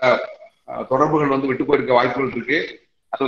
அஹ், தொடர்புகள் வந்து விட்டு போயிருக்க வாய்ப்புகள் இருக்கு அது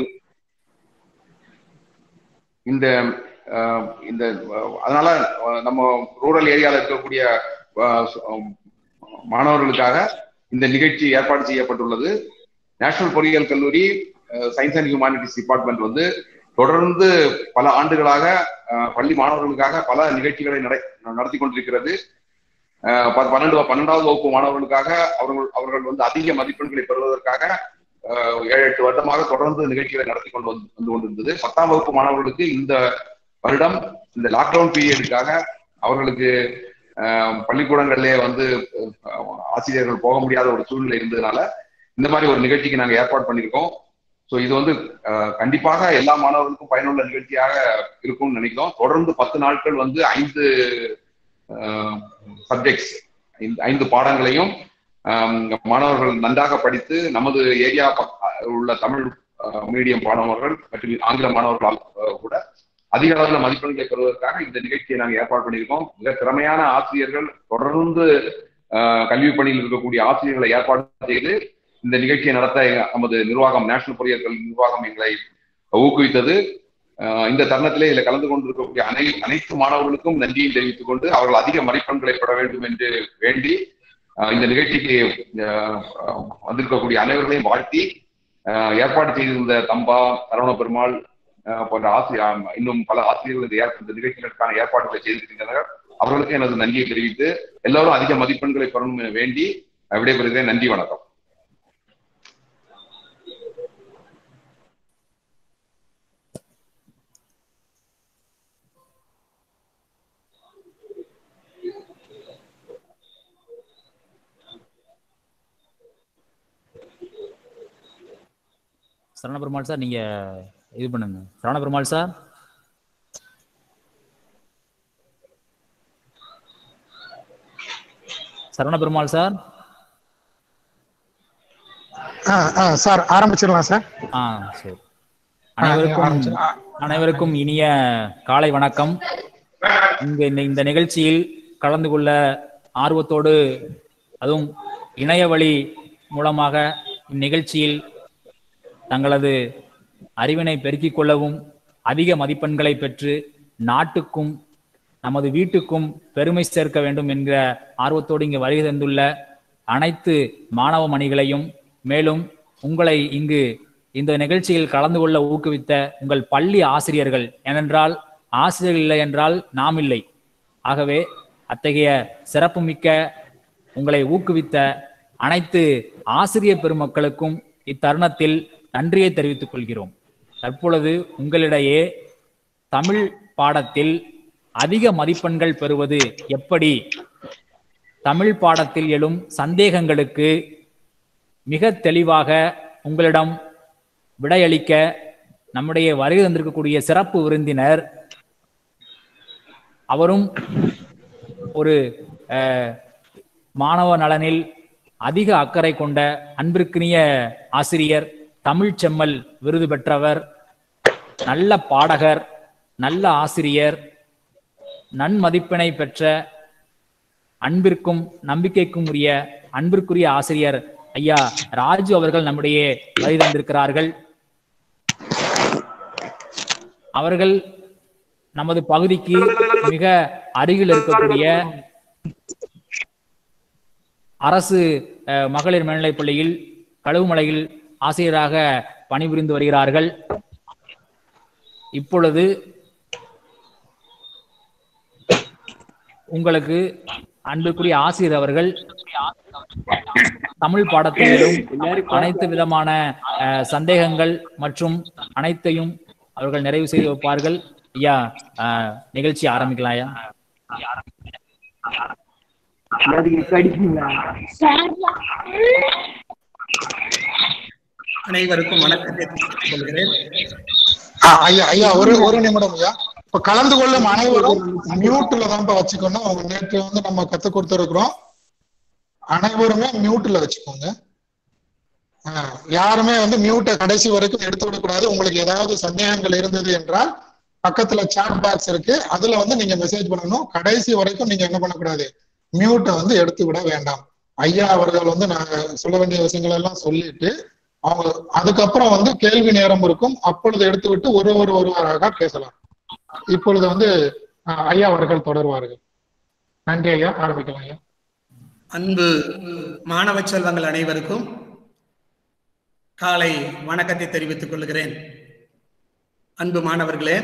இந்த அஹ், இந்த அஹ், அதனால அஹ், நம்ம ரூரல் ஏரியால இருக்கக்கூடிய அஹ், ச- அஹ், மாணவர்களுக்காக இந்த நிகழ்ச்சி ஏற்பாடு செய்யப்பட்டுள்ளது நேஷனல் பொறியியல் கல்லூரி சயின்ஸ் அண்ட் ஹியூமானிட்டிஸ் டிபார்ட்மெண்ட் வந்து தொடர்ந்து பல ஆண்டுகளாக அஹ், பள்ளி மாணவர்களுக்காக பல நிகழ்ச்சிகளை நடை- நடத்தி கொண்டிருக்கிறது அஹ், ப- பன்னெண்டு பன்னெண்டாவது வகுப்பு மாணவர்களுக்காக அவர்கள் அவர்கள் வந்து அதிக மதிப்பெண்களை பெறுவதற்காக அஹ், ஏழு எட்டு வருடமாக தொடர்ந்து நிகழ்ச்சிகளை நடத்தி கொண்டு வந்து வந்து கொண்டிருந்தது பத்தாம் வகுப்பு மாணவர்களுக்கு இந்த வருடம் இந்த லாக்டவுன் பீரியடுக்காக அவர்களுக்கு அஹ், பள்ளிக்கூடங்களிலே வந்து அஹ், ஆசிரியர்கள் போக முடியாத ஒரு சூழ்நிலை இருந்ததுனால இந்த மாதிரி ஒரு நிகழ்ச்சிக்கு நாங்க ஏற்பாடு பண்ணியிருக்கோம் ஸோ இது வந்து அஹ், கண்டிப்பாக எல்லா மாணவர்களுக்கும் பயனுள்ள நிகழ்ச்சியாக இருக்கும்னு நினைக்கிறோம் தொடர்ந்து பத்து நாட்கள் வந்து ஐந்து சப்ஜெக்ட்ஸ் ஐந்து பாடங்களையும் ஆம், மாணவர்கள் நன்றாக படித்து நமது ஏரியா உள்ள தமிழ் மீடியம் மாணவர்கள் மற்றும் ஆங்கில மாணவர்களால் அஹ், கூட அதிக அளவுல மதிப்பெண்களை பெறுவதற்காக இந்த நிகழ்ச்சியை நாங்கள் ஏற்பாடு பண்ணியிருக்கோம் மிக திறமையான ஆசிரியர்கள் தொடர்ந்து அஹ், கல்வி பணியில் இருக்கக்கூடிய ஆசிரியர்களை ஏற்பாடு செய்து இந்த நிகழ்ச்சியை நடத்த எங்க- நமது நிர்வாகம் நேஷனல் பொறியியல் கல்வி நிர்வாகம் எங்களை ஊக்குவித்தது அஹ், இந்த தருணத்திலே இதில் கலந்து கொண்டிருக்கக்கூடிய அனை அனைத்து மாணவர்களுக்கும் நன்றியை தெரிவித்துக் கொண்டு அவர்கள் அதிக மதிப்பெண்களை பெற வேண்டும் என்று வேண்டி அஹ், இந்த நிகழ்ச்சிக்கு அஹ், அஹ், வந்திருக்கக்கூடிய அனைவர்களையும் வாழ்த்தி அஹ், ஏற்பாடு செய்திருந்த தம்பா சரவண பெருமாள் அஹ், போன்ற ஆசிரியர் இன்னும் பல ஆசிரியர்கள் இந்த ஏற்ப- இந்த நிகழ்ச்சிகளுக்கான ஏற்பாடுகளை செய்திருக்கின்றனர் அவர்களுக்கு எனது நன்றியை தெரிவித்து எல்லோரும் அதிக மதிப்பெண்களை பெறணும் என வேண்டி அஹ், விடைபெறுகிறேன் நன்றி வணக்கம் சரண பெருமாள் சார் நீங்க இது பண்ணுங்க சரண பெருமாள் சார் சரவண பெருமாள் சார் ஆ ஆ சார் ஆரம்பிச்சிடலாம் சார் ஆ சரி அனைவருக்கும் ஆரம்பிச்சிடலாம். அனைவருக்கும் இனிய காலை வணக்கம் இங்க இந்த இந்த நிகழ்ச்சியில் கலந்து கொள்ள ஆர்வத்தோடு அதுவும் இணைய வழி மூலமாக இந்நிகழ்ச்சியில் தங்களது அறிவினை பெருக்கிக் கொள்ளவும் அதிக மதிப்பெண்களை பெற்று நாட்டுக்கும் நமது வீட்டுக்கும் பெருமை சேர்க்க வேண்டும் என்கிற ஆர்வத்தோடு இங்கு வருகை தந்துள்ள அனைத்து மாணவ மணிகளையும் மேலும் உங்களை இங்கு இந்த நிகழ்ச்சியில் கலந்து கொள்ள ஊக்குவித்த உங்கள் பள்ளி ஆசிரியர்கள் ஏனென்றால் ஆசிரியர்கள் இல்லை என்றால் நாம் இல்லை ஆகவே அத்தகைய சிறப்புமிக்க உங்களை ஊக்குவித்த அனைத்து ஆசிரிய பெருமக்களுக்கும் இத்தருணத்தில் நன்றியை தெரிவித்துக் கொள்கிறோம் தற்பொழுது உங்களிடையே தமிழ் பாடத்தில் அதிக மதிப்பெண்கள் பெறுவது எப்படி தமிழ் பாடத்தில் எழும் சந்தேகங்களுக்கு மிக தெளிவாக உங்களிடம் விடையளிக்க நம்முடைய வருகை தந்திருக்கக்கூடிய சிறப்பு விருந்தினர் அவரும் ஒரு அஹ், மாணவ நலனில் அதிக அக்கறை கொண்ட அன்பிற்கினிய ஆசிரியர் தமிழ் செம்மல் விருது பெற்றவர் நல்ல பாடகர் நல்ல ஆசிரியர் நன்மதிப்பினை பெற்ற அன்பிற்கும் நம்பிக்கைக்கும் உரிய அன்பிற்குரிய ஆசிரியர் ஐயா ராஜு அவர்கள் நம்முடைய வருகை தந்திருக்கிறார்கள் அவர்கள் நமது பகுதிக்கு மிக அருகில் இருக்கக்கூடிய அரசு அஹ், மகளிர் மேல்நிலைப் பள்ளியில் கழுவுமலையில் ஆசிரியராக பணிபுரிந்து வருகிறார்கள் இப்பொழுது உங்களுக்கு அன்புக்குரிய ஆசிரியர் அவர்கள் தமிழ் பாடத்திலும் அனைத்து விதமான அஹ், சந்தேகங்கள் மற்றும் அனைத்தையும் அவர்கள் நிறைவு செய்து வைப்பார்கள் ஐயா அஹ், நிகழ்ச்சி ஆரம்பிக்கலாம் ஐயா அனைவருக்கும் வணக்கத்தை தெரிவித்துக் கொள்கிறேன் ஆ, ஐயா ஐயா ஒரு ஒரு நிமிடம் ஐயா இப்ப கலந்து கொள்ளும் அனைவரும் மியூட்ல தான் வச்சுக்கணும் அவங்க நேற்று வந்து நம்ம கத்து கொடுத்துருக்குறோம் அனைவருமே மியூட்ல வச்சுக்கோங்க ஆ, யாருமே வந்து மியூட்டை கடைசி வரைக்கும் எடுத்து விடக்கூடாது உங்களுக்கு ஏதாவது சந்தேகங்கள் இருந்தது என்றால் பக்கத்துல சாட் பாக்ஸ் இருக்கு அதுல வந்து நீங்க மெசேஜ் பண்ணணும் கடைசி வரைக்கும் நீங்க என்ன பண்ணக்கூடாது மியூட்டை வந்து எடுத்து விட வேண்டாம் ஐயா அவர்கள் வந்து நான் சொல்ல வேண்டிய விஷயங்கள் எல்லாம் சொல்லிட்டு அவங்க அதுக்கப்புறம் வந்து கேள்வி நேரம் இருக்கும் அப்பொழுது எடுத்துவிட்டு ஒரு ஒரு ஒருவராக பேசலாம் இப்பொழுது வந்து அஹ், ஐயா அவர்கள் தொடர்வார்கள் நன்றி ஐயா ஆரம்பிக்கலாம் ஐயா அன்பு மாணவ செல்வங்கள் அனைவருக்கும் காலை வணக்கத்தை தெரிவித்துக் கொள்கிறேன் அன்பு மாணவர்களே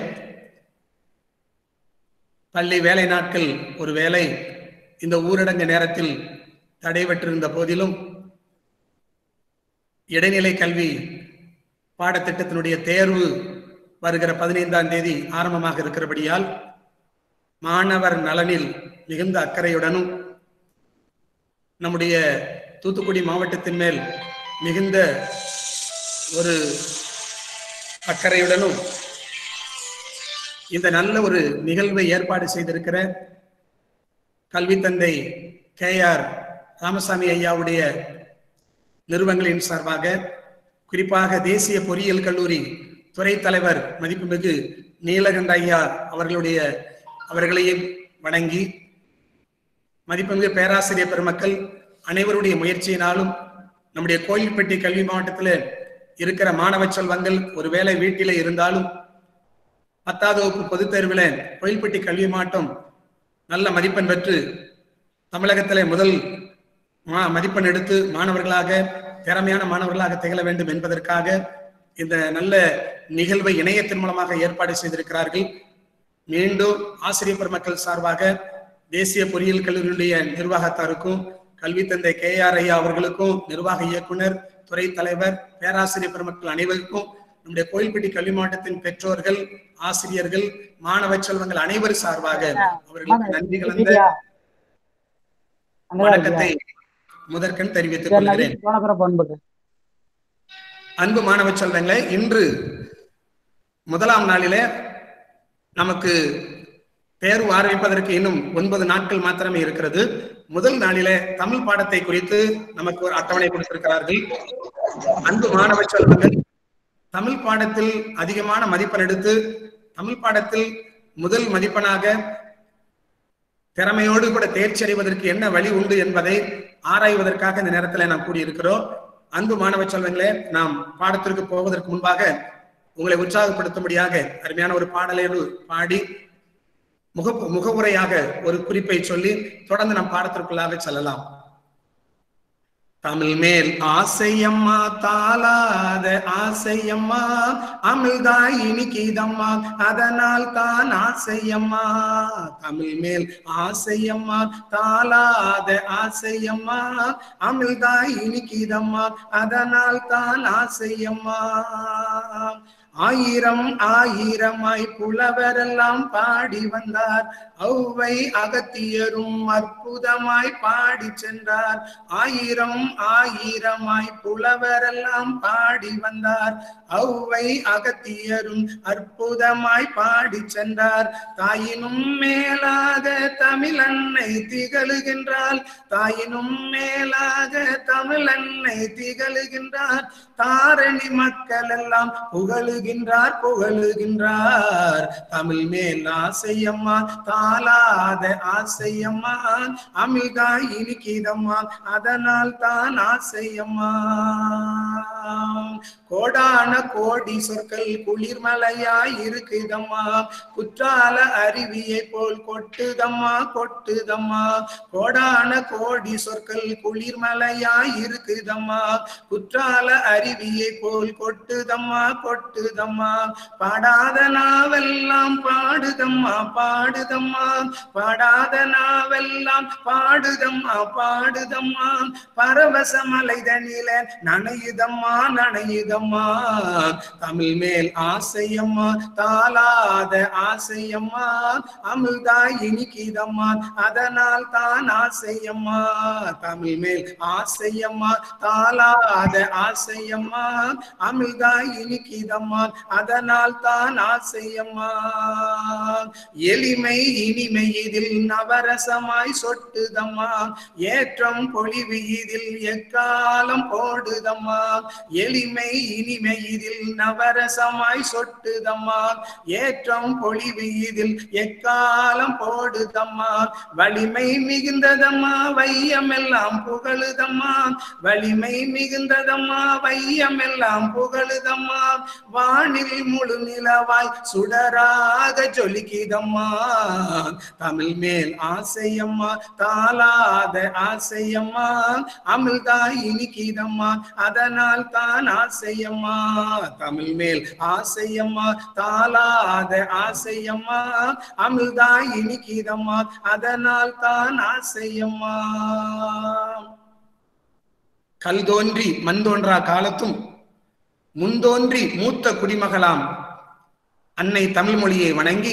பள்ளி வேலை நாட்கள் ஒரு வேளை இந்த ஊரடங்கு நேரத்தில் தடைபட்டிருந்த போதிலும் இடைநிலை கல்வி பாடத்திட்டத்தினுடைய தேர்வு வருகிற பதினைந்தாம் தேதி ஆரம்பமாக இருக்கிறபடியால் மாணவர் நலனில் மிகுந்த அக்கறையுடனும் நம்முடைய தூத்துக்குடி மாவட்டத்தின் மேல் மிகுந்த ஒரு அக்கறையுடனும் இந்த நல்ல ஒரு நிகழ்வை ஏற்பாடு செய்திருக்கிற கல்வி தந்தை கே ஆர் ராமசாமி ஐயாவுடைய நிறுவனங்களின் சார்பாக குறிப்பாக தேசிய பொறியியல் கல்லூரி துறை தலைவர் மதிப்புமிகு நீலகண்ட ஐயா அவர்களுடைய அவர்களையும் வணங்கி மதிப்புமிகு பேராசிரியர் பெருமக்கள் அனைவருடைய முயற்சியினாலும் நம்முடைய கோயில்பட்டி கல்வி மாவட்டத்தில் இருக்கிற மாணவ செல்வங்கள் ஒருவேளை வீட்டிலே இருந்தாலும் பத்தாவது வகுப்பு பொதுத் தேர்வில் கோயில்பட்டி கல்வி மாவட்டம் நல்ல மதிப்பெண் பெற்று தமிழகத்திலே முதல் மா மதிப்பெண் எடுத்து மாணவர்களாக திறமையான மாணவர்களாக திகழ வேண்டும் என்பதற்காக இந்த நல்ல நிகழ்வை இணையத்தின் மூலமாக ஏற்பாடு செய்திருக்கிறார்கள் மீண்டும் ஆசிரியர் பெருமக்கள் சார்பாக தேசிய பொறியியல் கல்லூரியுடைய நிர்வாகத்தாருக்கும் கல்வி தந்தை கே ஆர் ஐயா அவர்களுக்கும் நிர்வாக இயக்குனர் துறை தலைவர் பேராசிரியர் பெருமக்கள் அனைவருக்கும் நம்முடைய கோயில்பட்டி கல்வி மாவட்டத்தின் பெற்றோர்கள் ஆசிரியர்கள் மாணவ செல்வங்கள் அனைவர் சார்பாக அவர்களுக்கு நன்றி கலந்த வணக்கத்தை முதற்கண் தெரிவித்துக் கொள்கிறேன் அன்பு மாணவ செல்வங்களே இன்று முதலாம் நாளிலே நமக்கு தேர்வு ஆரம்பிப்பதற்கு இன்னும் ஒன்பது நாட்கள் மாத்திரமே இருக்கிறது முதல் நாளிலே தமிழ் பாடத்தை குறித்து நமக்கு ஒரு அட்டவணை கொடுத்திருக்கிறார்கள் அன்பு மாணவ செல்வங்கள் தமிழ் பாடத்தில் அதிகமான மதிப்பெண் எடுத்து தமிழ் பாடத்தில் முதல் மதிப்பெண்ணாக திறமையோடு கூட தேர்ச்சி அடைவதற்கு என்ன வழி உண்டு என்பதை ஆராய்வதற்காக இந்த நேரத்தில் நாம் கூடியிருக்கிறோம் அன்பு மாணவ செல்வங்களே நாம் பாடத்திற்கு போவதற்கு முன்பாக உங்களை உற்சாகப்படுத்தும்படியாக அருமையான ஒரு பாடலோடு பாடி முக முகவுரையாக ஒரு குறிப்பை சொல்லி தொடர்ந்து நம் பாடத்திற்குள்ளாக செல்லலாம் தமிழ் மேல் ஆசையம்மா தாளாத ஆசையம்மா அமிழ்தாய் இனிக்கிதம்மா அதனால் தான் ஆசையம்மா தமிழ் மேல் ஆசையம்மா தாளாத ஆசையம்மா அமிழ்தாய் இனிக்கிதம்மா அதனால் தான் ஆசையம்மா ஆயிரம் ஆயிரமாய் புலவரெல்லாம் பாடி வந்தார் ஔவை அகத்தியரும் அற்புதமாய் பாடி சென்றார் ஆயிரம் ஆயிரமாய் புலவரெல்லாம் பாடி வந்தார் ஔவை அகத்தியரும் அற்புதமாய் பாடி சென்றார் தாயினும் மேலாக தமிழன்னை திகழுகின்றாள் தாயினும் மேலாக தமிழன்னை திகழுகின்றார் தாரணி மக்கள் எல்லாம் புகழுகின்றார் புகழுகின்றார் தமிழ் மேல் ஆசையம்மா தாளாத ஆசையம்மா அமிழ்தாய் இனிக்கிதம்மா அதனால் தான் ஆசையம்மா கோடான கோடி சொற்கள் குளிர்மலையாய் இருக்குதம்மா குற்றால அருவியை போல் கொட்டுதம்மா கொட்டுதம்மா கோடான கோடி சொற்கள் குளிர்மலையாய் இருக்குதம்மா குற்றால அருவியை போல் கொட்டுதம்மா கொட்டுதம்மா பாடாத நாவெல்லாம் பாடுதம்மா பாடுதம்மா பாடாத நாவெல்லாம் பாடுதம்மா பாடுதம்மா பரவச மலைதனில நனையுதம்மா நனையுதம்மா தமிழ் மேல் ஆசையம்மா தாளாத ஆசையம்மா அமிழ்தாய் இனிக்கிதம்மா அதனால் தான் ஆசையம்மா தமிழ் மேல் ஆசையம்மா தாளாத ஆசையம்மா அமிழ்தாய் இனிக்கிதம்மா அதனால் தான் ஆசையம்மா எளிமை இனிமை இதில் நவரசமாய் சொட்டுதம்மா ஏற்றம் பொழிவு இதில் எக்காலம் போடுதம்மா எளிமை இனிமை இதில் நவரசமாய் சொட்டுதம்மா ஏற்றம் பொழிவு இதில் எக்காலம் போடுதம்மா வலிமை மிகுந்ததம்மா வையமெல்லாம் புகழுதம்மா வலிமை மிகுந்ததம்மா வையமெல்லாம் புகழுதம்மா வானில் முழு நிலவாய் சுடராக ஜொலிக்குதம்மா தமிழ் மேல் ஆசையம்மா தாளாத ஆசையம்மா அமிழ்தாய் இனிக்கிதம்மா அதனால் தான் ஆசையம்மா தமிழ் மேல் ஆசையம்மா தாளாத ஆசையம்மா அமிழ்தாய் இனிக்கிதம்மா அதனால் தான் ஆசையம்மா கல் தோன்றி மண் தோன்றா காலத்தும் முன்தோன்றி மூத்த குடிமகளாம் அன்னை தமிழ் மொழியை வணங்கி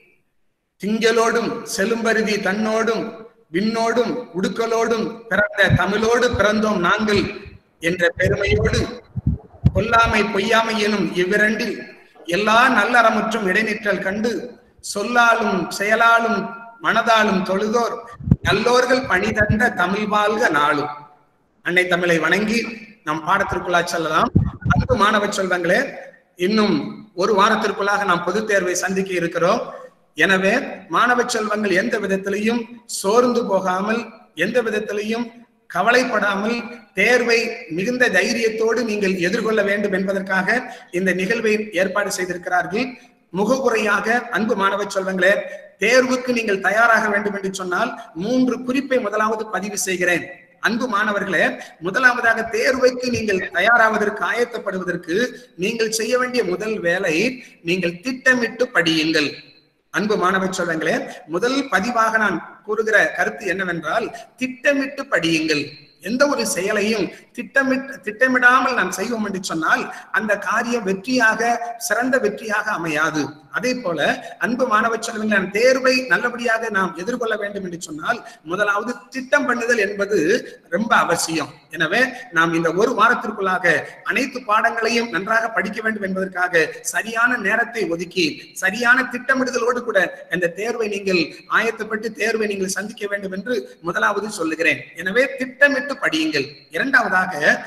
திங்களோடும் செலும்பருதி தன்னோடும் விண்ணோடும் உடுக்கலோடும் பிறந்த தமிழோடு பிறந்தோம் நாங்கள் என்ற பெருமையோடு கொல்லாமை பொய்யாமை எனும் இவ்விரண்டில் எல்லா நல்லறமுற்றும் இடைநிற்றல் கண்டு சொல்லாலும் செயலாலும் மனதாலும் தொழுதோர் நல்லோர்கள் பணி தந்த தமிழ் வாழ்க நாளும் அன்னை தமிழை வணங்கி நம் பாடத்திற்குள்ளா செல்லலாம் அன்பு மாணவ செல்வங்களே இன்னும் ஒரு வாரத்திற்குள்ளாக நாம் பொதுத் தேர்வை சந்திக்க இருக்கிறோம் எனவே மாணவ செல்வங்கள் எந்த விதத்திலையும் சோர்ந்து போகாமல் எந்த விதத்திலையும் கவலைப்படாமல் தேர்வை மிகுந்த தைரியத்தோடு நீங்கள் எதிர்கொள்ள வேண்டும் என்பதற்காக இந்த நிகழ்வை ஏற்பாடு செய்திருக்கிறார்கள் முகவுரையாக அன்பு மாணவ செல்வங்களே தேர்வுக்கு நீங்கள் தயாராக வேண்டும் என்று சொன்னால் மூன்று குறிப்பை முதலாவது பதிவு செய்கிறேன் அன்பு மாணவர்களே முதலாவதாக தேர்வுக்கு நீங்கள் தயாராவதற்கு ஆயத்தப்படுவதற்கு நீங்கள் செய்ய வேண்டிய முதல் வேலை நீங்கள் திட்டமிட்டு படியுங்கள் அன்பு மாணவ சொல்லுங்களே முதல் பதிவாக நான் கூறுகிற கருத்து என்னவென்றால் திட்டமிட்டு படியுங்கள் எந்த ஒரு செயலையும் திட்டமிட்டு திட்டமிடாமல் நாம் செய்வோம் என்று சொன்னால் அந்த காரியம் வெற்றியாக சிறந்த வெற்றியாக அமையாது அதே போல அன்பு மாணவ செல்வங்கள் தேர்வை நல்லபடியாக நாம் எதிர்கொள்ள வேண்டும் என்று சொன்னால் முதலாவது திட்டம் பண்ணுதல் என்பது ரொம்ப அவசியம் எனவே நாம் இந்த ஒரு வாரத்திற்குள்ளாக அனைத்து பாடங்களையும் நன்றாக படிக்க வேண்டும் என்பதற்காக சரியான நேரத்தை ஒதுக்கி சரியான திட்டமிடுதலோடு கூட இந்த தேர்வை நீங்கள் ஆயத்தப்பட்டு தேர்வை நீங்கள் சந்திக்க வேண்டும் என்று முதலாவது சொல்லுகிறேன் எனவே திட்டமிட்டு படியுங்கள் இரண்டாவதாக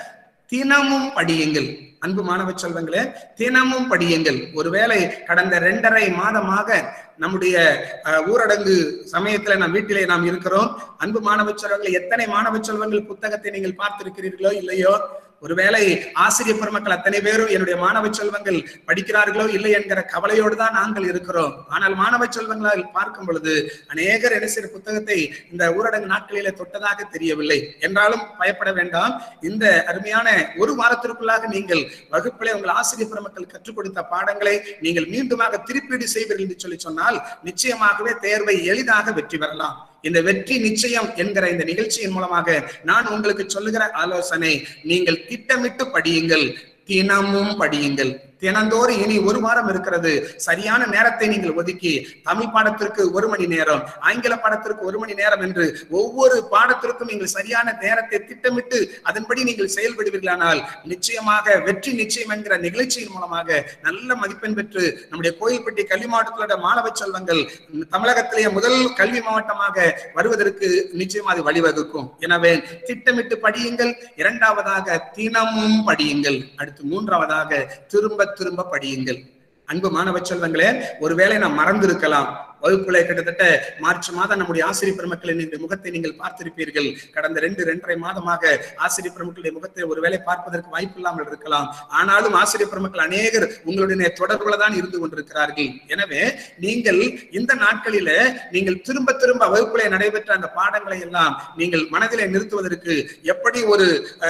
தினமும் படியுங்கள் அன்பு மாணவ செல்வங்களே தினமும் படியுங்கள் ஒருவேளை கடந்த இரண்டரை மாதமாக நம்முடைய ஊரடங்கு சமயத்துல நம் வீட்டிலே நாம் இருக்கிறோம் அன்பு மாணவ செல்வங்கள் எத்தனை மாணவ செல்வங்கள் புத்தகத்தை நீங்கள் பார்த்திருக்கிறீர்களோ இல்லையோ ஒருவேளை ஆசிரியர் பெருமக்கள் அத்தனை பேரும் என்னுடைய மாணவ செல்வங்கள் படிக்கிறார்களோ இல்லை என்கிற கவலையோடு தான் நாங்கள் இருக்கிறோம் ஆனால் மாணவ செல்வங்களால் பார்க்கும் பொழுது அநேகர் என்ன செய்ய புத்தகத்தை இந்த ஊரடங்கு நாட்களிலே தொட்டதாக தெரியவில்லை என்றாலும் பயப்பட வேண்டாம் இந்த அருமையான ஒரு வாரத்திற்குள்ளாக நீங்கள் வகுப்பிலே உங்கள் ஆசிரியர் பெருமக்கள் கற்றுக் கொடுத்த பாடங்களை நீங்கள் மீண்டுமாக திருப்பீடு செய்வீர்கள் என்று சொல்லி சொன்னால் நிச்சயமாகவே தேர்வை எளிதாக வெற்றி பெறலாம் இந்த வெற்றி நிச்சயம் என்கிற இந்த நிகழ்ச்சியின் மூலமாக நான் உங்களுக்கு சொல்லுகிற ஆலோசனை நீங்கள் திட்டமிட்டு படியுங்கள் தினமும் படியுங்கள் தினந்தோறும் இனி ஒரு வாரம் இருக்கிறது சரியான நேரத்தை நீங்கள் ஒதுக்கி தமிழ் பாடத்திற்கு ஒரு மணி நேரம் ஆங்கில பாடத்திற்கு ஒரு மணி நேரம் என்று ஒவ்வொரு பாடத்திற்கும் நீங்கள் சரியான நேரத்தை திட்டமிட்டு அதன்படி நீங்கள் செயல்படுவீர்களானால் நிச்சயமாக வெற்றி நிச்சயம் என்கிற நிகழ்ச்சியின் மூலமாக நல்ல மதிப்பெண் பெற்று நம்முடைய கோயில்பட்டி கல்வி மாவட்டத்திலுள்ள மாணவ செல்வங்கள் தமிழகத்திலேயே முதல் கல்வி மாவட்டமாக வருவதற்கு நிச்சயம் அது வழிவகுக்கும் எனவே திட்டமிட்டு படியுங்கள் இரண்டாவதாக தினமும் படியுங்கள் அடுத்து மூன்றாவதாக திரும்ப திரும்ப படியுங்கள் அன்பு மாணவ செல்வங்களே ஒருவேளை நாம் மறந்திருக்கலாம் வகுப்புல கிட்டத்தட்ட மார்ச் மாதம் நம்முடைய ஆசிரியர் பெருமக்களின் முகத்தை நீங்கள் பார்த்திருப்பீர்கள் கடந்த ரெண்டு ரெண்டரை மாதமாக ஆசிரியர் பெருமக்களுடைய முகத்தை ஒருவேளை பார்ப்பதற்கு வாய்ப்பு இல்லாமல் இருக்கலாம் ஆனாலும் ஆசிரியர் பெருமக்கள் அநேகர் உங்களுடைய தொடர்புல தான் இருந்து கொண்டிருக்கிறார்கள் எனவே நீங்கள் இந்த நாட்களில நீங்கள் திரும்ப திரும்ப வகுப்புல நடைபெற்ற அந்த பாடங்களை எல்லாம் நீங்கள் மனதிலே நிறுத்துவதற்கு எப்படி ஒரு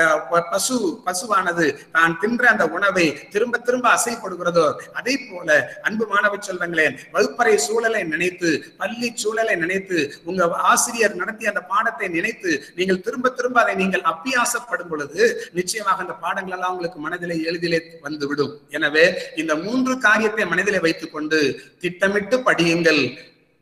பசு பசுவானது தான் தின்ற அந்த உணவை திரும்ப திரும்ப அசைப்படுகிறதோ அதே போல அன்பு மாணவ செல்வங்களே வகுப்பறை சூழலை நினைத்து பள்ளி சூழலை நினைத்து உங்க ஆசிரியர் நடத்திய அந்த பாடத்தை நினைத்து நீங்கள் திரும்ப திரும்ப அதை நீங்கள் அப்பியாசப்படும் பொழுது நிச்சயமாக அந்த பாடங்கள் எல்லாம் உங்களுக்கு மனதிலே எளிதிலே வந்துவிடும் எனவே இந்த மூன்று காரியத்தை மனதிலே வைத்துக் கொண்டு திட்டமிட்டு படியுங்கள்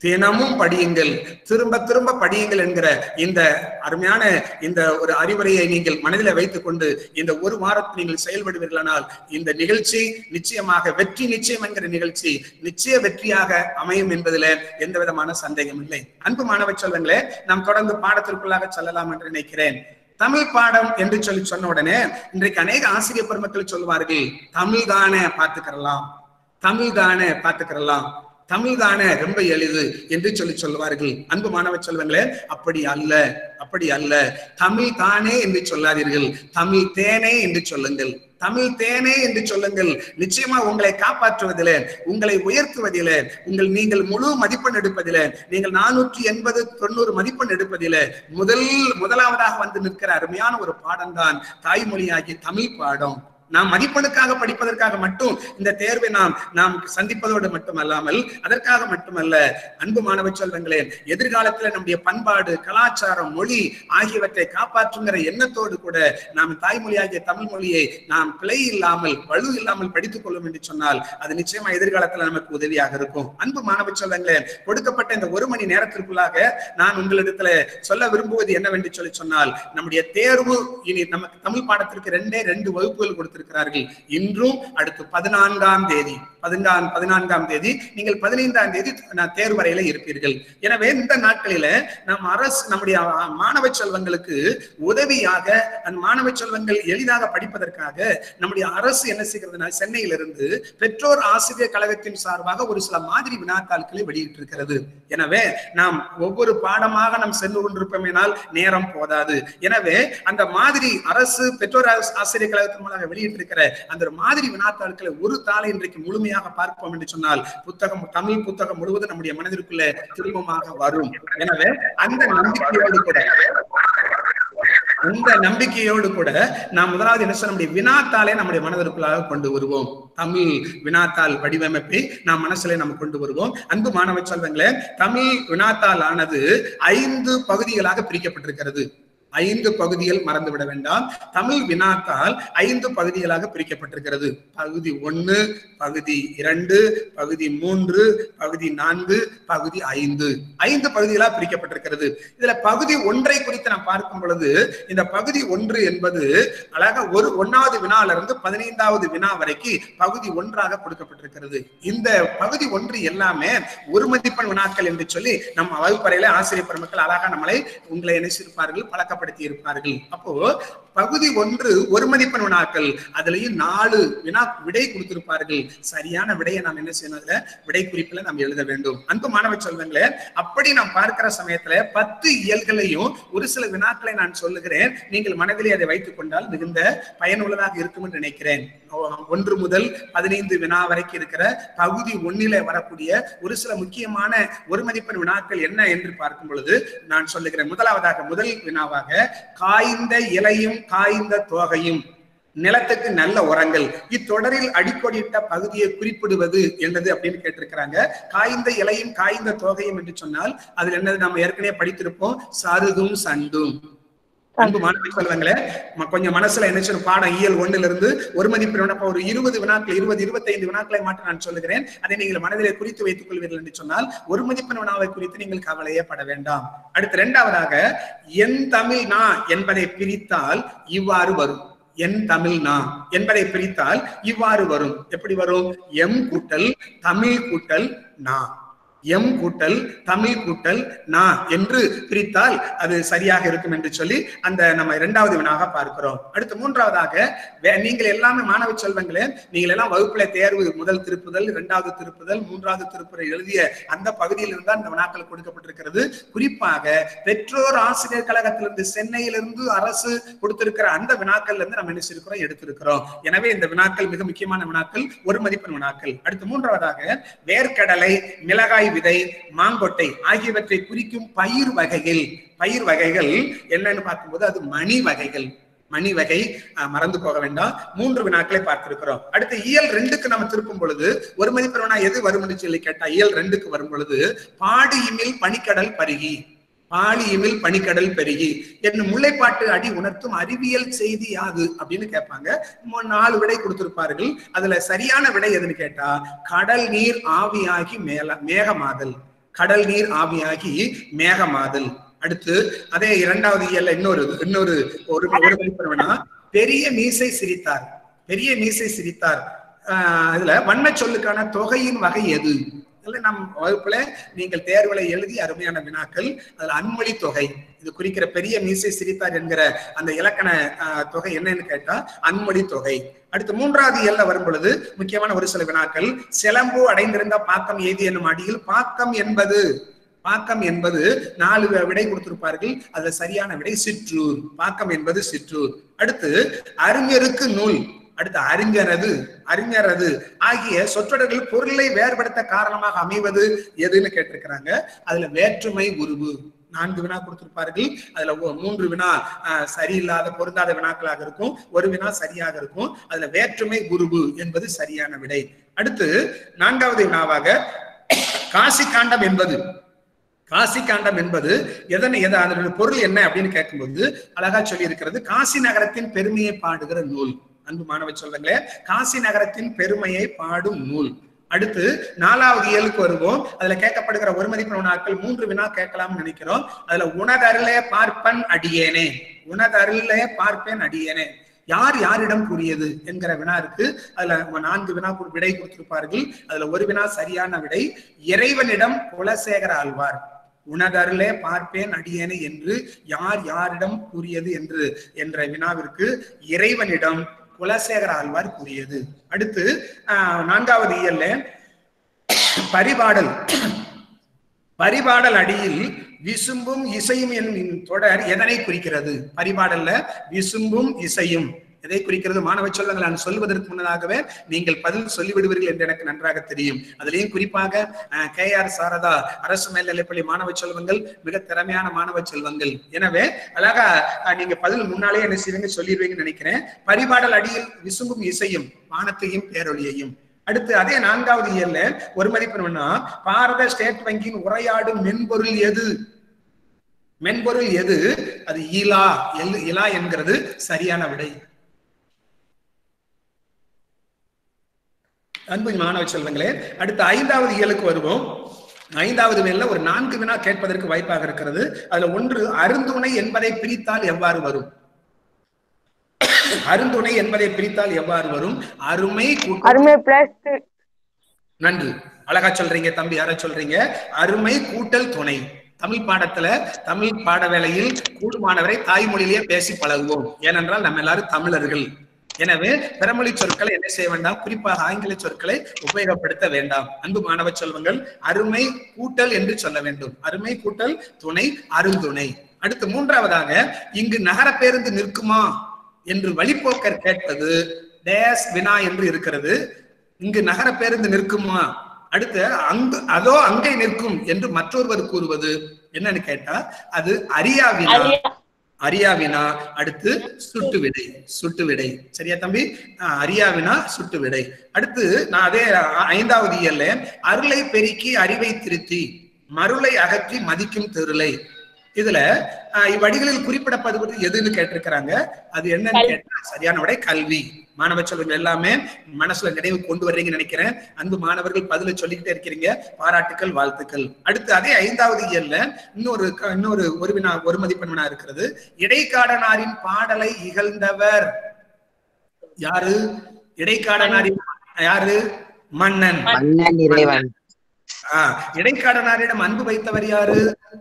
தினமும் படியுங்கள் திரும்ப திரும்ப படியுங்கள் என்கிற இந்த அருமையான இந்த ஒரு அறிவுரையை நீங்கள் மனதில் வைத்துக் கொண்டு இந்த ஒரு வாரத்தில் நீங்கள் செயல்படுவீர்களானால் இந்த நிகழ்ச்சி நிச்சயமாக வெற்றி நிச்சயம் என்கிற நிகழ்ச்சி நிச்சய வெற்றியாக அமையும் என்பதில் எந்த விதமான சந்தேகம் இல்லை அன்பு மாணவ செல்வங்களே நாம் தொடர்ந்து பாடத்திற்குள்ளாக செல்லலாம் என்று நினைக்கிறேன் தமிழ் பாடம் என்று சொல்லி சொன்ன உடனே இன்றைக்கு அநேக ஆசிரியர் பெருமக்கள் சொல்வார்கள் தமிழ் தானே பார்த்துக்கிறலாம் தமிழ் தானே பார்த்துக்கிறலாம் தமிழ் தானே ரொம்ப எளிது என்று சொல்லி சொல்வார்கள் அன்பு மாணவ செல்வங்களே அப்படி அல்ல அப்படி அல்ல தமிழ் தானே என்று சொல்லாதீர்கள் தமிழ் தேனே என்று சொல்லுங்கள் தமிழ் தேனே என்று சொல்லுங்கள் நிச்சயமா உங்களை காப்பாற்றுவதிலே உங்களை உயர்த்துவதிலே உங்கள் நீங்கள் முழு மதிப்பெண் எடுப்பதிலே நீங்கள் நானூற்றி எண்பது தொண்ணூறு மதிப்பெண் எடுப்பதிலே முதல் முதலாவதாக வந்து நிற்கிற அருமையான ஒரு பாடம் தான் தாய்மொழியாகிய தமிழ் பாடம் நாம் மதிப்பெண்ணுக்காக படிப்பதற்காக மட்டும் இந்த தேர்வை நாம் நாம் சந்திப்பதோடு மட்டுமல்லாமல் அதற்காக மட்டுமல்ல அன்பு மாணவ செல்வங்களே எதிர்காலத்துல நம்முடைய பண்பாடு கலாச்சாரம் மொழி ஆகியவற்றை காப்பாற்றுங்கிற எண்ணத்தோடு கூட நாம் தாய்மொழியாகிய தமிழ் மொழியை நாம் பிழை இல்லாமல் வலு இல்லாமல் படித்துக் கொள்ளும் என்று சொன்னால் அது நிச்சயமா எதிர்காலத்துல நமக்கு உதவியாக இருக்கும் அன்பு மாணவ செல்வங்களே கொடுக்கப்பட்ட இந்த ஒரு மணி நேரத்திற்குள்ளாக நான் உங்களிடத்துல சொல்ல விரும்புவது என்னவென்று சொல்லி சொன்னால் நம்முடைய தேர்வு இனி நமக்கு தமிழ் பாடத்திற்கு ரெண்டே ரெண்டு வகுப்புகள் கொடுத்திருக்கிறார்கள் இன்றும் அடுத்து பதினான்காம் தேதி பதினான்காம் பதினான்காம் தேதி நீங்கள் பதினைந்தாம் தேதி நான் தேர்வறையில இருப்பீர்கள் எனவே இந்த நாட்களில நம் அரசு நம்முடைய மாணவ செல்வங்களுக்கு உதவியாக அந்த மாணவ செல்வங்கள் எளிதாக படிப்பதற்காக நம்முடைய அரசு என்ன செய்கிறதுனா சென்னையிலிருந்து பெற்றோர் ஆசிரியர் கழகத்தின் சார்பாக ஒரு சில மாதிரி வினாத்தாள்களை வெளியிட்டிருக்கிறது எனவே நாம் ஒவ்வொரு பாடமாக நாம் சென்று கொண்டிருப்போமேனால் நேரம் போதாது எனவே அந்த மாதிரி அரசு பெற்றோர் ஆஸ்- ஆசிரியர் கழகத்தின் மூலமாக வெளியிட்டிருக்கிற அந்த ஒரு மாதிரி வினாத்தாள்களை ஒரு தாளை இன்றைக்கு முழுமையாக பார்ப்போம் என்று சொன்னால் புத்தகம் தமிழ் புத்தகம் முழுவதும் நம்முடைய மனதிற்குள்ள திரும்பமாக வரும் எனவே அந்த நம்பிக்கையோடு கூட அந்த நம்பிக்கையோடு கூட நாம் முதலாவது என்ன சொல்ல முடியும் வினாத்தாளை நம்முடைய மனதிற்குள்ளாக கொண்டு வருவோம் தமிழ் வினாத்தாள் வடிவமைப்பை நாம் மனசுல நம்ம கொண்டு வருவோம் அன்பு மாணவ செல்வங்களே தமிழ் வினாத்தாள் ஆனது ஐந்து பகுதிகளாக பிரிக்கப்பட்டிருக்கிறது ஐந்து பகுதிகள் மறந்துவிட வேண்டாம் தமிழ் வினாத்தால் ஐந்து பகுதிகளாக பிரிக்கப்பட்டிருக்கிறது பகுதி ஒன்னு பகுதி இரண்டு பகுதி மூன்று பகுதி நான்கு பகுதி ஐந்து ஐந்து பகுதிகளாக பிரிக்கப்பட்டிருக்கிறது இதுல பகுதி ஒன்றை குறித்து நாம் பார்க்கும் பொழுது இந்த பகுதி ஒன்று என்பது அழகா ஒரு ஒன்னாவது வினால இருந்து பதினைந்தாவது வினா வரைக்கும் பகுதி ஒன்றாக கொடுக்கப்பட்டிருக்கிறது இந்த பகுதி ஒன்று எல்லாமே ஒரு மதிப்பெண் வினாக்கள் என்று சொல்லி நம்ம வகுப்பறையில ஆசிரியர் பெருமக்கள் அழகா நம்மளை உங்களை நினைச்சிருப்பார்கள் பழக்கப்படுத்தி இருப்பார்கள் அப்போ பகுதி ஒன்று ஒரு மதிப்பெண் வினாக்கள் அதுலயும் நாலு வினா விடை கொடுத்திருப்பார்கள் சரியான விடையை நாம் என்ன செய்யணும் அதுல விடை குறிப்புல நாம் எழுத வேண்டும் அன்பு மாணவ செல்வங்களே அப்படி நாம் பார்க்கிற சமயத்துல பத்து இயல்களையும் ஒரு சில வினாக்களை நான் சொல்லுகிறேன் நீங்கள் மனதிலே அதை வைத்துக் கொண்டால் மிகுந்த பயனுள்ளதாக இருக்கும் என்று நினைக்கிறேன் ஒன்று முதல் பதினைந்து வினா வரைக்கும் இருக்கிற பகுதி ஒன்னிலே வரக்கூடிய ஒரு சில முக்கியமான ஒரு மதிப்பெண் வினாக்கள் என்ன என்று பார்க்கும் பொழுது நான் சொல்லுகிறேன் முதலாவதாக முதல் வினாவாக காய்ந்த இலையும் காய்ந்த தோகையும் நிலத்துக்கு நல்ல உரங்கள் இத்தொடரில் அடிக்கோடிட்ட பகுதியை குறிப்பிடுவது என்னது அப்படின்னு கேட்டிருக்கிறாங்க காய்ந்த இலையும் காய்ந்த தோகையும் என்று சொன்னால் அதுல என்னது நம்ம ஏற்கனவே படித்திருப்போம் சருகும் சண்டும் அன்பு மாணவ செல்வங்களே ம- கொஞ்சம் மனசுல என்ன செய்யணும் பாடம் இயல் ஒண்ணுல இருந்து ஒரு மதிப்பெண் வினா- ஒரு இருபது வினாக்கள் இருபது இருபத்தைந்து வினாக்களை மட்டும் நான் சொல்லுகிறேன் அதை நீங்கள் மனதிலே குறித்து வைத்துக் கொள்வீர்கள் என்று சொன்னால் ஒரு மதிப்பெண் வினாவை குறித்து நீங்கள் கவலையே பட வேண்டாம் அடுத்து இரண்டாவதாக என் தமிழ் நா என்பதை பிரித்தால் இவ்வாறு வரும் என் தமிழ் நா என்பதை பிரித்தால் இவ்வாறு வரும் எப்படி வரும் எம் கூட்டல் தமிழ் கூட்டல் நா எம் கூட்டல் தமிழ் கூட்டல் நா என்று பிரித்தால் அது சரியாக இருக்கும் என்று சொல்லி அந்த நம்ம இரண்டாவது வினாக பார்க்கிறோம் அடுத்து மூன்றாவதாக வே- நீங்கள் எல்லாமே மாணவ செல்வங்களே நீங்கள் எல்லாம் வகுப்புல தேர்வு முதல் திருப்புதல் இரண்டாவது திருப்புதல் மூன்றாவது திருப்புரை எழுதிய அந்த பகுதியில் இருந்தால் இந்த வினாக்கள் கொடுக்கப்பட்டிருக்கிறது குறிப்பாக பெற்றோர் ஆசிரியர் கழகத்திலிருந்து சென்னையிலிருந்து அரசு கொடுத்திருக்கிற அந்த வினாக்கள்ல இருந்து நம்ம என்ன செய்திருக்கிறோம் எடுத்திருக்கிறோம் எனவே இந்த வினாக்கள் மிக முக்கியமான வினாக்கள் ஒரு மதிப்பெண் வினாக்கள் அடுத்து மூன்றாவதாக வேர்க்கடலை மிளகாய் விதை மாங்கொட்டை ஆகியவற்றை குறிக்கும் பயிர் வகைகள் பயிர் வகைகள் என்னன்னு பார்க்கும்போது அது மணி வகைகள் மணி வகை அஹ், மறந்து போக வேண்டாம் மூன்று வினாக்களை பார்த்திருக்கிறோம் அடுத்து இயல் ரெண்டுக்கு நம்ம திருப்பும் பொழுது ஒரு மதிப்பெண் வினா எது வரும்னு சொல்லி கேட்டா இயல் ரெண்டுக்கு வரும் பொழுது பாடு இமில் பனிக்கடல் பருகி பாலியமில் பனிக்கடல் பெருகி என்னும் முல்லைப்பாட்டு அடி உணர்த்தும் அறிவியல் செய்தி யாது அப்படின்னு கேட்பாங்க மு- நாலு விடை கொடுத்திருப்பார்கள் அதுல சரியான விடை எதுன்னு கேட்டா கடல் நீர் ஆவியாகி மேல மேகமாதல் கடல் நீர் ஆவியாகி மேகமாதல் அடுத்து அதே இரண்டாவது இயல்ல இன்னொரு இன்னொரு ஒரு ஒரு மதிப்பெண்னா பெரிய மீசை சிரித்தார் பெரிய மீசை சிரித்தார் ஆஹ் இதுல வண்ண சொல்லுக்கான தொகையின் வகை எது இதுல நம் வகுப்புல நீங்கள் தேர்வுகளை எழுதி அருமையான வினாக்கள் அதுல அன்மொழி தொகை இது குறிக்கிற பெரிய மீசை சிரித்தார் என்கிற அந்த இலக்கண ஆஹ், தொகை என்னன்னு கேட்டா அன்மொழி தொகை அடுத்து மூன்றாவது எல்ல வரும் பொழுது முக்கியமான ஒரு சில வினாக்கள் சிலம்பு அடைந்திருந்த பாக்கம் ஏது என்னும் அடியில் பாக்கம் என்பது பாக்கம் என்பது நாலு வி- விடை கொடுத்திருப்பார்கள் அதுல சரியான விடை சிற்றூர் பாக்கம் என்பது சிற்றூர் அடுத்து அறிஞருக்கு நூல் அடுத்து அறிஞரது அறிஞரது ஆகிய சொற்றொடர்கள் பொருளை வேறுபடுத்த காரணமாக அமைவது எதுன்னு கேட்டிருக்கிறாங்க அதுல வேற்றுமை உருவு நான்கு வினா கொடுத்திருப்பார்கள் அதுல ஒ- மூன்று வினா ஆஹ், சரியில்லாத பொருந்தாத வினாக்களாக இருக்கும் ஒரு வினா சரியாக இருக்கும் அதுல வேற்றுமை உருவு என்பது சரியான விடை அடுத்து நான்காவது வினாவாக காசி காண்டம் என்பது காசி காண்டம் என்பது எதனை எதை அதனுடைய பொருள் என்ன அப்படின்னு கேட்கும்போது அழகா சொல்லி இருக்கிறது காசி நகரத்தின் பெருமையை பாடுகிற நூல் அன்பு மாணவ சொல்லுங்களே காசி நகரத்தின் பெருமையை பாடும் நூல் அடுத்து நாலாவது இயலுக்கு வருவோம் அதுல கேட்கப்படுகிற ஒரு மதிப்பு நாட்கள் மூன்று வினா கேட்கலாம்னு நினைக்கிறோம் அதுல உனதருளே பார்ப்பன் அடியேனே உனதருளே பார்ப்பேன் அடியேனே யார் யாரிடம் கூறியது என்கிற வினா இருக்கு அதுல நான்கு வினா கு- விடை கொடுத்திருப்பார்கள் அதுல ஒரு வினா சரியான விடை இறைவனிடம் குலசேகர ஆழ்வார் உனதருளே பார்ப்பேன் அடியேனே என்று யார் யாரிடம் கூறியது என்று என்ற வினாவிற்கு இறைவனிடம் குலசேகர ஆழ்வார் கூறியது அடுத்து ஆஹ், நான்காவது இயல்ல பரிபாடல் பரிபாடல் அடியில் விசும்பும் இசையும் என்னும் தொடர் எதனை குறிக்கிறது பரிபாடல்ல விசும்பும் இசையும் எதை குறிக்கிறது மாணவ சொல்லுங்கள் நான் சொல்வதற்கு முன்னதாகவே நீங்கள் பதில் சொல்லிவிடுவீர்கள் என்று எனக்கு நன்றாக தெரியும் அதுலயும் குறிப்பாக கே ஆர் சாரதா அரசு மேல்நிலைப்பள்ளி மாணவ செல்வங்கள் மிக திறமையான மாணவ செல்வங்கள் எனவே அழகா அஹ், நீங்க பதில் முன்னாலே என்ன செய்வீங்க சொல்லிடுவீங்கன்னு நினைக்கிறேன் பரிபாடல் அடியில் விசும்பும் இசையும் வானத்தையும் பேரொழியையும் அடுத்து அதே நான்காவது இயல்ல ஒரு மதிப்பெண்னா பாரத ஸ்டேட் வங்கியின் உரையாடும் மென்பொருள் எது மென்பொருள் எது அது இலா எல் இலா என்கிறது சரியான விடை அன்பு மாணவ செல்வங்களே அடுத்து ஐந்தாவது இயலுக்கு வருவோம் ஐந்தாவது மேல ஒரு நான்கு வினா கேட்பதற்கு வாய்ப்பாக இருக்கிறது அதுல ஒன்று அருந்துணை என்பதை பிரித்தால் எவ்வாறு வரும் அருந்துணை என்பதை பிரித்தால் எவ்வாறு வரும் அருமை கூட்டல் அருமை பிளஸ் நன்று அழகா சொல்றீங்க தம்பி யார சொல்றீங்க அருமை கூட்டல் துணை தமிழ் பாடத்துல தமிழ் பாட வேளையில் கூடுமானவரை தாய்மொழியிலேயே பேசி பழகுவோம் ஏனென்றால் நம்ம எல்லாரும் தமிழர்கள் எனவே பிறமொழி சொற்களை என்ன செய்ய வேண்டாம் குறிப்பாக ஆங்கில சொற்களை உபயோகப்படுத்த வேண்டாம் அன்பு மாணவ செல்வங்கள் அருமை கூட்டல் என்று சொல்ல வேண்டும் அருமை கூட்டல் துணை அருந்துணை அடுத்து மூன்றாவதாக இங்கு நகர பேருந்து நிற்குமா என்று வழிப்போக்கர் கேட்பது டேஸ் வினா என்று இருக்கிறது இங்கு நகர பேருந்து நிற்குமா அடுத்து அங்கு அதோ அங்கே நிற்கும் என்று மற்றொருவர் கூறுவது என்னன்னு கேட்டா அது அரியாவினா அரியாவினா அடுத்து சுட்டு விடை சுட்டு விடை சரியா தம்பி ஆஹ், அரியாவினா சுட்டு விடை அடுத்து நான் அதே அ- ஐந்தாவது இயல்ல அருளை பெருக்கி அறிவை திருத்தி மருளை அகற்றி மதிக்கும் திருளை இதுல ஆஹ், இவ்வடிகளில் குறிப்பிடப்படுவது எதுன்னு கேட்டிருக்கிறாங்க அது என்னன்னு கேட்டா சரியான விடை கல்வி மாணவ செல்வங்கள் எல்லாமே மனசுல நினைவு கொண்டு வர்றீங்கன்னு நினைக்கிறேன் அன்பு மாணவர்கள் பதில சொல்லிக்கிட்டே இருக்கிறீங்க பாராட்டுக்கள் வாழ்த்துக்கள் அடுத்து அதே ஐந்தாவது இயல்ல இன்னொரு க- இன்னொரு ஒரு வினா ஒரு மதிப்பெண் வினா இருக்கிறது இடைக்காடனாரின் பாடலை இகழ்ந்தவர் யாரு இடைக்காடனாரின் யாரு மன்னன் மன்னன் இறைவன் ஆஹ் இடைக்காடனாரிடம் அன்பு வைத்தவர் யாரு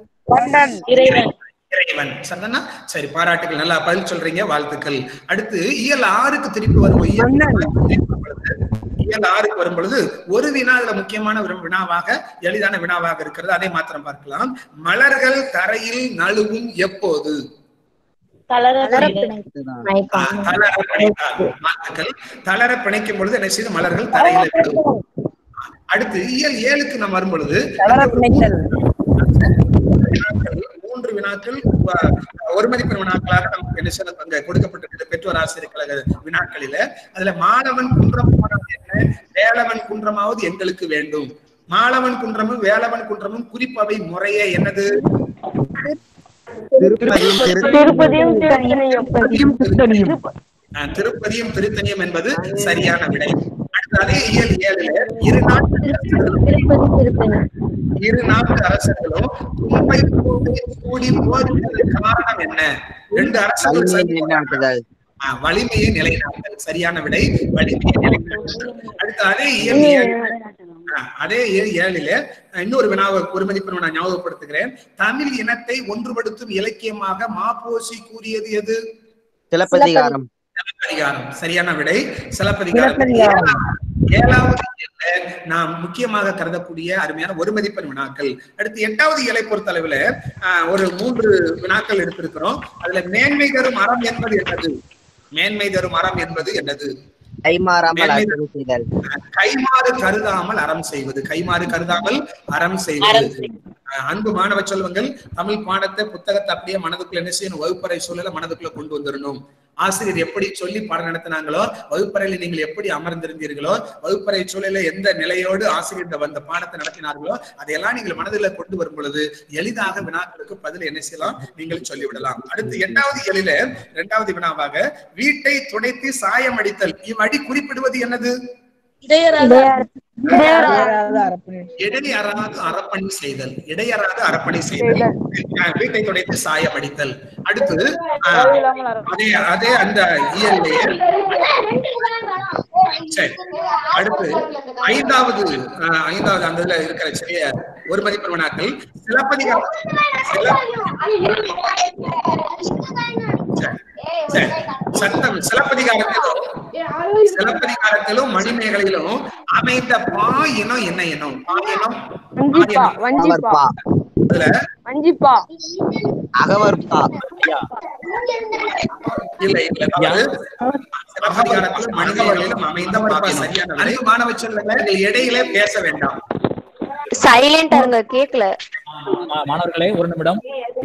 இறைவன் இறைவன் சரிதானா சரி பாராட்டுகள் நல்லா பதில் சொல்றீங்க வாழ்த்துக்கள் அடுத்து இயல் ஆறுக்கு திருப்பி வரும் இயல் திருப்பி வரும் பொழுது, இயல் ஆறுக்கு வரும் பொழுது ஒரு வினா அதுல முக்கியமான ஒரு வினாவாக எளிதான வினாவாக இருக்கிறது அதை மாத்திரம் பார்க்கலாம் மலர்கள் தரையில் நழுவும் எப்போது தளர இதுதான். ஆஹ், தளர பிணைத்தால் வாழ்த்துக்கள் தளர பிணைக்கும் பொழுது என்ன செய்து மலர்கள் தரையில விழும் அடுத்து இயல் ஏழுக்கு நாம் வரும் பொழுது வினாக்கள், மூன்று வினாக்கள் அஹ், ஒரு மதிப்பெண் வினாக்களாக நமக்கு என்ன செய்ய அங்க கொடுக்கப்பட்டிருக்கிறது பெற்றோர் ஆசிரியர் கழக வினாக்களில அதுல மாணவன் குன்றம் போனது என்ன வேலவன் குன்றமாவது எங்களுக்கு வேண்டும் மாலவன் குன்றமும் வேலவன் குன்றமும் குறிப்பவை முறையே என்னது திருப்பதியும் திரு திருப்பதியும் திருத்தணியும் அஹ், திருப்பதியும் திருத்தணியம் என்பது சரியான விடை அடுத்து அதே இயல் ஏழுல இரு நாட்கள் திருப்பதி திருத்தணி இரு நாட்டு அரசர்களும் தும்பை பூவை கூடி போருக்கு காரணம் என்ன ரெண்டு அரசர்கள் வலிமையை சண்டை நிலைநாட்டுதல் ஆ, வலிமையை நிலைநாட்டல் சரியான விடை வலிமையை நிலைநாட்டல் அடுத்து அதே இயல் ஏழு ஆ, அதே இயல் ஏழில இன்னொரு வினாவை ஒரு மதிப்பு நான் ஞாபகப்படுத்துகிறேன் தமிழ் இனத்தை ஒன்றுபடுத்தும் இலக்கியமாக மாப்போசி கூறியது எது சிலப்பதிகாரம் சிலப்பதிகாரம் சரியான விடை சிலப்பதிகாரம் சிலப்பதிகாரம். ஏழாவது இயல்ல நாம் முக்கியமாக கருதக்கூடிய அருமையான ஒரு மதிப்பெண் வினாக்கள் அடுத்து எட்டாவது இயலை பொறுத்த அளவுல ஆஹ், ஒரு மூன்று வினாக்கள் எடுத்திருக்கிறோம் அதுல மேன்மை தரும் அறம் என்பது என்னது மேன்மை தரும் அறம் என்பது என்னது கைமாறாமல் மேன்மை அர்ப்பணம் செய்தல் கைமாறு கருதாமல் அறம் செய்வது கைமாறு கருதாமல் அறம் செய்வது அறம் செய்வது. அஹ் அன்பு மாணவ செல்வங்கள் தமிழ் பாடத்தை புத்தகத்தை அப்படியே மனதுக்குள்ள என்ன செய்யணும் வகுப்பறை சூழல மனதுக்குள்ள கொண்டு வந்துடணும் ஆசிரியர் எப்படி சொல்லி பாடம் நடத்தினாங்களோ வகுப்பறையில நீங்கள் எப்படி அமர்ந்திருந்தீர்களோ வகுப்பறை சூழல எந்த நிலையோடு ஆசிரியர் வந்த பாடத்தை நடத்தினார்களோ அதையெல்லாம் நீங்கள் மனதில் கொண்டு வரும் பொழுது எளிதாக வினாக்களுக்கு பதில் என்ன செய்யலாம் நீங்கள் சொல்லிவிடலாம் அடுத்து எட்டாவது எழில இரண்டாவது வினாவாக வீட்டை துடைத்து சாயம் அடித்தல் இவ்வடி குறிப்பிடுவது என்னது இடையறாது அறப்பணி செய்தல் இடையறாது அறப்பணி செய்தல் அஹ் வீட்டை துடைத்து சாயம் அடித்தல் அடுத்து அஹ், அதே அதே அந்த இயல்லையே சரி அடுத்து ஐந்தாவது அஹ், ஐந்தாவது அந்த இதுல இருக்கிற சிறிய ஒரு மதிப்பு வினாக்கள் சிலப்பதிகாரம் சரி, சரி. சட்டம் சிலப்பதிகாரத்திலும் சிலப்பதிகாரத்திலும் மணிமேகலையிலும் அமைந்த பா இனம் என்ன இனம் பா இனம் வஞ்சிப்பா வஞ்சிப்பா அகவற்பா அதுல வஞ்சிப்பா அகவற்பா இல்ல இல்ல அதாவது சிலப்பதிகாரத்திலும் மணிமேகலையிலும் அமைந்த பா இனம். சரியான விடை. அன்பு மாணவ செல்வங்கள் நீங்கள் இடையிலே பேச வேண்டாம் சைலண்டா இருங்க கேக்கல மா- மாணவர்களே ஒரு நிமிடம்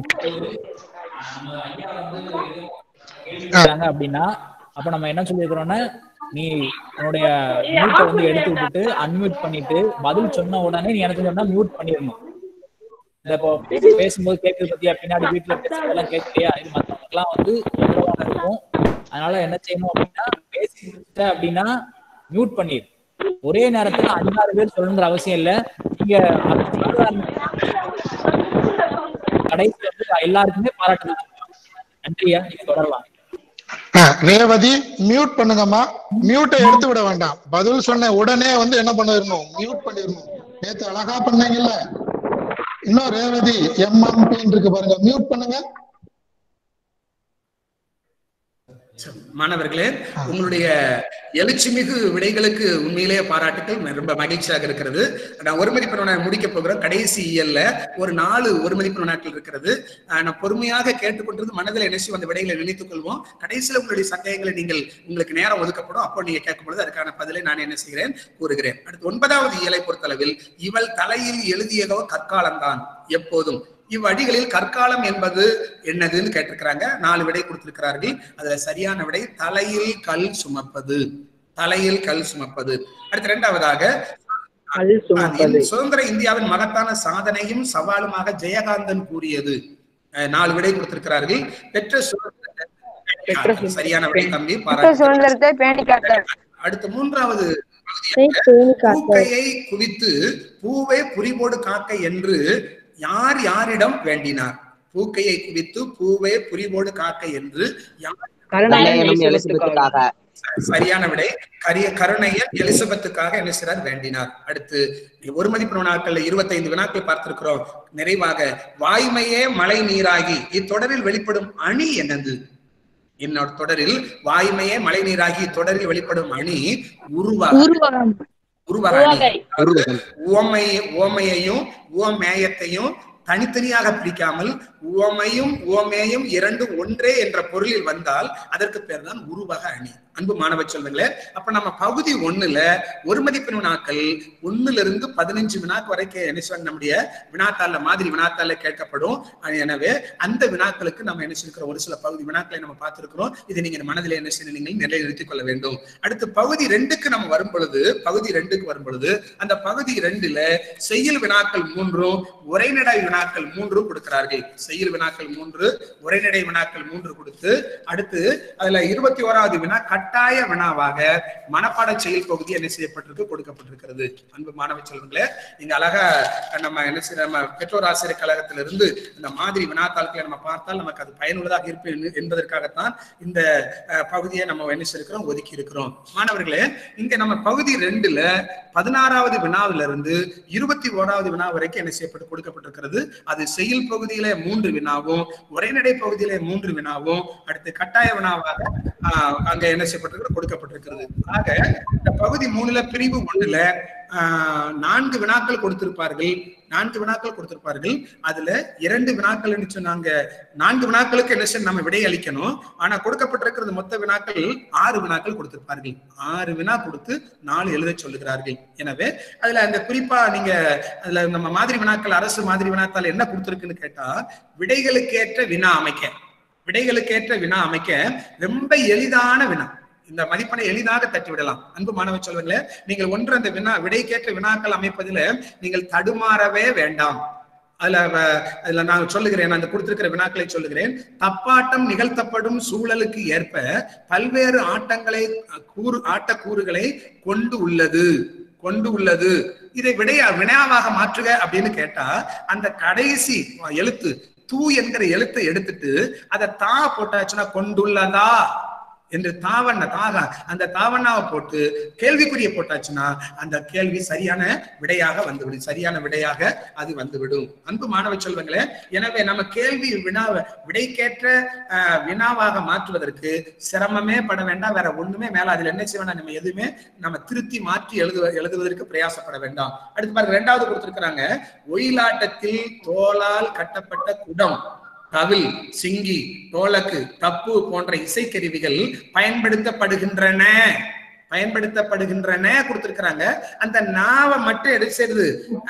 கேக்குறாங்க அப்படின்னா அப்ப நம்ம என்ன சொல்லியிருக்கிறோம்னா நீ உன்னுடைய மியூட்டை வந்து எடுத்து விட்டுட்டு அன்மியூட் பண்ணிட்டு பதில் சொன்ன உடனே நீ எனக்கு சொன்னா மியூட் பண்ணிடணும் இந்த இப்போ பேசும்போது கேக்குது பத்தியா பின்னாடி வீட்டுல பேசுறதெல்லாம் கேட்கலையா இது மத்தவங்களுக்குலாம் வந்து தொந்தரவாக இருக்கும் அதனால என்ன செய்யணும் அப்படின்னா பேசி முடிச்சிட்ட அப்படின்னா மியூட் பண்ணிடு ஒரே நேரத்துல அஞ்சாறு பேர் சொல்லணுங்கிற அவசியம் இல்ல நீங்க அப்படி சொல்றதா இருந்தா கடைசி வந்து எல்லாருக்குமே பாராட்டு நன்றியா நீங்க தொடரலாம் ஆ, ரேவதி மியூட் பண்ணுங்கம்மா மியூட்டை எடுத்து விட வேண்டாம் பதில் சொன்ன உடனே வந்து என்ன பண்ணிடணும் மியூட் பண்ணிடணும் நேத்து அழகா பண்ணீங்கல்ல இன்னும் ரேவதி எம்எம்பின்னு இருக்கு பாருங்க மியூட் பண்ணுங்க மாணவர்களே உங்களுடைய எழுச்சிமிகு விடைகளுக்கு உண்மையிலேயே பாராட்டுக்கள் ரொம்ப மகிழ்ச்சியாக இருக்கிறது நான் ஒரு மதிப்பு நான் முடிக்க போகிறோம் கடைசி இயல்ல ஒரு நாலு ஒரு மதிப்பு நாட்கள் இருக்கிறது அஹ் நான் பொறுமையாக கேட்டுக்கொண்டிருந்து மனதில் நினைச்சு அந்த விடைகளை நினைத்துக் கொள்வோம் கடைசியில உங்களுடைய சந்தேகங்களை நீங்கள் உங்களுக்கு நேரம் ஒதுக்கப்படும் அப்போ நீங்க கேட்கும் பொழுது அதுக்கான பதிலை நான் என்ன செய்கிறேன் கூறுகிறேன் அடுத்து ஒன்பதாவது இயலை பொறுத்தளவில் இவள் தலையில் எழுதியதோ கற்காலம்தான் எப்போதும் இவ்வடிகளில் கற்காலம் என்பது என்னதுன்னு கேட்டிருக்கிறாங்க நாலு விடை கொடுத்திருக்கிறார்கள் அதுல சரியான விடை தலையில் கல் சுமப்பது தலையில் கல் சுமப்பது அடுத்து இரண்டாவதாக இந்த சுதந்திர இந்தியாவின் மகத்தான சாதனையும் சவாலுமாக ஜெயகாந்தன் கூறியது அஹ் நாலு விடை கொடுத்திருக்கிறார்கள் பெற்ற சுதந்திர சரியான விடை தம்பி பாராட்டு சுதந்திரத்தை பேணி காத்தல் அடுத்து மூன்றாவது பூக்கையை குவித்து பூவே புரிபோடு காக்க என்று யார் யாரிடம் வேண்டினார் பூக்கையை குவித்து பூவே புரிபோடு காக்க என்று யார் கருணையனும் எலிசபெத்துக்காக சரியான விடை கரிய கருணையர் எலிசபெத்துக்காக என்ன செய்றார் வேண்டினார் அடுத்து ஒரு மதிப்பு வினாக்கள்ல இருபத்தைந்து வினாக்கள் பார்த்திருக்கிறோம் நிறைவாக வாய்மையே மழை நீராகி இத்தொடரில் வெளிப்படும் அணி என்னது என்னோட தொடரில் வாய்மையே மழை நீராகி இத்தொடரில் வெளிப்படும் அணி உருவாக உருவகம் உருவக அணி அதாவது உவமை உவமையையும் உவமேயத்தையும் தனித்தனியாக பிரிக்காமல் உவமையும் உவமேயும் இரண்டும் ஒன்றே என்ற பொருளில் வந்தால் அதற்கு பேர் தான் உருவக அணி அன்பு மாணவ செல்வங்களே அப்ப நம்ம பகுதி ஒண்ணுல ஒரு மதிப்பெண் வினாக்கள் ஒண்ணுல இருந்து பதினஞ்சு வினாக்கு வரைக்கும் என்ன செய்வாங்க நம்முடைய வினாத்தாள்ல மாதிரி வினாத்தாள்ல கேட்கப்படும் அஹ் எனவே அந்த வினாக்களுக்கு நம்ம என்ன செய்யிருக்கிறோம் ஒரு சில பகுதி வினாக்களை நம்ம பார்த்திருக்கிறோம் இதை நீங்க மனதில் என்ன செய்யணும் நீங்கள் நிலைநிறுத்திக் கொள்ள வேண்டும் அடுத்து பகுதி ரெண்டுக்கு நம்ம வரும் பொழுது பகுதி ரெண்டுக்கு வரும் பொழுது அந்த பகுதி ரெண்டுல செய்யுள் வினாக்கள் மூன்றும் உரைநடை வினாக்கள் மூன்றும் கொடுக்கிறார்கள் செய்யுள் வினாக்கள் மூன்று உரைநடை வினாக்கள் மூன்று கொடுத்து அடுத்து அதுல இருபத்தி ஓராவது வினா கட் கட்டாய வினாவாக மனப்பாட செயல் பகுதி என்ன செய்யப்பட்டிருக்கு கொடுக்கப்பட்டிருக்கிறது அன்பு மாணவ செல்வங்களே இங்க அழகா நம்ம என்ன செய்ய நம்ம பெற்றோர் ஆசிரியர் கழகத்திலிருந்து இந்த மாதிரி வினாத்தாள்களை நம்ம பார்த்தால் நமக்கு அது பயனுள்ளதாக இருப்பு என்பதற்காகத்தான் இந்த அஹ், பகுதியை நம்ம என்ன செய்யிருக்கிறோம் ஒதுக்கி இருக்கிறோம் மாணவர்களே இங்க நம்ம பகுதி ரெண்டுல பதினாறாவது வினாவில இருந்து இருபத்தி ஓராவது வினா வரைக்கும் என்ன செய்யப்பட்டு கொடுக்கப்பட்டிருக்கிறது அது செயல் பகுதியில மூன்று வினாவும் உரைநடை பகுதியில மூன்று வினாவும் அடுத்து கட்டாய வினாவாக ஆஹ், அங்க என்ன செய்யப்பட்டிருக்கிறது கொடுக்கப்பட்டிருக்கிறது ஆக இந்த பகுதி மூணுல பிரிவு ஒண்ணுல ஆஹ், நான்கு வினாக்கள் கொடுத்திருப்பார்கள் நான்கு வினாக்கள் கொடுத்திருப்பார்கள் அதுல இரண்டு வினாக்கள் சொன்னாங்க நான்கு வினாக்களுக்கு என்ன செய்யணும் நம்ம விடை அளிக்கணும் ஆனா கொடுக்கப்பட்டிருக்கிறது மொத்த வினாக்கள் ஆறு வினாக்கள் கொடுத்திருப்பார்கள் ஆறு வினா கொடுத்து நாலு எழுத சொல்லுகிறார்கள் எனவே அதுல அந்த குறிப்பா நீங்க அதுல நம்ம மாதிரி வினாக்கள் அரசு மாதிரி வினாத்தால் என்ன கொடுத்திருக்குன்னு கேட்டா விடைகளுக்கேற்ற வினா அமைக்க விடைகளுக்கேற்ற வினா அமைக்க ரொம்ப எளிதான வினா இந்த மதிப்பெண்ணை எளிதாக தட்டி விடலாம் அன்பு மாணவ செல்வங்களே நீங்கள் ஒன்று அந்த வினா விடைக்கேற்ற வினாக்கள் அமைப்பதில் நீங்கள் தடுமாறவே வேண்டாம் அதுல வ- அதுல நான் சொல்லுகிறேன் நான் அந்த கொடுத்திருக்கிற வினாக்களை சொல்லுகிறேன் தப்பாட்டம் நிகழ்த்தப்படும் சூழலுக்கு ஏற்ப பல்வேறு ஆட்டங்களை கூறு ஆட்டக்கூறுகளை கொண்டு உள்ளது கொண்டு உள்ளது இதை விடையா வினாவாக மாற்றுக அப்படின்னு கேட்டா அந்த கடைசி எழுத்து தூ என்கிற எழுத்தை எடுத்துட்டு அதை தா போட்டாச்சுன்னா கொண்டுள்ளதா என்று தாவண்ண தாக அந்த தாவண்ணாவை போட்டு கேள்விக்குரிய போட்டாச்சுன்னா அந்த கேள்வி சரியான விடையாக வந்துவிடும் சரியான விடையாக அது வந்துவிடும் அன்பு மாணவ செல்வங்களே எனவே நம்ம கேள்வி வினாவை விடைக்கேற்ற ஆஹ், வினாவாக மாற்றுவதற்கு சிரமமே பட வேண்டாம் வேற ஒண்ணுமே மேல அதுல என்ன செய்ய வேண்டாம் நம்ம எதுவுமே நம்ம திருத்தி மாற்றி எழுதுவ எழுதுவதற்கு பிரயாசப்பட வேண்டாம் அடுத்து பாருங்க ரெண்டாவது கொடுத்திருக்கிறாங்க ஒயிலாட்டத்தில் தோளால் கட்டப்பட்ட குடம் தவில் சிங்கி டோலக்கு தப்பு போன்ற இசைக்கருவிகள் பயன்படுத்தப்படுகின்றன பயன்படுத்தப்படுகின்றன கொடுத்திருக்கிறாங்க அந்த நாவை மட்டும் எடுத்து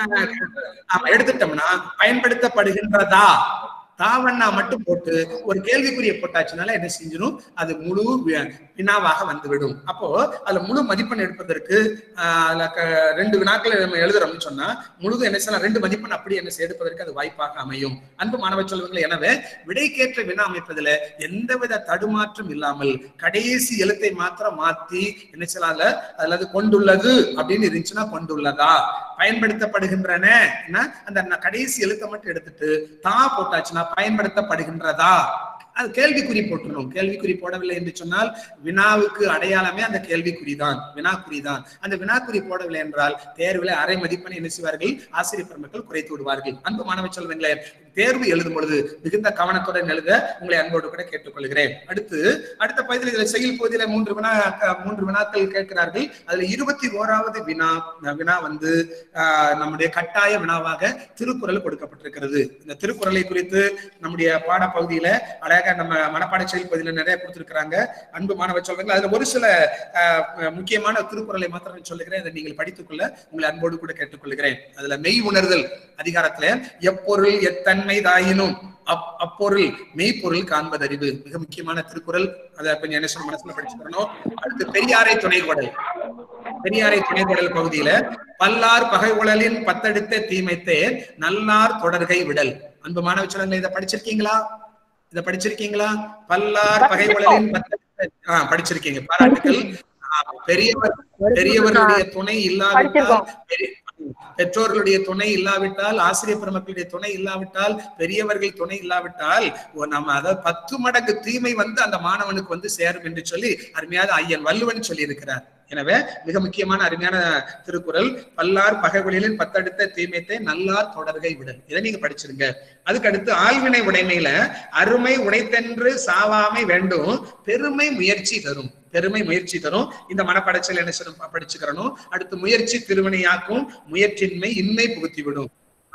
ஆமா எடுத்துட்டோம்னா பயன்படுத்தப்படுகின்றதா தாவண்ணா மட்டும் போட்டு ஒரு கேள்விக்குரிய போட்டாச்சுனால என்ன செஞ்சிடும் அது முழு வி- வினாவாக வந்துவிடும் அப்போ அதுல முழு மதிப்பெண் எடுப்பதற்கு ஆஹ், அதுல க- ரெண்டு வினாக்களை நம்ம எழுதுறோம்னு சொன்னா முழுது என்ன செய்யலாம் ரெண்டு மதிப்பெண் அப்படி என்ன செய்ய எடுப்பதற்கு அது வாய்ப்பாக அமையும் அன்பு மாணவ செல்வங்களே எனவே விடைக்கேற்ற வினா அமைப்பதில் எந்தவித தடுமாற்றம் இல்லாமல் கடைசி எழுத்தை மாத்திரம் மாத்தி என்ன செய்யலாம்ல அல்லது கொண்டுள்ளது அப்படின்னு இருந்துச்சுன்னா கொண்டுள்ளதா பயன்படுத்தப்படுகின்றன என்ன, அந்த ந- கடைசி எழுத்தை மட்டும் எடுத்துட்டு தா போட்டாச்சுன்னா பயன்படுத்தப்படுகின்றதா அது கேள்விக்குறி போட்டுருணும் கேள்விக்குறி போடவில்லை என்று சொன்னால் வினாவுக்கு அடையாளமே அந்த கேள்விக்குறி தான் வினாக்குறி தான் அந்த வினாக்குறி போடவில்லை என்றால் தேர்வில் அரை மதிப்பெண்ணை என்ன செய்வார்கள் ஆசிரியர் பெருமக்கள் குறைத்து விடுவார்கள் அன்பு மாணவ செல்வங்களே தேர்வு எழுதும் பொழுது மிகுந்த கவனத்துடன் எழுத உங்களை அன்போடு கூட கேட்டுக்கொள்கிறேன் அடுத்து அடுத்த பகுதியில் இதுல செயல் பகுதியில மூன்று வினா க- மூன்று வினாக்கள் கேட்கிறார்கள் அதுல இருபத்தி ஓராவது வினா வினா வந்து ஆஹ், நம்முடைய கட்டாய வினாவாக திருக்குறள் கொடுக்கப்பட்டிருக்கிறது இந்த திருக்குறளை குறித்து நம்முடைய பாடப்பகுதியில அழகாக நம்ம மனப்பாட செயல் பகுதியில நிறைய கொடுத்திருக்கிறாங்க அன்பு மாணவ சொல்றீங்க அதுல ஒரு சில ஆஹ், முக்கியமான திருக்குறளை மாத்திரம் சொல்லுகிறேன் அதை நீங்கள் படித்துக்கொள்ள உங்களை அன்போடு கூட கேட்டுக்கொள்கிறேன் அதுல மெய் உணர்தல் அதிகாரத்துல எப்பொருள் எத்தன்மை தாயினும் அப் அப்பொருள் மெய்ப்பொருள் காண்பதறிவு மிக முக்கியமான திருக்குறள் அதை கொஞ்சம் என்ன சொல்ல மனசுல படிச்சுக்கணும் அடுத்து பெரியாரை துணை கொடல் பெரியாரை துணை கொடல் பகுதியில பல்லார் பகை உழலின் பத்தெடுத்த தீமைத்தே நல்லார் தொடர்கை விடல் அன்பு மாணவ சொல்லுங்க இதை படிச்சிருக்கீங்களா இதை படிச்சிருக்கீங்களா பல்லார் பகை உழலின் பத்தெடுத்த ஆஹ் படிச்சிருக்கீங்க பாராட்டுகள் ஆஹ் பெரியவர் பெரியவருடைய துணை இல்லாவிட்டால் படிச்சிருக்கோம். பெரிய- பெற்றோர்களுடைய துணை இல்லாவிட்டால் ஆசிரியர் பெருமக்களுடைய துணை இல்லாவிட்டால் பெரியவர்கள் துணை இல்லாவிட்டால் ஓ, நம்ம அதாவது பத்து மடங்கு தீமை வந்து அந்த மாணவனுக்கு வந்து சேரும் என்று சொல்லி அருமையாக ஐயன் வள்ளுவன் சொல்லி இருக்கிறார் எனவே மிக முக்கியமான அருமையான திருக்குறள் பல்லார் பகைவழிகளின் பத்தடுத்த தீமைத்தை நல்லார் தொடர்கை விடல் இதை நீங்க படிச்சிருங்க அதுக்கு அடுத்து ஆழ்வினை உடைமையில அருமை உடைத்தென்று சாவாமை வேண்டும் பெருமை முயற்சி தரும் பெருமை முயற்சி தரும் இந்த மனப்படைச்சல் என்ன செய்யணும் படிச்சுக்கிறணும் அடுத்து முயற்சி திருவினையாக்கும் முயற்சின்மை இன்மை புகுத்தி விடும்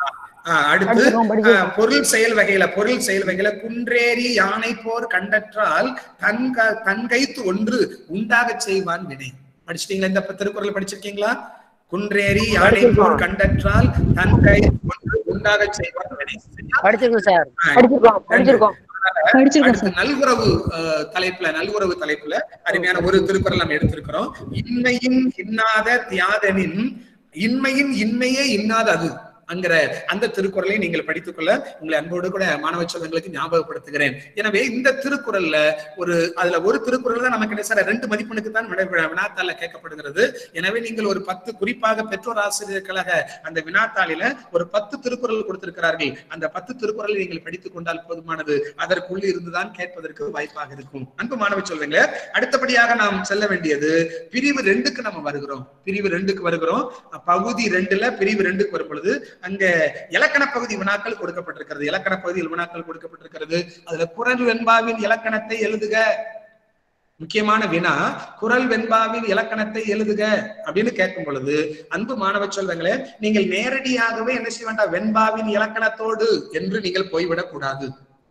ஆஹ் அடுத்து படிச்சிருக்கோம், படிச்சிருக்கோம். ஆஹ் பொருள் செயல் வகையில பொருள் செயல் வகையில குன்றேறி யானை போர் கண்டற்றால் தன் க- தன் கைத்து ஒன்று உண்டாகச் செய்வான் வினை படிச்சிட்டீங்களா இந்த திருக்குறள் படிச்சிருக்கீங்களா குன்றேறி யானை போர் கண்டற்றால் தன் கை ஒன்று உண்டாகச் செய்வான் வினை சரியா? படிச்சிருக்கோம் சார் ஆஹ் படிச்சிருக்கோம் படிச்சிருக்கோம் அடுத்து நல்குறவு அஹ், தலைப்புல நல்குறவு தலைப்புல அருமையான ஒரு திருக்குறள் நம்ம எடுத்திருக்கிறோம் இன்மையின் இன்னாத தியாதனின் இன்மையின் இன்மையே இன்னாத அது என்கிற அந்த திருக்குறளை நீங்கள் படித்துக்கொள்ள உங்களை அன்போடு கூட மாணவ செல்வங்களுக்கு ஞாபகப்படுத்துகிறேன் எனவே இந்த திருக்குறள்ல ஒரு அதுல ஒரு திருக்குறள் தான் நமக்கு என்ன சார் ரெண்டு மதிப்பெண்ணுக்கு தான் வினா- வினா- வினாத்தாள்ல கேட்கப்படுகிறது எனவே நீங்கள் ஒரு பத்து குறிப்பாக பெற்றோர் ஆசிரியர் கழக அந்த வினாத்தாளில ஒரு பத்து திருக்குறள் கொடுத்திருக்கிறார்கள் அந்த பத்து திருக்குறளை நீங்கள் படித்துக் கொண்டால் போதுமானது அதற்குள் இருந்துதான் கேட்பதற்கு வாய்ப்பாக இருக்கும் அன்பு மாணவ சொல்வீங்களே அடுத்தபடியாக நாம் செல்ல வேண்டியது பிரிவு ரெண்டுக்கு நம்ம வருகிறோம் பிரிவு ரெண்டுக்கு வருகிறோம் பகுதி ரெண்டுல பிரிவு ரெண்டுக்கு வரும் பொழுது அங்க இலக்கண பகுதி வினாக்கள் கொடுக்கப்பட்டிருக்கிறது இலக்கண பகுதியில் வினாக்கள் கொடுக்கப்பட்டிருக்கிறது அதுல குரல் வெண்பாவின் இலக்கணத்தை எழுதுக முக்கியமான வினா குரல் வெண்பாவின் இலக்கணத்தை எழுதுக அப்படின்னு கேட்கும் பொழுது அன்பு மாணவ செல்வங்களே நீங்கள் நேரடியாகவே என்ன செய்ய வேண்டாம் வெண்பாவின் இலக்கணத்தோடு என்று நீங்கள் போய்விடக் கூடாது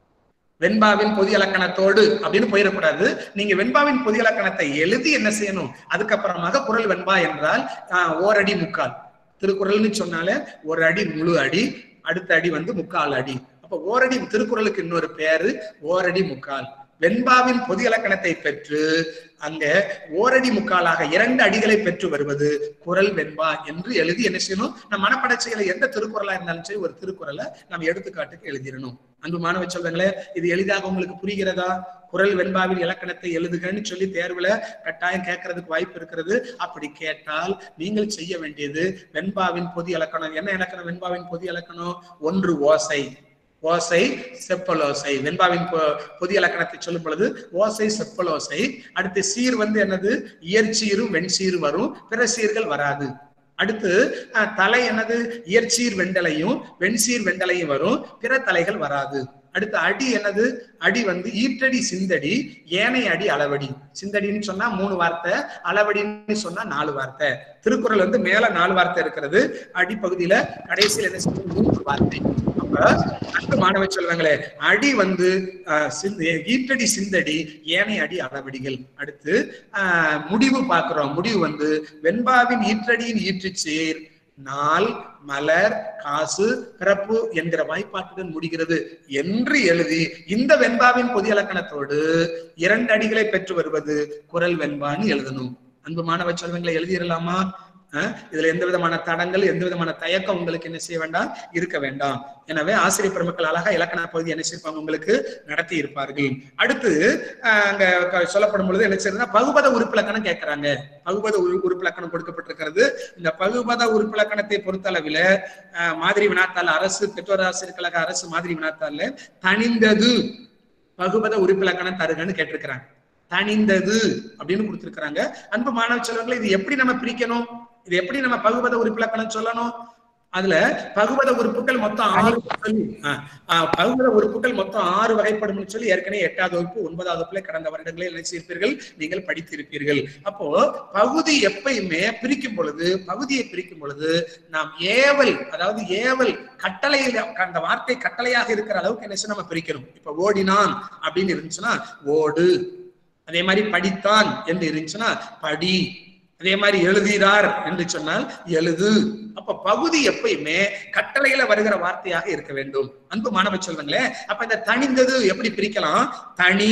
வெண்பாவின் பொது இலக்கணத்தோடு அப்படின்னு போயிடக்கூடாது நீங்க வெண்பாவின் பொது இலக்கணத்தை எழுதி என்ன செய்யணும் அதுக்கப்புறமாக குரல் வெண்பா என்றால் ஆஹ், ஓரடி முக்கால் திருக்குறள்னு சொன்னாலே ஒரு அடி முழு அடி அடுத்த அடி வந்து முக்கால் அடி அப்ப ஓரடி திருக்குறளுக்கு இன்னொரு பேரு ஓரடி முக்கால் வெண்பாவின் பொது இலக்கணத்தை பெற்று அங்க ஓரடி முக்காலாக இரண்டு அடிகளை பெற்று வருவது குரல் வெண்பா என்று எழுதி என்ன செய்யணும் நம்ம மனப்படச்சையில எந்த திருக்குறளா இருந்தாலும் சரி ஒரு திருக்குறளை நம்ம எடுத்துக்காட்டுக்கு எழுதிடணும் அன்பு மாணவ செல்வங்களே இது எளிதாக உங்களுக்கு புரிகிறதா குரல் வெண்பாவின் இலக்கணத்தை எழுதுகன்னு சொல்லி தேர்வுல கட்டாயம் கேட்கறதுக்கு வாய்ப்பு இருக்கிறது அப்படி கேட்டால் நீங்கள் செய்ய வேண்டியது வெண்பாவின் பொது இலக்கணம் என்ன இலக்கணம் வெண்பாவின் பொது இலக்கணம் ஒன்று ஓசை ஓசை செப்பலோசை வெண்பாவின் பொ- பொது இலக்கணத்தை சொல்லும் பொழுது ஓசை செப்பலோசை அடுத்து சீர் வந்து என்னது இயற்சீரும் வெண்சீர் வரும் பிற சீர்கள் வராது அடுத்து அஹ், தலை என்னது இயற்சீர் வெண்டலையும் வெண்சீர் வெண்டலையும் வரும் பிற தலைகள் வராது அடுத்து அடி என்னது அடி வந்து ஈற்றடி சிந்தடி ஏனை அடி அளவடி சிந்தடின்னு சொன்னா மூணு வார்த்தை அளவடின்னு சொன்னா நாலு வார்த்தை திருக்குறள் வந்து மேல நாலு வார்த்தை இருக்கிறது அடிப்பகுதியில கடைசியில் என்ன செய்யும் மூன்று வார்த்தை அப்ப அன்பு மாணவ செல்வங்களே அடி வந்து ஆஹ், சிந்த- ஈற்றடி சிந்தடி ஏனை அடி அளவடிகள் அடுத்து ஆஹ், முடிவு பார்க்கிறோம் முடிவு வந்து வெண்பாவின் ஈற்றடியின் ஈற்றுச்சேர் நாள் மலர் காசு பிறப்பு என்கிற வாய்ப்பாட்டுடன் முடிகிறது என்று எழுதி இந்த வெண்பாவின் பொது இலக்கணத்தோடு இரண்டு அடிகளை பெற்று வருவது குரல் வெண்பான்னு எழுதணும் அன்பு மாணவ செல்வங்களை எழுதிடலாமா அஹ், இதுல எந்த விதமான தடங்கள் எந்த விதமான தயக்கம் உங்களுக்கு என்ன செய்ய வேண்டாம் இருக்க வேண்டாம் எனவே ஆசிரியர் பெருமக்கள் அழகா இலக்கண பகுதி என்ன செய்வாங்க உங்களுக்கு நடத்தி இருப்பார்கள் அடுத்து அஹ், அங்க க- சொல்லப்படும் பொழுது என்ன செய்யறதுன்னா பகுபத உறுப்பிலக்கணம் கேட்கறாங்க பகுபத உரு- உறுப்பிலக்கணம் கொடுக்கப்பட்டிருக்கிறது இந்த பகுபத உறுப்பிலக்கணத்தை பொறுத்தளவில் அஹ், மாதிரி வினாத்தாள் அரசு பெற்றோர் ஆசிரியர் கழக அரசு மாதிரி வினாத்தாள்ல தனிந்தது பகுபத உறுப்பிலக்கணம் தருகன்னு கேட்டிருக்கிறாங்க தனிந்தது அப்படின்னு கொடுத்திருக்கிறாங்க அன்பு மாணவ செல்வங்களை இது எப்படி நம்ம பிரிக்கணும் இது எப்படி நம்ம பகுபத உறுப்பிலக்கணம் சொல்லணும் அதுல பகுபத உறுப்புகள் மொத்தம் ஆறு சொல்லி ஆ, ஆ, பகுபத உறுப்புகள் மொத்தம் ஆறு வகைப்படும்னு சொல்லி ஏற்கனவே எட்டாவது வகுப்பு ஒன்பதாவது வகுப்புல கடந்த வருடங்களில் நினைச்சிருப்பீர்கள் நீங்கள் படித்திருப்பீர்கள் அப்போ பகுதி எப்பயுமே பிரிக்கும் பொழுது பகுதியை பிரிக்கும் பொழுது நாம் ஏவல் அதாவது ஏவல் கட்டளையில் அந்த வார்த்தை கட்டளையாக இருக்கிற அளவுக்கு என்ன செய்ய நம்ம பிரிக்கணும் இப்ப ஓடினான் அப்படின்னு இருந்துச்சுன்னா ஓடு அதே மாதிரி படித்தான் என்று இருந்துச்சுன்னா படி அதே மாதிரி எழுதினார் என்று சொன்னால் எழுது அப்ப பகுதி எப்பயுமே கட்டளையில வருகிற வார்த்தையாக இருக்க வேண்டும் அன்பு மாணவ செல்வங்களே அப்ப இந்த தனிந்தது எப்படி பிரிக்கலாம் தனி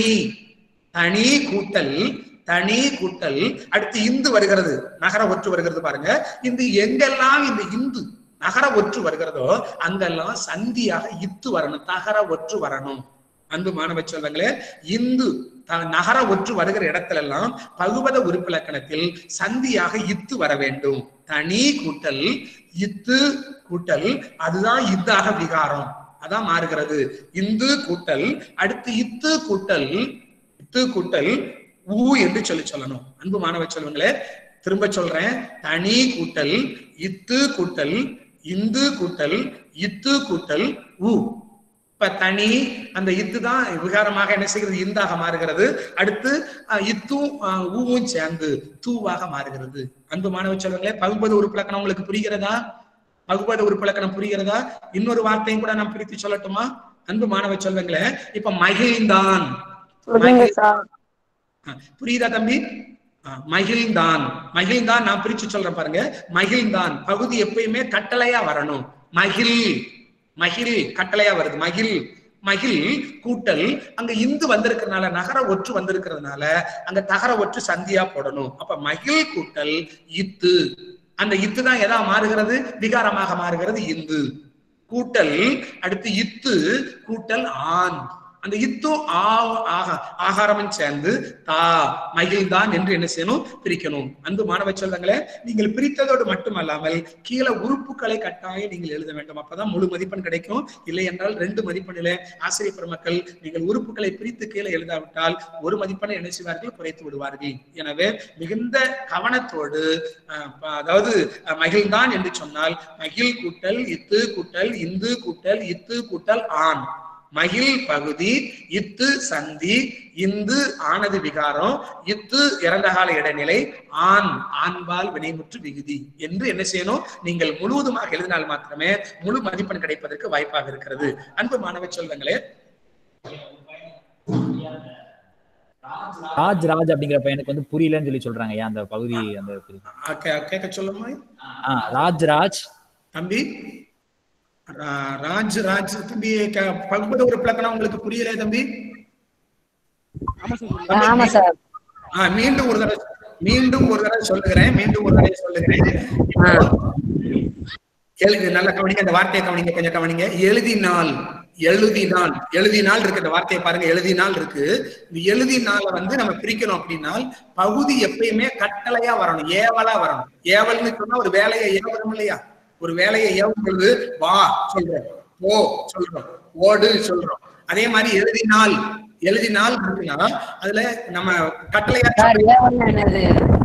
தனி கூட்டல் தனி கூட்டல் அடுத்து இந்து வருகிறது நகர ஒற்று வருகிறது பாருங்க இந்த எங்கெல்லாம் இந்த இந்து நகர ஒற்று வருகிறதோ அங்கெல்லாம் சந்தியாக இத்து வரணும் தகர ஒற்று வரணும் அன்பு மாணவ செல்வங்களே இந்து த- நகர ஒற்று வருகிற இடத்துல எல்லாம் பகுபத உறுப்பிலக்கணத்தில் சந்தியாக இத்து வர வேண்டும் தனி கூட்டல் இத்து கூட்டல் அதுதான் இத்தாக விகாரம் அதான் மாறுகிறது இந்து கூட்டல் அடுத்து இத்து கூட்டல் இத்து கூட்டல் ஊ என்று சொல்லி சொல்லணும் அன்பு மாணவ செல்வங்களே திரும்ப சொல்றேன் தனி கூட்டல் இத்து கூட்டல் இந்து கூட்டல் இத்து கூட்டல் ஊ இப்ப தனி அந்த இத்து தான் விகாரமாக என்ன செய்கிறது இந்தாக மாறுகிறது அடுத்து அஹ், இத்தும் அஹ், ஊவும் சேர்ந்து தூவாக மாறுகிறது அன்பு மாணவ செல்வங்களே பகுபத உறுப்பிலக்கணம் உங்களுக்கு புரிகிறதா பகுபத உறுப்பிலக்கணம் புரிகிறதா இன்னொரு வார்த்தையும் கூட நான் பிரித்து சொல்லட்டுமா அன்பு மாணவ செல்வங்களே இப்ப மகிழ்ந்தான் புரியுங்க சார் அஹ், புரியுதா தம்பி அஹ், மகிழ்ந்தான் மகிழ்ந்தான் நான் பிரிச்சு சொல்றேன் பாருங்க மகிழ்ந்தான் பகுதி எப்பயுமே கட்டளையா வரணும் மகிழ் மகிழ் கட்டளையா வருது மகிழ் மகிழ் கூட்டல் அங்க இந்து வந்திருக்கிறதுனால நகர ஒற்று வந்திருக்கிறதுனால அங்க தகர ஒற்று சந்தியா போடணும் அப்ப மகிழ் கூட்டல் இத்து அந்த இத்து தான் எதா மாறுகிறது விகாரமாக மாறுகிறது இந்து கூட்டல் அடுத்து இத்து கூட்டல் ஆண் அந்த இத்தும் ஆ ஆகா ஆகாரமும் சேர்ந்து தா மகிழ்தான் என்று என்ன செய்யணும் பிரிக்கணும் அன்பு மாணவ செல்வங்களே நீங்கள் பிரித்ததோடு மட்டுமல்லாமல் கீழே உறுப்புகளை கட்டாயம் நீங்கள் எழுத வேண்டும் அப்பதான் முழு மதிப்பெண் கிடைக்கும் இல்லை என்றால் ரெண்டு மதிப்பெண்ணில ஆசிரியர் பெருமக்கள் நீங்கள் உறுப்புகளை பிரித்து கீழே எழுதாவிட்டால் ஒரு மதிப்பெண்ணை என்ன செய்வார்கள் குறைத்து விடுவார்கள் எனவே மிகுந்த கவனத்தோடு அஹ், ப- அதாவது அஹ், மகிழ்தான் என்று சொன்னால் மகிழ் கூட்டல் இத்து கூட்டல் இந்து கூட்டல் இத்து கூட்டல் ஆண் மகிழ் பகுதி இத்து சந்தி இந்து ஆனது விகாரம் இத்து இறந்த கால இடைநிலை ஆண் ஆண்பால் வினைமுற்று விகுதி என்று என்ன செய்யணும் நீங்கள் முழுவதுமாக எழுதினால் மாத்திரமே முழு மதிப்பெண் கிடைப்பதற்கு வாய்ப்பாக இருக்கிறது அன்பு மாணவ செல்வங்களே ராஜ் ராஜ் அப்படிங்கிற பையனுக்கு வந்து புரியலன்னு சொல்லி சொல்றாங்க ஏன் அந்த பகுதி அந்த பகுதி. அஹ் கே- கேட்க சொல்லுமா ஆ, ராஜ் ராஜ் தம்பி ரா- ராஜ் ராஜ் தம்பி க- பகுபத ஒரு பிளக்கணம் உங்களுக்கு புரியல தம்பி ஆமா சார் ஆ, மீண்டும் ஒரு தடவை மீண்டும் ஒரு தடவை சொல்லுகிறேன் மீண்டும் ஒரு தடவை சொல்லுகிறேன் இப்போ எழுதி நல்ல கவனிங்க அந்த வார்த்தையை கவனிங்க கொஞ்சம் கவனிங்க எழுதினால் எழுதினால் எழுதினால் இருக்கு இந்த வார்த்தையை பாருங்க எழுதினால் இருக்கு இந்த எழுதினால வந்து நம்ம பிரிக்கணும் அப்படின்னால் பகுதி எப்பயுமே கட்டளையா வரணும் ஏவலா வரணும் ஏவல்னு சொன்னா ஒரு வேலையை ஏவணும் இல்லையா ஒரு வேலையை ஏவும் பொழுது வா சொல்றோம் போ சொல்றோம் ஓடு சொல்றோம் அதே மாதிரி எழுதினால் எழுதினால் இருக்குன்னா அதுல நம்ம கட்டளையா சார் ஏவல்னா என்னது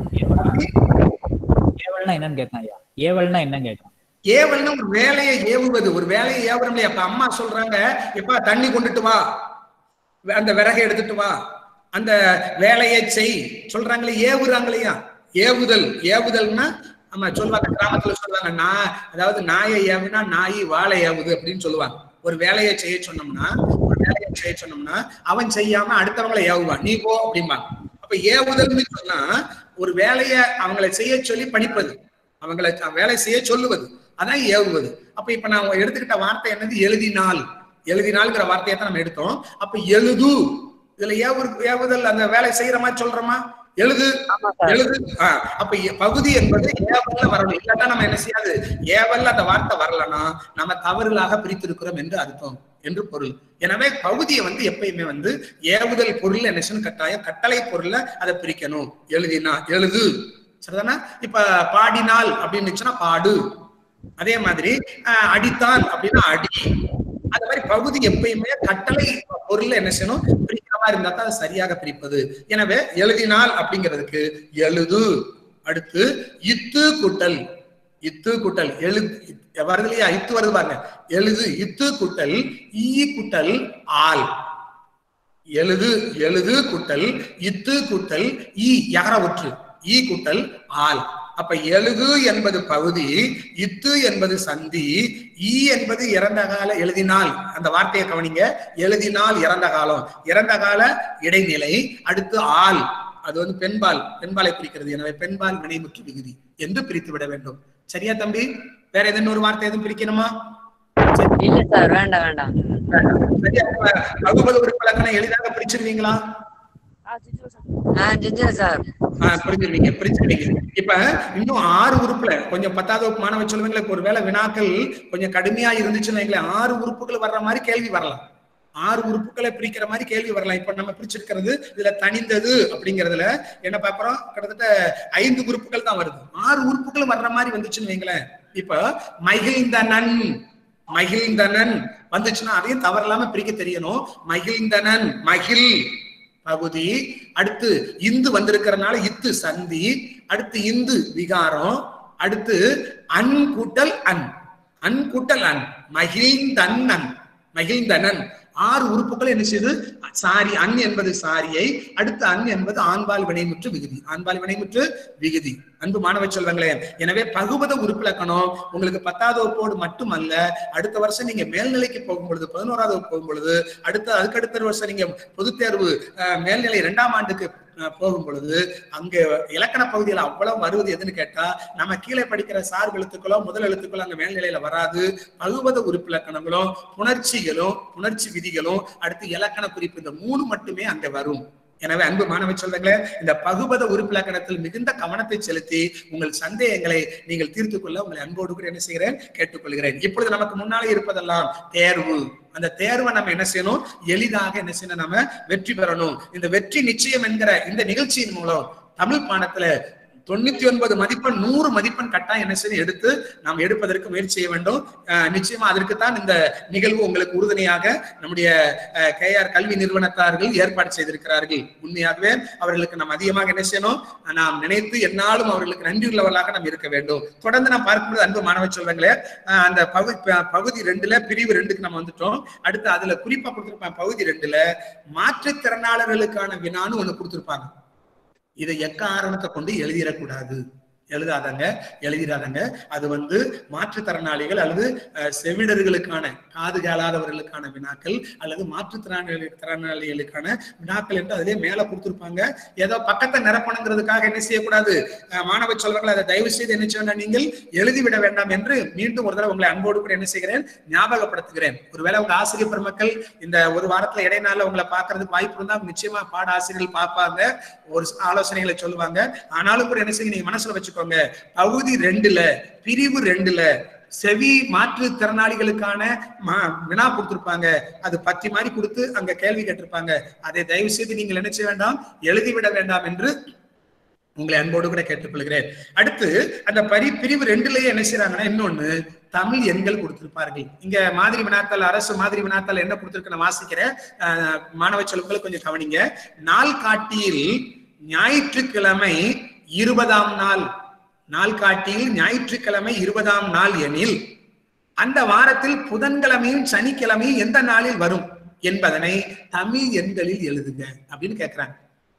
ஏவல்னா என்னன்னு கேட்கான் ஐயா ஏவல்னா என்னன்னு கேட்கான் ஏவல்னா ஒரு வேலையை ஏவுவது ஒரு வேலையை ஏவுறோம் இல்லையா அப்ப அம்மா சொல்றாங்க எப்ப தண்ணி கொண்டுட்டு வா அந்த விறகை எடுத்துட்டு வா அந்த வேலையை செய் சொல்றாங்களே ஏவுறாங்க இல்லையா ஏவுதல் ஏவுதல்னா ஆமா சொல்லுவாங்க கிராமத்துல சொல்லுவாங்க நான் அதாவது நாயை ஏவுனா நாய் வாழை ஏவுது அப்படின்னு சொல்லுவாங்க ஒரு வேலையை செய்ய சொன்னோம்னா ஒரு வேலையை செய்ய சொன்னோம்னா அவன் செய்யாம அடுத்தவங்களை ஏவுவான் நீ போ அப்படிம்பாங்க அப்ப ஏவுதல்னு சொன்னா ஒரு வேலையை அவங்களை செய்ய சொல்லி பணிப்பது அவங்களை வேலை செய்ய சொல்லுவது அதான் ஏவுவது அப்ப இப்ப நான் எடுத்துக்கிட்ட வார்த்தை என்னது எழுதினால் எழுதினால்ங்கிற வார்த்தையை தான் நம்ம எடுத்தோம் அப்ப எழுது இதுல ஏவு ஏவுதல் அந்த வேலை செய்யற மாதிரி சொல்றோமா எழுது ஆமா சார் எழுது ஆ, அப்ப எ- பகுதி என்பது ஏவல்ல வரணும் இல்லாட்டா நம்ம என்ன செய்யாது ஏவல்ல அந்த வார்த்தை வரலன்னா நம்ம தவறுலாக பிரித்திருக்கிறோம் என்று அர்த்தம் என்று பொருள் எனவே பகுதியை வந்து எப்பயுமே வந்து ஏவுதல் பொருள் என்ன செய்யணும் கட்டாயம் கட்டளை பொருள்ல அதை பிரிக்கணும் எழுதினா எழுது சரிதானா இப்ப பாடினால் அப்படின்னு இருந்துச்சுன்னா பாடு அதே மாதிரி அஹ், அடித்தான் அப்படின்னா அடி அந்த மாதிரி பகுதி எப்பயுமே கட்டளை பொருள்ல என்ன செய்யணும் பிரிக்கிற மாதிரி இருந்தா தான் அது சரியாக பிரிப்பது எனவே எழுதினால் அப்படிங்கிறதுக்கு எழுது அடுத்து இத்து கூட்டல் இத்து கூட்டல் எழு வருது இல்லையா இத்து வருது பாருங்க எழுது இத்து கூட்டல் ஈ கூட்டல் ஆல் எழுது எழுது கூட்டல் இத்து கூட்டல் ஈ யகர ஒற்று ஈ கூட்டல் ஆல் அப்ப எழுது என்பது பகுதி இத்து என்பது சந்தி ஈ என்பது இறந்த கால எழுதினால் அந்த வார்த்தையை கவனிங்க எழுதினால் இறந்த காலம் இறந்த கால இடைநிலை அடுத்து ஆள் அது வந்து பெண்பால் பெண்பாலை குறிக்கிறது எனவே பெண்பால் வினைமுற்று விகுதி என்று பிரித்து விட வேண்டும் சரியா தம்பி வேற எதுன்னு ஒரு வார்த்தை எதுவும் பிரிக்கணுமா இல்ல சார் வேண்டாம் வேண்டாம் சரியா வகுப்பது உறுப்பு இலக்கணம் எளிதாக பிரிச்சிருவீங்களா ஆ செஞ்சேன் சார் ஆஹ் புரிஞ்சிருவீங்க புரிஞ்சிருவீங்க இப்ப இன்னும் ஆறு உறுப்புல கொஞ்சம் பத்தாவது வகுப்பு மாணவ சொல்லுவீங்களா இப்ப ஒருவேளை வினாக்கள் கொஞ்சம் கடுமையா இருந்துச்சுன்னு வைங்களேன் ஆறு உறுப்புகள் வர்ற மாதிரி கேள்வி வரலாம் ஆறு உறுப்புகளை பிரிக்கிற மாதிரி கேள்வி வரலாம் இப்ப நம்ம பிரிச்சிருக்கிறது இதுல தனிந்தது அப்படிங்கறதுல என்ன பாக்குறோம் கிட்டத்தட்ட ஐந்து உறுப்புகள் தான் வருது ஆறு உறுப்புகள் வர்ற மாதிரி வந்துச்சுன்னு வைங்களேன் இப்ப மகிழ்ந்தனன் மகிழ்ந்தனன் வந்துச்சுன்னா அதையும் தவறில்லாம பிரிக்க தெரியணும் மகிழ்ந்தனன் மகிழ் பகுதி அடுத்து இந்து வந்திருக்கிறதுனால இத்து சந்தி அடுத்து இந்து விகாரம் அடுத்து அன் கூட்டல் அன் அன் கூட்டல் அன் மகிழ்ந்தனன் மகிழ்ந்தனன் ஆறு உறுப்புகள் என்ன செய்யுது சாரி அன் என்பது சாரியை அடுத்து அன் என்பது ஆண்பால் வினைமுற்று விகுதி ஆண்பால் வினைமுற்று விகுதி அன்பு மாணவ செல்வங்களே எனவே பகுபத உறுப்பிலக்கணம் உங்களுக்கு பத்தாவது வகுப்போடு மட்டுமல்ல அடுத்த வருஷம் நீங்க மேல்நிலைக்கு போகும் பொழுது பதினோராவது வகுப்பு போகும் பொழுது அடுத்த அதுக்கடுத்த வருஷம் நீங்க பொதுத் தேர்வு அஹ், மேல்நிலை இரண்டாம் ஆண்டுக்கு அஹ், போகும் பொழுது அங்க இலக்கண பகுதியில் அவ்வளவு வருவது எதுன்னு கேட்டா நம்ம கீழே படிக்கிற சார்பு எழுத்துக்களோ முதல் எழுத்துக்களோ அங்க மேல்நிலையில வராது பகுபத உறுப்பிலக்கணங்களும் புணர்ச்சிகளும் புணர்ச்சி விதிகளும் அடுத்து இலக்கண குறிப்பு இந்த மூணு மட்டுமே அங்க வரும் எனவே அன்பு மாணவ சொல்றீங்களே இந்த பகுபத உறுப்பிலக்கணத்தில் மிகுந்த கவனத்தை செலுத்தி உங்கள் சந்தேகங்களை நீங்கள் தீர்த்து கொள்ள உங்களை அன்போடு கூட என்ன செய்கிறேன் கேட்டுக்கொள்கிறேன் இப்பொழுது நமக்கு முன்னாலே இருப்பதெல்லாம் தேர்வு அந்த தேர்வை நம்ம என்ன செய்யணும் எளிதாக என்ன செய்யணும் நம்ம வெற்றி பெறணும் இந்த வெற்றி நிச்சயம் என்கிற இந்த நிகழ்ச்சியின் மூலம் தமிழ் பாடத்துல தொண்ணூத்தி ஒன்பது மதிப்பெண் நூறு மதிப்பெண் கட்டாயம் என்ன செய்ய எடுத்து நாம் எடுப்பதற்கு முயற்சி செய்ய வேண்டும் அஹ் நிச்சயமா அதற்குத்தான் இந்த நிகழ்வு உங்களுக்கு உறுதுணையாக நம்முடைய கேஆர் கல்வி நிறுவனத்தார்கள் ஏற்பாடு செய்திருக்கிறார்கள் உண்மையாகவே அவர்களுக்கு நாம் அதிகமாக என்ன செய்யணும் நாம் நினைத்து என்னாலும் அவர்களுக்கு நன்றி உள்ளவர்களாக நாம் இருக்க வேண்டும் தொடர்ந்து நாம் பார்க்கும்போது அன்பு மாணவ சொல்றங்களே அந்த பகுதி ப- பகுதி ரெண்டுல பிரிவு ரெண்டுக்கு நம்ம வந்துட்டோம் அடுத்து அதுல குறிப்பா கொடுத்திருப்பாங்க பகுதி ரெண்டுல மாற்றுத்திறனாளர்களுக்கான வினான்னு ஒண்ணு கொடுத்திருப்பாங்க இதை எக்காரணத்தை கொண்டு எழுதிடக்கூடாது எழுதாதங்க எழுதிடாதங்க அது வந்து மாற்றுத்திறனாளிகள் அல்லது அஹ், செவிடர்களுக்கான காது கேளாதவர்களுக்கான வினாக்கள் அல்லது மாற்றுத்திறனாளி திறனாளிகளுக்கான வினாக்கள் என்று அதிலே மேல கொடுத்திருப்பாங்க ஏதோ பக்கத்தை நிரப்பணுங்கிறதுக்காக என்ன செய்யக்கூடாது அஹ், மாணவ செல்வர்கள் அதை தயவு செய்து என்ன செய்ய வேண்டாம் நீங்கள் எழுதிவிட வேண்டாம் என்று மீண்டும் ஒரு தடவை உங்களை அன்போடு கூட என்ன செய்கிறேன் ஞாபகப்படுத்துகிறேன் ஒருவேளை உங்க ஆசிரியர் பெருமக்கள் இந்த ஒரு வாரத்துல இடைநாள்ல உங்களை பார்க்கறதுக்கு வாய்ப்பு இருந்தா நிச்சயமா பாட ஆசிரியர்கள் பார்ப்பாங்க ஒரு சில ஆலோசனைகளை சொல்லுவாங்க ஆனாலும் கூட என்ன செய்யுங்க நீங்க மனசுல வச்சுக்கோங்க பகுதி ரெண்டுல பிரிவு ரெண்டுல செவி மாற்றுத்திறனாளிகளுக்கான மா- வினா கொடுத்திருப்பாங்க அது பத்தி மாதிரி கொடுத்து அங்க கேள்வி கேட்டிருப்பாங்க அதை தயவு செய்து நீங்கள் என்ன செய்ய வேண்டாம் எழுதிவிட வேண்டாம் என்று உங்களை அன்போடு கூட கேட்டுக்கொள்கிறேன் அடுத்து அந்த பரி பிரிவு ரெண்டுலயே என்ன செய்யறாங்கன்னா இன்னொன்னு தமிழ் எண்கள் கொடுத்திருப்பார்கள் இங்க மாதிரி வினாத்தாள் அரசு மாதிரி வினாத்தாள் என்ன கொடுத்திருக்கு நான் வாசிக்கிறேன் அஹ், மாணவ செல்வங்கள் கொஞ்சம் கவனிங்க நாள் காட்டியில் ஞாயிற்றுக்கிழமை இருபதாம் நாள் நாள் காட்டியில் ஞாயிற்றுக்கிழமை இருபதாம் நாள் எனில் அந்த வாரத்தில் புதன்கிழமையும் சனிக்கிழமையும் எந்த நாளில் வரும் என்பதனை தமிழ் எண்களில் எழுதுங்க அப்படின்னு கேக்குறாங்க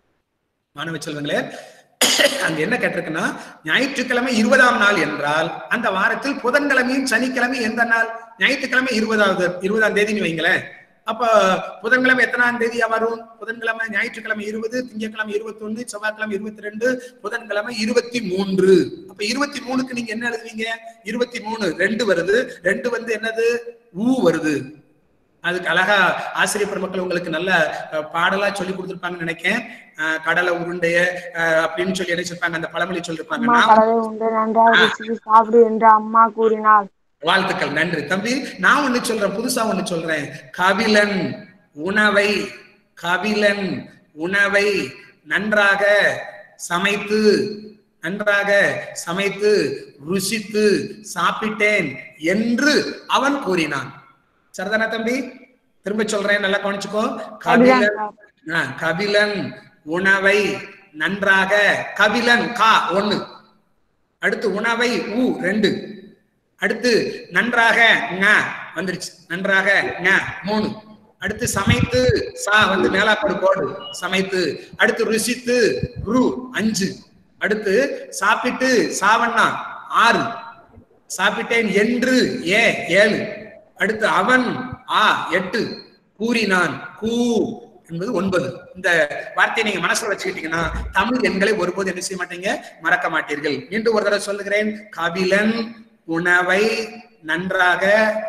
மாணவ செல்வங்களே அங்க என்ன கேட்டிருக்குன்னா ஞாயிற்றுக்கிழமை இருபதாம் நாள் என்றால் அந்த வாரத்தில் புதன்கிழமையும் சனிக்கிழமையும் எந்த நாள் ஞாயிற்றுக்கிழமை இருபதாவது இருபதாம் தேதின்னு வைங்களேன் அப்ப புதன்கிழமை எத்தனாம் தேதியா வரும் புதன்கிழமை ஞாயிற்றுக்கிழமை இருபது திங்கட்கிழமை இருபத்தி ஒண்ணு செவ்வாய்க்கிழமை இருபத்தி ரெண்டு புதன்கிழமை இருபத்தி மூன்று அப்ப இருபத்தி மூணுக்கு நீங்க என்ன எழுதுவீங்க இருபத்தி மூணு ரெண்டு வருது ரெண்டு வந்து என்னது ஊ வருது அதுக்கு அழகா ஆசிரியர் பெருமக்கள் உங்களுக்கு நல்ல அஹ், பாடலா சொல்லி கொடுத்திருப்பாங்கன்னு நினைக்கிறேன் அஹ், கடலை உருண்டைய அஹ், அப்படின்னு சொல்லி நினைச்சிருப்பாங்க அந்த பழமொழி சொல்லிருப்பாங்க அம்மா நான் கடலை உண்டு நன்றாக ருசித்து சாப்பிடு என்று அம்மா கூறினாள் வாழ்த்துக்கள் நன்றி தம்பி நான் ஒண்ணு சொல்றேன் புதுசா ஒண்ணு சொல்றேன் கபிலன் உணவை கபிலன் உணவை நன்றாக சமைத்து நன்றாக சமைத்து ருசித்து சாப்பிட்டேன் என்று அவன் கூறினான் சரிதானா தம்பி திரும்ப சொல்றேன் நல்லா கவனிச்சுக்கோ கபிலன் ஆ, கபிலன் உணவை நன்றாக கபிலன் கா ஒண்ணு அடுத்து உணவை ஊ ரெண்டு அடுத்து நன்றாக ங வந்துருச்சு நன்றாக ஞ மூணு அடுத்து சமைத்து சா வந்து மேலாப்படு கோடு சமைத்து அடுத்து ருசித்து ரு அஞ்சு அடுத்து சாப்பிட்டு சாவண்ணா ஆறு சாப்பிட்டேன் என்று ஏ ஏழு அடுத்து அவன் ஆ எட்டு கூறினான் கூ என்பது ஒன்பது இந்த வார்த்தையை நீங்க மனசுல வச்சுக்கிட்டீங்கன்னா தமிழ் எண்களை ஒருபோது என்ன செய்ய மாட்டீங்க மறக்க மாட்டீர்கள் மீண்டும் ஒரு தடவை சொல்லுகிறேன் கபிலன் உணவை நன்றாக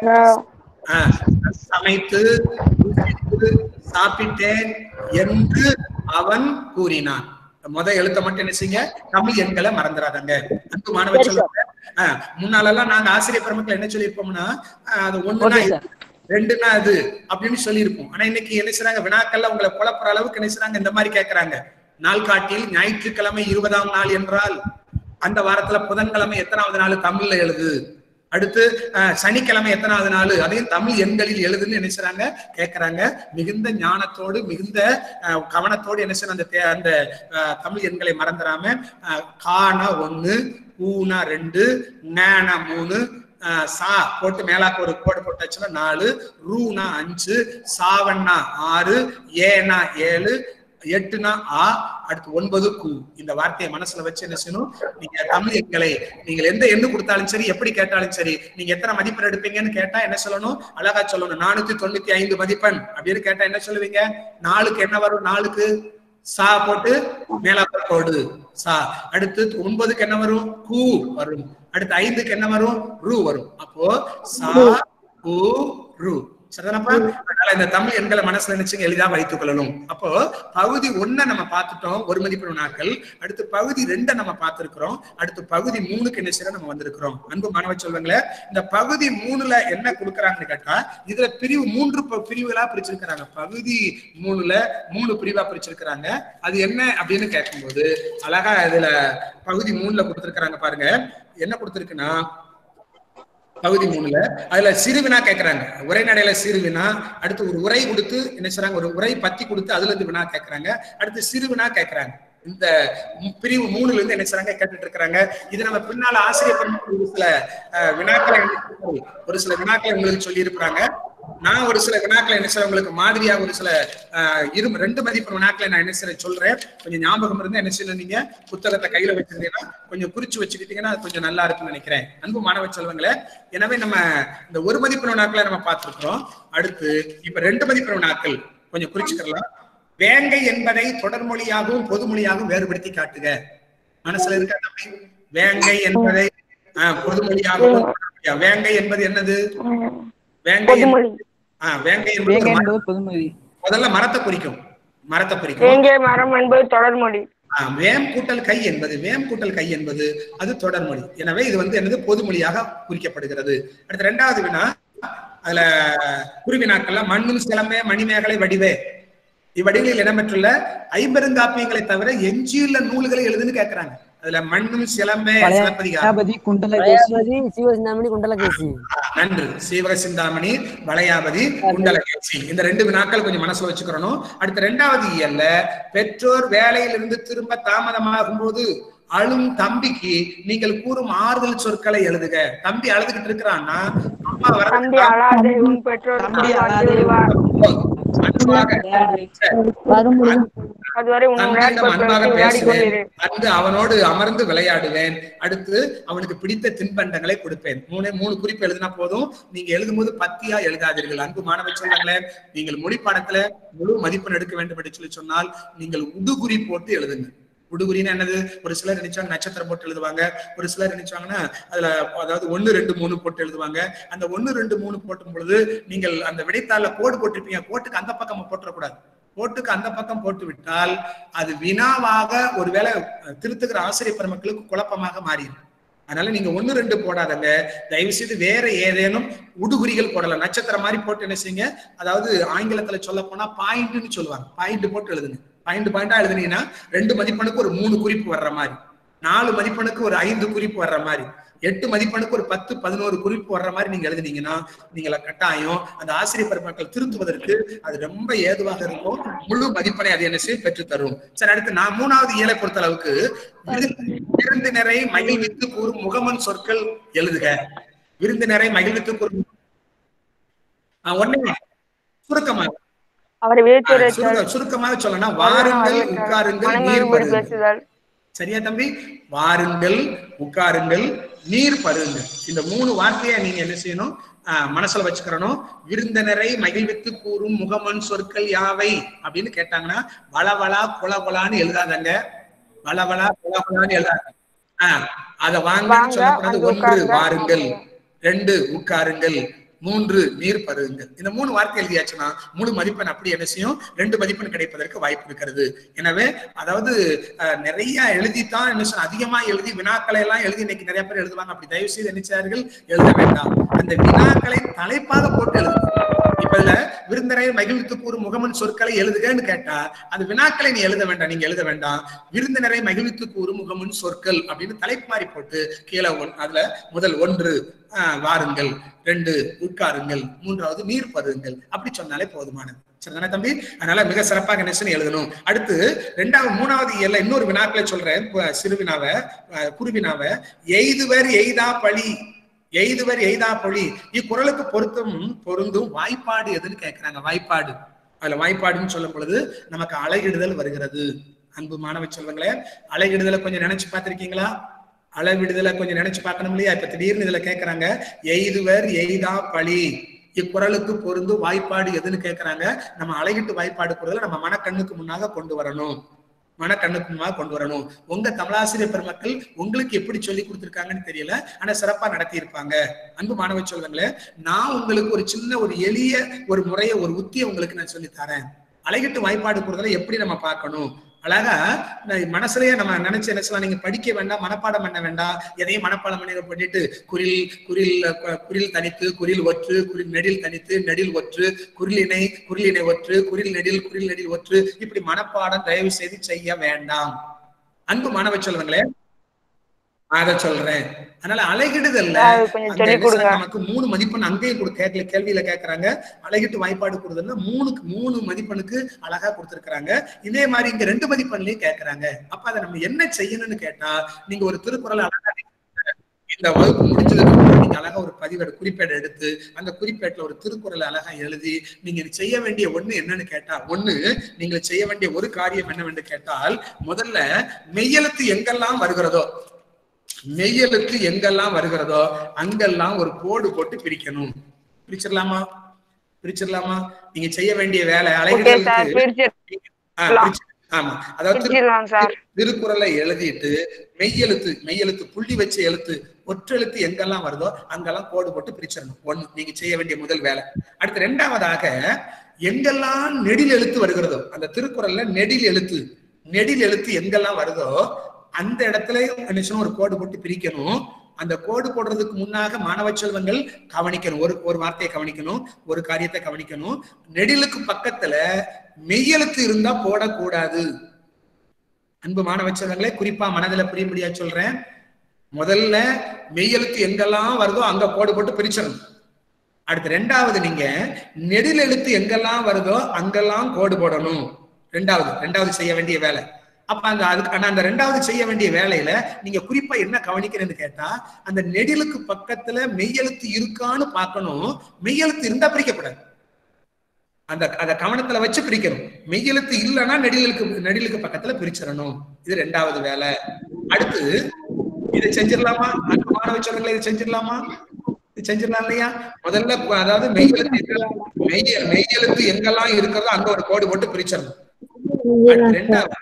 ஆ, சமைத்து ருசித்து சாப்பிட்டேன் என்று அவன் கூறினான் முத எழுத்த மட்டும் என்ன செய்யுங்க தமிழ் எண்களை மறந்துடாதங்க அன்பு மாணவ சொல்லுங்க ஆஹ் முன்னாலெல்லாம் நாங்க ஆசிரியர் பெருமக்கள் என்ன சொல்லியிருப்போம்னா ஆஹ் அது ஒண்ணுனா இது, ரெண்டுனா அது அப்படின்னு சொல்லியிருப்போம் ஆனா இன்னைக்கு என்ன செய்றாங்க வினாக்கள்ல உங்களை குழப்புற அளவுக்கு என்ன செய்றாங்க இந்த மாதிரி கேக்குறாங்க நாள் காட்டில் ஞாயிற்றுக்கிழமை இருபதாம் நாள் என்றால் அந்த வாரத்துல புதன்கிழமை எத்தனாவது நாள் தமிழ்ல எழுது அடுத்து அஹ், சனிக்கிழமை எத்தனாவது நாள் அதையும் தமிழ் எண்களில் எழுதுன்னு என்ன செய்றாங்க கேட்கறாங்க மிகுந்த ஞானத்தோடு மிகுந்த அஹ், கவனத்தோடு என்ன செய்யணும் அந்த தே- அந்த அஹ், தமிழ் எண்களை மறந்துடாம அஹ், கானா ஒண்ணு ஊனா ரெண்டு ஞானா மூணு அஹ், சா போட்டு மேலாக்கு ஒரு கோடு போட்டாச்சுன்னா நாலு ரூனா அஞ்சு சாவண்ணா ஆறு ஏனா ஏழு எட்டுனா ஆ அடுத்து ஒன்பது கு இந்த வார்த்தையை மனசுல வச்சு என்ன செய்யணும் நீங்க தமிழ் எண்களை நீங்கள் எந்த எண்ணு கொடுத்தாலும் சரி எப்படி கேட்டாலும் சரி நீங்க எத்தனை மதிப்பெண் எடுப்பீங்கன்னு கேட்டா என்ன சொல்லணும் அழகா சொல்லணும் நானூத்தி தொண்ணூத்தி ஐந்து மதிப்பெண் அப்படின்னு கேட்டா என்ன சொல்லுவீங்க நாலுக்கு என்ன வரும் நாலுக்கு சா போட்டு மேலாப்பர் கோடு சா அடுத்து ஒன்பதுக்கு என்ன வரும் கூ வரும் அடுத்து ஐந்துக்கு என்ன வரும் ரூ வரும் அப்போ சா கூ ரூ சரிதானப்பா அதனால இந்த தமிழ் எண்களை மனசுல நினைச்சுங்க எளிதா வைத்துக் கொள்ளணும் அப்போ பகுதி ஒன்ன நம்ம பார்த்துட்டோம் ஒரு மதிப்பெண் வினாக்கள் அடுத்து பகுதி ரெண்டை நம்ம பார்த்திருக்கிறோம் அடுத்து பகுதி மூணுக்கு என்ன செய்யறோம் நம்ம வந்திருக்கிறோம் அன்பு மாணவ சொல்லுங்களே இந்த பகுதி மூணுல என்ன கொடுக்குறாங்கன்னு கேட்டா இதுல பிரிவு மூன்று ப- பிரிவுகளா பிரிச்சிருக்கிறாங்க பகுதி மூணுல மூணு பிரிவா பிரிச்சிருக்கிறாங்க அது என்ன அப்படின்னு கேட்கும்போது அழகா இதுல பகுதி மூணுல கொடுத்திருக்கிறாங்க பாருங்க என்ன கொடுத்திருக்குன்னா பகுதி மூணுல அதுல சிறுவினா கேக்குறாங்க உரைநடையில சிறுவினா அடுத்து ஒரு உரை கொடுத்து என்ன செய்றாங்க ஒரு உரை பத்தி கொடுத்து அதுல இருந்து வினா கேக்குறாங்க அடுத்து சிறுவினா கேக்குறாங்க இந்த மு- பிரிவு மூணுல இருந்து என்ன செய்றாங்க கேட்டுட்டு இருக்கிறாங்க இது நம்ம பின்னால ஆசிரியர் பெருமக்கள் ஒரு சில அஹ், வினாக்களை ஒரு சில வினாக்களை உங்களுக்கு சொல்லி இருப்பாங்க நான் ஒரு சில வினாக்களை என்ன செய்றேன் உங்களுக்கு மாதிரியா ஒரு சில அஹ், இரு ரெண்டு மதிப்பு வினாக்களை நான் என்ன செய்றேன் சொல்றேன் கொஞ்சம் ஞாபகம் இருந்தா என்ன செய்யணும் நீங்க புத்தகத்தை கையில வச்சிருந்தீங்கன்னா கொஞ்சம் குறிச்சு வச்சுக்கிட்டீங்கன்னா அது கொஞ்சம் நல்லா இருக்கும்னு நினைக்கிறேன் அன்பு மாணவ செல்வங்களே எனவே நம்ம இந்த ஒரு மதிப்பு வினாக்களை நம்ம பார்த்திருக்கிறோம் அடுத்து இப்ப ரெண்டு மதிப்பு வினாக்கள் கொஞ்சம் குறிச்சுக்கலாம் வேங்கை என்பதை தொடர்மொழியாகவும் பொதுமொழியாகவும் வேறுபடுத்தி காட்டுக மனசுல இருக்க தம்பி வேங்கை என்பதை ஆஹ், பொதுமொழியாகவும் தொடர்மொழியா- வேங்கை என்பது என்னது வேங்கை பொதுமொழி ஆஹ், வேங்கை என்பது ஒரு மரம். பொதுமொழி முதல்ல மரத்தை குறிக்கும் மரத்தை குறிக்கும் வேங்கை மரம் என்பது தொடர்மொழி ஆஹ், வேம் கூட்டல் கை என்பது வேம் கூட்டல் கை என்பது அது தொடர்மொழி எனவே இது வந்து என்னது பொதுமொழியாக குறிக்கப்படுகிறது அடுத்து இரண்டாவது வினா அதுல குருவினாக்கள்ல மண்ணும் சிலம்பே மணிமேகலை வடிவே இவ்வடிகளில் இடம்பெற்றுள்ள ஐம்பெருங்காப்பியங்களை தவிர எஞ்சியுள்ள நூல்களை எழுதுன்னு கேக்குறாங்க அதுல மண்ணும் சிலம்பே சிலப்பதிகாரம் வளையாபதி குண்டலகேசி வளையாபதி சிவசிந்தாமணி குண்டலகேசி நன்று சீவக சிந்தாமணி வளையாபதி குண்டலகேசி இந்த ரெண்டு வினாக்கள் கொஞ்சம் மனசுல வச்சுக்கிறணும் அடுத்த ரெண்டாவது இயல்ல பெற்றோர் வேலையிலிருந்து திரும்ப தாமதமாகும் போது அழும் தம்பிக்கு நீங்கள் கூறும் ஆறுதல் சொற்களை எழுதுக தம்பி அழுதுகிட்டு இருக்கிறான்னா அம்மா தம்பி வர அழாதே உன் பெற்றோர் தம்பி காப்பாற்றி அழாதே. விடுவார். அன்பாக அதுவரை உன் விளையாட்டு தந்தையிடம் அன்பாக பொருட்களை விளையாடி பேசுவேன் கொண்டிரு வந்து அவனோடு அமர்ந்து விளையாடுவேன் அடுத்து அவனுக்கு பிடித்த தின்பண்டங்களை கொடுப்பேன் மூணு மூணு குறிப்பு எழுதினா போதும் நீங்க எழுதும்போது பத்தியா எழுதாதீர்கள் அன்பு மாணவ சொல்லுங்களே நீங்கள் மொழி பாடத்துல முழு மதிப்பெண் எடுக்க வேண்டும் என்று சொல்லி சொன்னால் நீங்கள் உடுகுறி போட்டு எழுதுங்க உடுகுறின்னா என்னது ஒரு சிலர் நினைச்சாங்க நட்சத்திரம் போட்டு எழுதுவாங்க ஒரு சிலர் நினைச்சாங்கன்னா அதுல அதாவது ஒண்ணு ரெண்டு மூணு போட்டு எழுதுவாங்க அந்த ஒண்ணு ரெண்டு மூணு போட்டும் பொழுது நீங்கள் அந்த விடைத்தாள்ல கோடு போட்டிருப்பீங்க கோட்டுக்கு அந்த பக்கம் போட்டுறக்கூடாது கோட்டுக்கு அந்த பக்கம் போட்டு விட்டால் அது வினாவாக ஒருவேளை அஹ், திருத்துகிற ஆசிரியர் பெருமக்களுக்கு குழப்பமாக மாறிடும் அதனால நீங்க ஒண்ணு ரெண்டு போடாதங்க தயவு செய்து வேற ஏதேனும் உடுகுறிகள் போடலாம் நட்சத்திரம் மாதிரி போட்டு என்ன செய்யுங்க அதாவது ஆங்கிலத்துல சொல்ல போனா பாயிண்ட்னு சொல்லுவாங்க பாயிண்ட் போட்டு எழுதுங்க பாயிண்ட் பாயிண்டா எழுதுனீங்கன்னா ரெண்டு மதிப்பெண்ணுக்கு ஒரு மூணு குறிப்பு வர்ற மாதிரி நாலு மதிப்பெண்ணுக்கு ஒரு ஐந்து குறிப்பு வர்ற மாதிரி எட்டு மதிப்பெண்ணுக்கு ஒரு பத்து பதினோரு குறிப்பு வர்ற மாதிரி நீங்க எழுதுனீங்கன்னா நீங்கள கட்டாயம் அந்த ஆசிரியர் பெருமக்கள் திருத்துவதற்கு அது ரொம்ப ஏதுவாக இருக்கும் முழு மதிப்பெண்ணை அது என்ன செய்யும் பெற்று தரும் சரி அடுத்து நான் மூணாவது இயலை பொறுத்த அளவுக்கு விருந்து- விருந்தினரை மகிழ்வித்து கூறும் முகமன் சொற்கள் எழுதுக விருந்தினரை மகிழ்வித்து கூறும் ஆஹ் ஒண்ணே சுருக்கமாக அவரை ஆஹ் விழித்துரைத்தல் சுருக்க- சுருக்கமாக சொல்லணும் வாருங்கள் உட்காருங்கள் நீர் மனமொழி பருகுங்கள் பேசுதல் சரியா தம்பி வாருங்கள் உட்காருங்கள் நீர் பருகுங்கள் இந்த மூணு வார்த்தையை நீங்க என்ன செய்யணும் ஆஹ் மனசுல வச்சுக்கிறணும் விருந்தினரை மகிழ்வித்து கூறும் முகமன் சொற்கள் யாவை அப்படின்னு கேட்டாங்கன்னா வளவளா குளகுலான்னு எழுதாதங்க வளவளா குளகுலான்னு எழுதாங்க ஆஹ் அத வாங்க வாங்க, சொல்லக்கூடாது அங்க ஒன்று உட்காருங்க. வாருங்கள் ரெண்டு உட்காருங்கள் மூன்று நீர் பருகுங்கள் இந்த மூணு வார்த்தை எழுதியாச்சுன்னா முழு மதிப்பெண் அப்படி என்ன செய்யும் ரெண்டு மதிப்பெண் கிடைப்பதற்கு வாய்ப்பு இருக்கிறது எனவே அதாவது அஹ், நிறைய எழுதித்தான் என்ன செய்யணும் அதிகமா எழுதி வினாக்களை எல்லாம் எழுதி இன்னைக்கு நிறைய பேர் எழுதுவாங்க அப்படி தயவு செய்து நினைச்சார்கள் எழுத வேண்டாம் அந்த வினாக்களை தலைப்பாக போட்டு எழுதுங்க இப்ப இதுல விருந்தரை மகிழ்வித்து கூறும் முகமன் சொற்களை எழுதுகன்னு கேட்டா அந்த வினாக்களை நீ எழுத வேண்டாம் நீங்க எழுத வேண்டாம் விருந்தினரை மகிழ்வித்து கூறும் முகமன் சொற்கள் அப்படின்னு தலைப்பு மாதிரி போட்டு கீழே ஒன்- அதுல முதல் ஒன்று ஆஹ், வாருங்கள் ரெண்டு உட்காருங்கள் மூன்றாவது நீர் பருகுங்கள் அப்படி சொன்னாலே போதுமானது சரிதானே தம்பி அதனால மிக சிறப்பாக என்ன செய்யணும் எழுதணும் அடுத்து ரெண்டாவது மூணாவது இயல்ல இன்னொரு வினாக்களை சொல்றேன் ப- சிறு வினாவை அஹ், குருவினாவை எய்துவர் எய்தா பழி எய்துவர் எய்தா பழி இக்குறளுக்கு பொருத்தம் பொருந்தும் வாய்ப்பாடு எதுன்னு கேட்கிறாங்க வாய்ப்பாடு அதுல வாய்ப்பாடுன்னு சொல்லும் பொழுது நமக்கு அழகிடுதல் வருகிறது அன்பு மாணவ செல்வங்களே அழகிடுதலை கொஞ்சம் நினைச்சு பார்த்திருக்கீங்களா அளவிடுதலை கொஞ்சம் நினைச்சு பார்க்கணும் இல்லையா இப்ப திடீர்னு இதுல கேக்குறாங்க எய்துவர் எய்தா பழி இக்குறளுக்கு பொருந்து வாய்ப்பாடு எதுன்னு கேக்குறாங்க நம்ம அழகிட்டு வாய்ப்பாடு குறதுல நம்ம மனக்கண்ணுக்கு முன்னாக கொண்டு வரணும் மனக்கண்ணுக்குமா கொண்டு வரணும் உங்க தமிழாசிரியர் பெருமக்கள் உங்களுக்கு எப்படி சொல்லி கொடுத்திருக்காங்கன்னு தெரியல ஆனா சிறப்பா நடத்தி இருப்பாங்க அன்பு மாணவ சொல்லுங்களே நான் உங்களுக்கு ஒரு சின்ன ஒரு எளிய ஒரு முறையை ஒரு உத்தியை உங்களுக்கு நான் சொல்லி தரேன் அலைகட்டு வாய்ப்பாடு கூறுதலை எப்படி நம்ம பார்க்கணும் அழகா நான் மனசுலயே நம்ம நினைச்சு என்ன சொல்லலாம் நீங்க படிக்க வேண்டாம் மனப்பாடம் பண்ண வேண்டாம் எதையும் மனப்பாடம் பண்ணி பண்ணிட்டு குரில் குரில் கு- குரில் தனித்து குரில் ஒற்று குரில் நெடில் தனித்து நெடில் ஒற்று குரிலினை குரிலினை ஒற்று குரில் நெடில் குரில் நெடில் ஒற்று இப்படி மனப்பாடம் தயவு செய்து செய்ய வேண்டாம் அன்பு மாணவ செல்வங்களே அத சொல்றேன் அதனால அலைகிடுதல்ல அது கொஞ்சம் அங்க சொல்லிக் என்ன கொடுங்க சார் நமக்கு மூணு மதிப்பெண் அங்கேயும் கூட கேட்கல கேள்வியில கேட்கறாங்க அழகிட்டு வாய்ப்பாடு கொடுத்ததுல மூணுக்கு மூணு மதிப்பெண்ணுக்கு அழகா கொடுத்திருக்கிறாங்க இதே மாதிரி இங்க ரெண்டு மதிப்பெண்லயும் கேட்கறாங்க அப்ப அதை நம்ம என்ன செய்யணும்னு கேட்டா நீங்க ஒரு திருக்குறள் அழகா இந்த வகுப்பு முடிஞ்சதுக்கு அப்புறம் நீங்க அழகா ஒரு பதிவேடு குறிப்பேடு எடுத்து அந்த குறிப்பேட்டுல ஒரு திருக்குறளை அழகா எழுதி நீங்க செய்ய வேண்டிய ஒண்ணு என்னன்னு கேட்டா ஒண்ணு நீங்க செய்ய வேண்டிய ஒரு காரியம் என்னவென்று கேட்டால் முதல்ல மெய்யெழுத்து எங்கெல்லாம் வருகிறதோ மெய்யெழுத்து எங்கெல்லாம் வருகிறதோ அங்கெல்லாம் ஒரு கோடு போட்டு பிரிக்கணும் பிரிச்சிடலாமா பிரிச்சிடலாமா நீங்க செய்ய வேண்டிய வேலை ஓகே சார் அலைகளுக்கு பிரிச்சு ஆ, பிரிச்சு- ஆமா அதாவது திரு- பிரிச்சிடலாம் சார் திருக்குறளை எழுதிட்டு மெய்யெழுத்து மெய்யெழுத்து புள்ளி வச்ச எழுத்து ஒற்றெழுத்து எங்கெல்லாம் வருதோ அங்கெல்லாம் கோடு போட்டு பிரிச்சிடணும் ஒண்ணு நீங்க செய்ய வேண்டிய முதல் வேலை அடுத்து ரெண்டாவதாக எங்கெல்லாம் நெடில் எழுத்து வருகிறதோ அந்த திருக்குறள்ல நெடில் எழுத்து நெடில் எழுத்து எங்கெல்லாம் வருதோ அந்த இடத்துல என்ன செய்யணும், ஒரு கோடு போட்டு பிரிக்கணும் அந்த கோடு போடுறதுக்கு முன்னாக மாணவ செல்வங்கள் கவனிக்கணும் ஒரு ஒரு வார்த்தையை கவனிக்கணும் ஒரு காரியத்தை கவனிக்கணும் நெடிலுக்கு பக்கத்துல மெய்யெழுத்து இருந்தா போடக்கூடாது அன்பு மாணவ செல்வங்களே குறிப்பா மனதில் புரியும்படியா சொல்றேன் முதல்ல மெய்யெழுத்து எங்கெல்லாம் வருதோ அங்க கோடு போட்டு பிரிச்சிடணும் அடுத்து ரெண்டாவது நீங்க நெடில் எழுத்து எங்கெல்லாம் வருதோ அங்கெல்லாம் கோடு போடணும் ரெண்டாவது ரெண்டாவது செய்ய வேண்டிய வேலை அப்ப அந்த அதுக்கு ஆனா அந்த ரெண்டாவது செய்ய வேண்டிய வேலையில நீங்க குறிப்பா என்ன கவனிக்கிறேன்னு கேட்டா அந்த நெடிலுக்கு பக்கத்துல மெய்யெழுத்து இருக்கான்னு பார்க்கணும் மெய்யெழுத்து இருந்தா பிரிக்கப்படாது அந்த அத கவனத்துல வச்சு பிரிக்கணும் மெய்யெழுத்து இல்லைன்னா நெடிலுக்கு நெடிலுக்கு பக்கத்துல பிரிச்சிடணும் இது ரெண்டாவது வேலை அடுத்து இதை செஞ்சிடலாமா அந்த மாணவ சொல்லுங்களேன் இதை செஞ்சிடலாமா இது செஞ்சிடலாம் இல்லையா முதல்ல ப- அதாவது மெய்யெழுத்து எங்கெல்லாம் மெய்ய மெய்யெழுத்து எங்கெல்லாம் இருக்கிறதோ அங்க ஒரு கோடு போட்டு பிரிச்சிடணும் அடுத்து ரெண்டாவது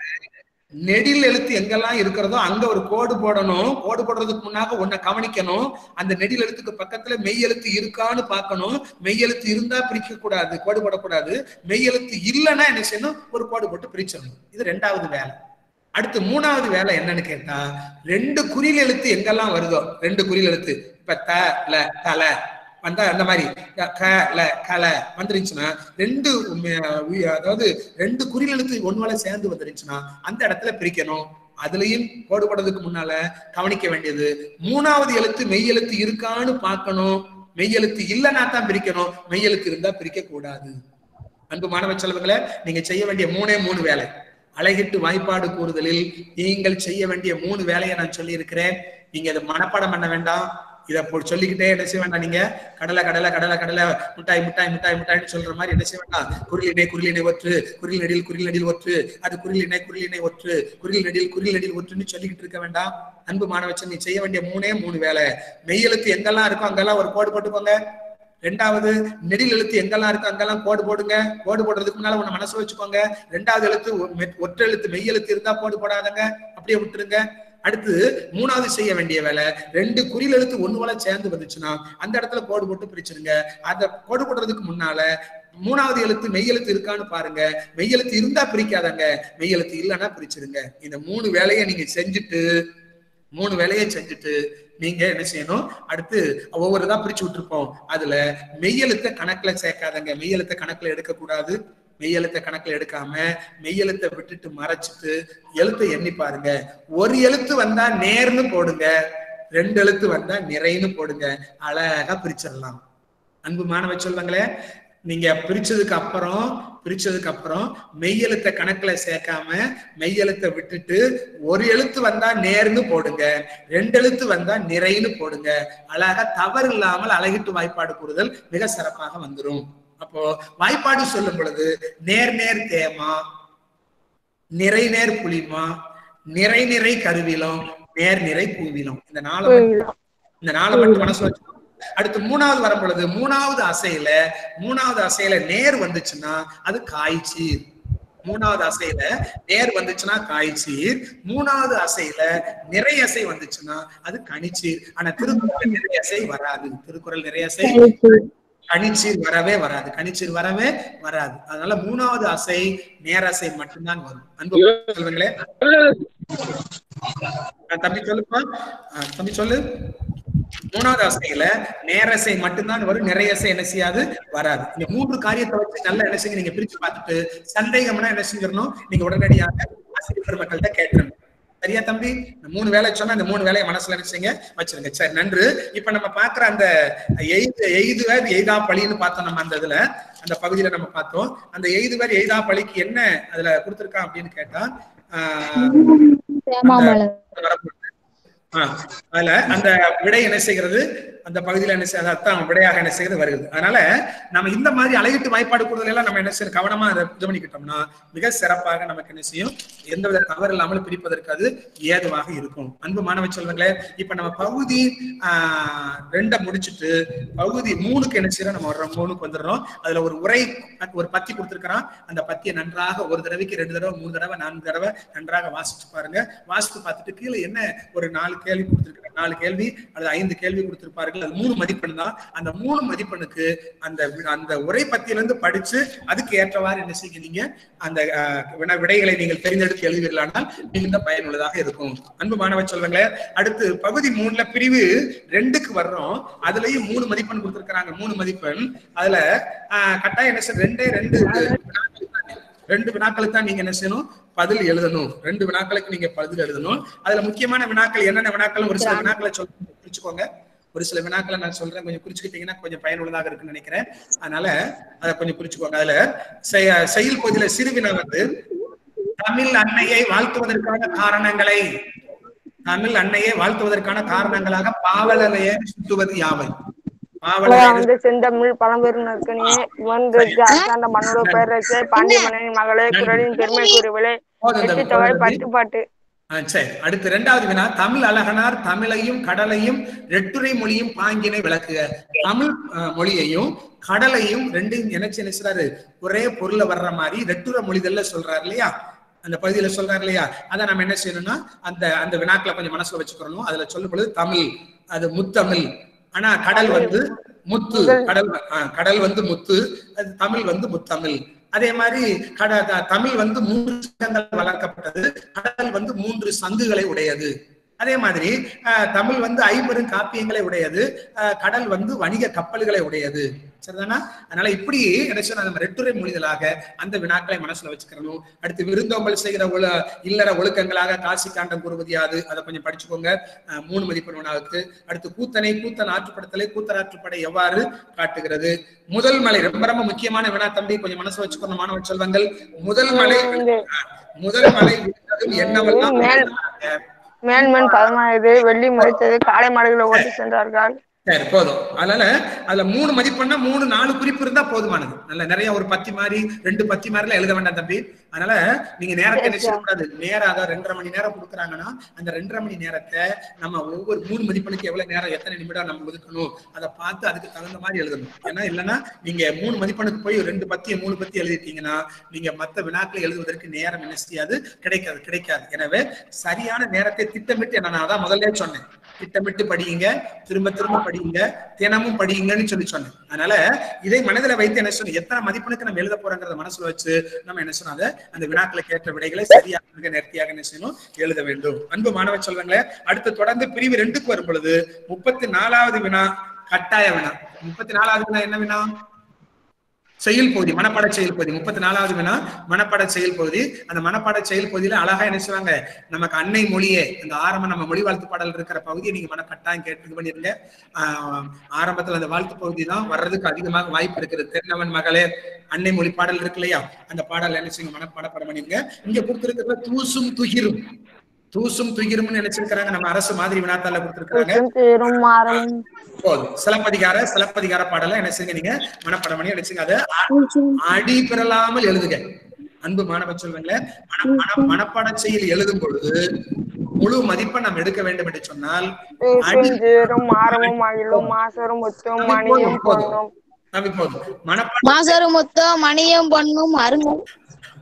நெடில் எழுத்து எங்கெல்லாம் இருக்கிறதோ அங்க ஒரு கோடு போடணும் கோடு போடுறதுக்கு முன்னாக ஒன்ன கவனிக்கணும் அந்த நெடில் எழுத்துக்கு பக்கத்துல மெய் எழுத்து இருக்கான்னு பார்க்கணும் மெய் எழுத்து இருந்தா பிரிக்க கூடாது கோடு போடக்கூடாது மெய் எழுத்து இல்லைன்னா என்ன செய்யணும் ஒரு கோடு போட்டு பிரிச்சிடணும் இது ரெண்டாவது வேலை அடுத்து மூணாவது வேலை என்னன்னு கேட்டா ரெண்டு குறில் எழுத்து எங்கெல்லாம் வருதோ ரெண்டு குறில் எழுத்து இப்ப த ல தல வந்தா அந்த மாதிரி க ல கல வந்துருச்சுன்னா ரெண்டு உம், உய்- அதாவது ரெண்டு குறில் எழுத்து ஒன்னுவல சேர்ந்து வந்துருச்சுன்னா அந்த இடத்துல பிரிக்கணும் அதுலயும் கோடு போடுறதுக்கு முன்னால கவனிக்க வேண்டியது மூணாவது எழுத்து மெய் எழுத்து இருக்கான்னு பார்க்கணும் மெய் எழுத்து இல்லைன்னா தான் பிரிக்கணும் மெய் எழுத்து இருந்தா பிரிக்க கூடாது அன்பு மாணவ செல்வங்களே நீங்க செய்ய வேண்டிய மூணே மூணு வேலை அழகிட்டு வாய்ப்பாடு கூறுதலில் நீங்கள் செய்ய வேண்டிய மூணு வேலையை நான் சொல்லி இருக்கிறேன் நீங்க அதை மனப்பாடம் பண்ண வேண்டாம் இதை போ- சொல்லிக்கிட்டே என்ன செய்ய வேண்டாம் நீங்க கடலை கடலை கடலை கடலை மிட்டாய் மிட்டாய் மிட்டாய் மிட்டாய்னு சொல்ற மாதிரி என்ன செய்ய வேண்டாம் குரிலினை குரிலினை ஒற்று குரில் நெடில் குரில் நெடில் ஒற்று அது குரிலினை குரிலினை ஒற்று குரில் நெடில் குரில் நெடில் ஒற்றுன்னு சொல்லிக்கிட்டு இருக்க வேண்டாம் அன்பு மாணவச்சன் நீ செய்ய வேண்டிய மூணே மூணு வேலை மெய்யெழுத்து எங்கெல்லாம் இருக்கோ அங்கெல்லாம் ஒரு கோடு போட்டுக்கோங்க ரெண்டாவது நெடில் எழுத்து எங்கெல்லாம் இருக்கு அங்கெல்லாம் கோடு போடுங்க கோடு போடுறதுக்கு முன்னால உன்னை மனசு வச்சுக்கோங்க ரெண்டாவது எழுத்து ஒ- மெ- ஒற்றை எழுத்து மெய் எழுத்து இருந்தா கோடு போடாதங்க அப்படியே விட்டுருங்க அடுத்து மூணாவது செய்ய வேண்டிய வேலை ரெண்டு குறில் எழுத்து ஒண்ணு போல சேர்ந்து வந்துச்சுன்னா அந்த இடத்துல கோடு போட்டு பிரிச்சிருங்க அந்த கோடு போடுறதுக்கு முன்னால மூணாவது எழுத்து மெய் எழுத்து இருக்கான்னு பாருங்க மெய் எழுத்து இருந்தா பிரிக்காதங்க மெய் எழுத்து இல்லைன்னா பிரிச்சிருங்க இந்த மூணு வேலையை நீங்க செஞ்சுட்டு மூணு வேலையை செஞ்சுட்டு நீங்க என்ன செய்யணும் அடுத்து ஒவ்வொரு இதா பிரிச்சு விட்டுருப்போம் அதுல மெய்யெழுத்த கணக்குல சேர்க்காதங்க மெய்யெழுத்த கணக்குல எடுக்க கூடாது மெய்யெழுத்த கணக்குல எடுக்காம மெய்யெழுத்தை விட்டுட்டு மறைச்சிட்டு எழுத்தை எண்ணி பாருங்க ஒரு எழுத்து வந்தா நேர்னு போடுங்க ரெண்டு எழுத்து வந்தா நிறைன்னு போடுங்க அழகா பிரிச்சிடலாம் அன்பு மாணவ சொல்லுங்களே நீங்க பிரிச்சதுக்கு அப்புறம் பிரிச்சதுக்கு அப்புறம் மெய்யெழுத்த கணக்குல சேர்க்காம மெய்யெழுத்தை விட்டுட்டு ஒரு எழுத்து வந்தா நேர்னு போடுங்க ரெண்டு எழுத்து வந்தா நிறைன்னு போடுங்க அழகா தவறு இல்லாமல் அழகிட்டு வாய்ப்பாடு கூறுதல் மிக சிறப்பாக வந்துரும் அப்போ வாய்ப்பாடு சொல்லும் பொழுது நேர் நேர் தேமா நிறை நேர் புலிமா நிறை நிறை கருவிலம் நேர் நிறை பூவிலம் இந்த நாளை மட்டும் இந்த நாளை மட்டும் மனசுல வச்சுக்கணும் அடுத்து மூணாவது வரும் பொழுது மூணாவது அசையில மூணாவது அசையில நேர் வந்துச்சுன்னா அது காய்ச்சி மூணாவது அசையில நேர் வந்துச்சுன்னா காய்ச்சீர் மூணாவது அசையில நிறை அசை வந்துச்சுன்னா அது கனிச்சீர் ஆனா திருக்குறள் நிறை அசை வராது திருக்குறள் நிறை அசை கனிச்சீர் வரவே வராது கனிச்சீர் வரவே வராது அதனால மூணாவது அசை நேரசை மட்டும்தான் வரும் அன்பு செல்வங்களே அஹ் தம்பி சொல்லுப்பா அஹ் தம்பி சொல்லு மூணாவது அசையில நேரசை மட்டும்தான் வரும் நிறையசை என்ன செய்யாது வராது இந்த மூன்று காரியத்தை வச்சு நல்ல என்ன செய்யுங்க நீங்க பிரிச்சு பார்த்துட்டு சந்தேகம்னா என்ன செஞ்சிடணும் நீங்க உடனடியாக ஆசிரியர் பெருமக்கள்கிட்ட கேட்டுருங்க சரியா தம்பி இந்த மூணு வேலை சொன்னா இந்த மூணு வேலையை மனசுல நினைச்சீங்க வச்சிருங்க சரி நன்று இப்ப நம்ம பாக்குற அந்த எய்து எய்துவர் எய்தா பழின்னு பார்த்தோம் நம்ம அந்த இதுல அந்த பகுதியில நம்ம பார்த்தோம் அந்த எய்துவர் எய்தா பழிக்கு என்ன அதுல கொடுத்திருக்கான் அப்படின்னு கேட்டா ஆஹ் அந்த- ஆஹ் அதுல அந்த விடை என்ன செய்கிறது அந்த பகுதியில என்ன செய்ய அதான் விடையாக என்ன செய்கிறது வருகிறது அதனால நம்ம இந்த மாதிரி அழகிட்டு வாய்ப்பாடு கூடுதல் எல்லாம் நம்ம என்ன செய்யணும் கவனமா அதை இது பண்ணிக்கிட்டோம்னா மிக சிறப்பாக நமக்கு என்ன செய்யும் எந்தவித தவறு இல்லாமல் பிரிப்பதற்கு அது ஏதுவாக இருக்கும் அன்பு மாணவ செல்வங்களே இப்ப நம்ம பகுதி ஆஹ் ரெண்ட முடிச்சிட்டு பகுதி மூணுக்கு என்ன செய்யறோம் நம்ம வர்றோம் மூணுக்கு வந்துடுறோம் அதுல ஒரு உரை ஒரு பத்தி கொடுத்திருக்கிறான் அந்த பத்தியை நன்றாக ஒரு தடவைக்கு ரெண்டு தடவை மூணு தடவை நான்கு தடவை நன்றாக வாசிச்சு பாருங்க வாசித்து பார்த்துட்டு கீழே என்ன ஒரு நாலு கேள்வி கொடுத்திருக்காங்க நாலு கேள்வி அல்லது ஐந்து கேள்வி கொடுத்திருப்பார்கள் அது மூணு மதிப்பெண் தான் அந்த மூணு மதிப்பெண்ணுக்கு அந்த வி- அந்த உரை பத்தியில இருந்து படிச்சு அதுக்கு ஏற்றவாறு என்ன செய்யுங்க நீங்க அந்த ஆஹ், வினா- விடைகளை நீங்கள் தேர்ந்தெடுத்து எழுதுவீர்களானால் மிகுந்த பயனுள்ளதாக இருக்கும் அன்பு மாணவ செல்வங்களே அடுத்து பகுதி மூணுல பிரிவு ரெண்டுக்கு வர்றோம் அதுலயும் மூணு மதிப்பெண் கொடுத்திருக்கிறாங்க மூணு மதிப்பெண் அதுல ஆஹ், கட்டாயம் என்ன செய்ய ரெண்டே ரெண்டு ரெண்டு வினாக்களுக்கு தான் நீங்க என்ன செய்யணும் பதில் எழுதணும் ரெண்டு வினாக்களுக்கு நீங்க பதில் எழுதணும் அதுல முக்கியமான வினாக்கள் என்னென்ன வினாக்கள் ஒரு சில வினாக்களை சொல்ல குறிச்சுக்கோங்க ஒரு சில வினாக்களை நான் சொல்றேன் கொஞ்சம் குறிச்சுக்கிட்டீங்கன்னா கொஞ்சம் பயனுள்ளதாக இருக்குன்னு நினைக்கிறேன் அதனால அதை கொஞ்சம் குறிச்சுக்கோங்க அதுல செய- செயல் பகுதியில சிறு வினா வந்து தமிழ் அன்னையை வாழ்த்துவதற்கான காரணங்களை தமிழ் அன்னையை வாழ்த்துவதற்கான காரணங்களாக பாவலரையை சுட்டுவது யாவை பாவலரை வந்து செந்தமிழ் பழம்பெரும் நற்கனியே வந்து அரசாண்ட மன்னோட பேரரசே பாண்டிய மன்னனின் மகளே குரலின் பெருமை கூறுவிலே போதும் எட்டு தம்பி, தொகை போதும் பட்டு தம்பி. பாட்டு ஆ, சரி அடுத்து இரண்டாவது வினா தமிழ் அழகனார் தமிழையும் கடலையும் ரெட்டுரை மொழியும் பாங்கினை விளக்குக தமிழ் ஆ, மொழியையும் கடலையும் ரெண்டையும் இணைச்சு என்ன செய்றாரு ஒரே பொருள்ல வர்ற மாதிரி ரெட்டுரை மொழிதல்ல சொல்றாரு இல்லையா அந்த பகுதியில சொல்றாரு இல்லையா அதை நம்ம என்ன செய்யணும்னா அந்த அந்த வினாக்களை கொஞ்சம் மனசுல வச்சுக்கிறணும் அதுல சொல்லும் பொழுது தமிழ் அது முத்தமிழ் ஆனா கடல் வந்து முத்து கடல் ஆ, கடல் வந்து முத்து அது தமிழ் வந்து முத்தமிழ் அதே மாதிரி கட த- தமிழ் வந்து மூன்று சங்கங்கள் வளர்க்கப்பட்டது கடல் வந்து மூன்று சங்குகளை உடையது அதே மாதிரி அஹ், தமிழ் வந்து ஐம்பெரும் காப்பியங்களை உடையது அஹ், கடல் வந்து வணிக கப்பல்களை உடையது சரிதானா அதனால இப்படி என்ன சொன்னா நம்ம ரெட்டுரை மொழிதலாக அந்த வினாக்களை மனசுல வச்சுக்கிறணும் அடுத்து விருந்தோம்பல் செய்கிற ஒழு இல்லற ஒழுக்கங்களாக காசி காண்டம் கூறுவது யாது அதை கொஞ்சம் படிச்சுக்கோங்க அஹ், மூணு மதிப்பெண் வினாவுக்கு அடுத்து கூத்தனை கூத்தன் ஆற்றுப்படத்தலை கூத்தராற்றுப்படை எவ்வாறு காட்டுகிறது முதல் மலை ரொம்ப ரொம்ப முக்கியமான வினா தம்பி கொஞ்சம் மனசு வச்சுக்கணும் மாணவ செல்வங்கள் முதல் மலை முதல் மலை விழுந்ததும் என்னவெல்லாம் மேல் மேன்மேன் பதமானது வெள்ளி முளைத்தது காளை மாடுகளை ஓட்டி சென்றார்கள் சரி போதும் அதனால அதுல மூணு மதிப்பெண்ணா மூணு நாலு குறிப்பு இருந்தா போதுமானது நல்ல நிறைய ஒரு பத்தி மாதிரி ரெண்டு பத்தி மாதிரிலாம் எழுத வேண்டாம் தம்பி அதனால நீங்க நேரத்தை என்ன செய்யக்கூடாது நேரம் அதாவது ரெண்டரை மணி நேரம் கொடுக்குறாங்கன்னா அந்த ரெண்டரை மணி நேரத்தை நம்ம ஒவ்வொரு மூணு மதிப்பெண்ணுக்கு எவ்வளவு நேரம் எத்தனை நிமிடம் நம்ம ஒதுக்கணும் அதை பார்த்து அதுக்கு தகுந்த மாதிரி எழுதணும் ஏன்னா இல்லைன்னா நீங்க மூணு மதிப்பெண்ணுக்கு போய் ரெண்டு பத்தி மூணு பத்தி எழுதிட்டீங்கன்னா நீங்க மத்த வினாக்களை எழுதுவதற்கு நேரம் என்ன செய்யாது கிடைக்காது கிடைக்காது எனவே சரியான நேரத்தை திட்டமிட்டு நான் அதான் முதல்ல சொன்னேன் திட்டமிட்டு படியுங்க திரும்ப திரும்ப படியுங்க தினமும் படியுங்கன்னு சொல்லி சொன்னேன் அதனால இதை மனதில் வைத்து என்ன சொன்னேன் எத்தனை மதிப்பெண்ணுக்கு நம்ம எழுத போறோங்கிறத மனசுல வச்சு நம்ம என்ன சொன்னோம் அதை அந்த வினாக்களுக்கு ஏற்ற விடைகளை சரியாக மிக நேர்த்தியாக என்ன செய்யணும் எழுத வேண்டும் அன்பு மாணவ செல்வங்களே அடுத்து தொடர்ந்து பிரிவு ரெண்டுக்கு வரும் பொழுது முப்பத்தி நாலாவது வினா கட்டாய வினா முப்பத்தி நாலாவது வினா என்ன வினா செயல் பகுதி மனப்பாட செயல் பகுதி முப்பத்தி நாலாவது வினா மனப்பாட செயல் பகுதி அந்த மனப்பாட செயல் பகுதியில அழகா என்ன செய்வாங்க நமக்கு அன்னை மொழியே அந்த ஆரம்ப நம்ம மொழி வாழ்த்து பாடல் இருக்கிற பகுதியை நீங்க மன கட்டாயம் கேட்டு இது பண்ணிருங்க ஆஹ் ஆரம்பத்துல அந்த வாழ்த்து பகுதி தான் வர்றதுக்கு அதிகமாக வாய்ப்பு இருக்குது தென்னவன் மகளே அன்னை மொழி பாடல் இருக்கு இல்லையா அந்த பாடல் என்ன செய்யுங்க மனப்பாடப்படம் பண்ணிருங்க இங்க கொடுத்திருக்கிற தூசும் துகிரும் தூசும் துகிரும்னு நினைச்சிருக்கிறாங்க நம்ம அரசு மாதிரி வினாத்தால கொடுத்திருக்காங்க தீரும் மாறும் போதும் சிலப்பதிகார சிலப்பதிகார பாடலை என்ன செய்யுங்க நீங்க மனப்பாடம் பண்ணி நினைச்சுங்க அதை அடி பெறலாமல் எழுதுக அன்பு மாணவ செல்வங்களே மன மன மனப்பாட செயல் எழுதும் பொழுது முழு மதிப்பை நாம் எடுக்க வேண்டும் என்று சொன்னால் அடி தீசும் தீரும் மாறவும் மகிழும் மாசரும் முத்தும் மணியும் பொண்ணும் நம்பி போதும் மனப்பாட மாசரு முத்தம் மணியம் பொண்ணும் அருங்கும்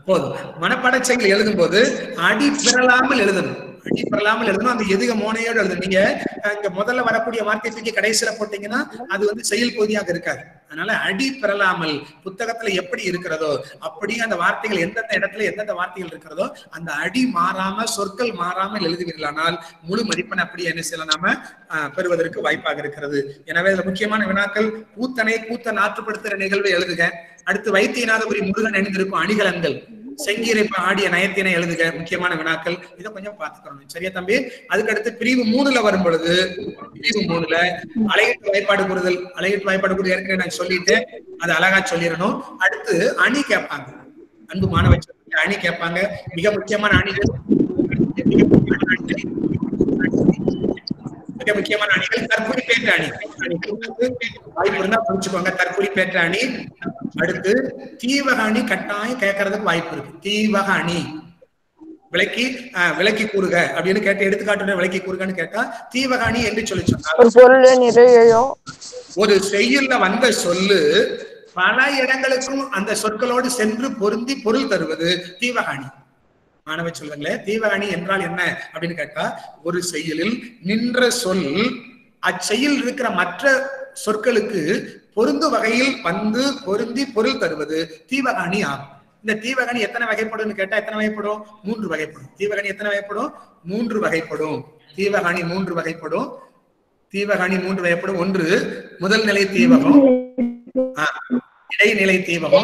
போதும் மனப்பாட செயல் எழுதும் போது அடி பிறலாமல் எழுதணும் அடி பிறலாமல் எழுதணும் அந்த எதுக மோனையோடு எழுதணும் நீங்க அஹ், இங்க முதல்ல வரக்கூடிய வார்த்தை தூக்கி கடைசியில போட்டீங்கன்னா அது வந்து செயல் பகுதியாக இருக்காது அதனால அடி பிறலாமல் புத்தகத்துல எப்படி இருக்கிறதோ அப்படியே அந்த வார்த்தைகள் எந்தெந்த இடத்துல எந்தெந்த வார்த்தைகள் இருக்கிறதோ அந்த அடி மாறாம சொற்கள் மாறாமல் எழுதுவீர்களானால் முழு மதிப்பெண் அப்படியே என்ன செய்யலாம் நாம அஹ், பெறுவதற்கு வாய்ப்பாக இருக்கிறது எனவே இதுல முக்கியமான வினாக்கள் கூத்தனை கூத்த நாற்றுப்படுத்துகிற நிகழ்வை எழுதுக அடுத்து வைத்தியநாதபுரி முருகன் அணிந்திருக்கும் அணிகலன்கள் செங்கீரை ஆடிய நயத்தினை எழுதுக முக்கியமான வினாக்கள் இதை கொஞ்சம் பார்த்துக்கணும் சரியா தம்பி அதுக்கு அடுத்து பிரிவு மூணுல வரும் பொழுது பிரிவு மூணுல அலையீட்டு வாய்ப்பாடு கூறுதல் அலையீட்டு வாய்ப்பாடு கூறுதல் ஏற்கனவே நான் சொல்லிட்டேன் அது அழகா சொல்லிடணும் அடுத்து அணி கேட்பாங்க அன்பு மாணவ செல்வங்களே, அணி கேட்பாங்க மிக முக்கியமான அணிகள் மிக முக்கியமான அணிகள் மிக முக்கியமான அணிகள் தற்கொலை பேற்ற அணி வாய்ப்பு இருந்தா புரிச்சுக்கோங்க தற்கொலை பேற்ற அணி அடுத்து தீவக அணி கட்டாயம் கேட்கறதுக்கு வாய்ப்பு இருக்கு தீவக அணி விளக்கி அஹ், விளக்கி கூறுக அப்படின்னு கேட்டு எடுத்துக்காட்டு விளக்கி கூறுகன்னு கேட்டா தீவக அணி என்று சொல்லி சொன்னார் ஒரு பொருள் நிறையோ ஒரு செய்யுள்ல வந்த சொல்லு பல இடங்களுக்கும் அந்த சொற்களோடு சென்று பொருந்தி பொருள் தருவது தீவகாணி மாணவ சொல்லுங்களே தீவகாணி என்றால் என்ன அப்படின்னு கேட்டா ஒரு செய்யுளில் நின்ற சொல் அச்செயல் இருக்கிற மற்ற சொற்களுக்கு பொருந்து வகையில் வந்து பொருந்தி பொருள் தருவது தீவகாணி ஆகும் இந்த தீவகணி எத்தனை வகைப்படும்னு கேட்டா எத்தனை வகைப்படும் மூன்று வகைப்படும் தீவகணி எத்தனை வகைப்படும் மூன்று வகைப்படும் தீவகாணி மூன்று வகைப்படும் தீவகாணி மூன்று வகைப்படும் ஒன்று முதல் நிலை தீவகம் ஆ, இடைநிலை தீவகம்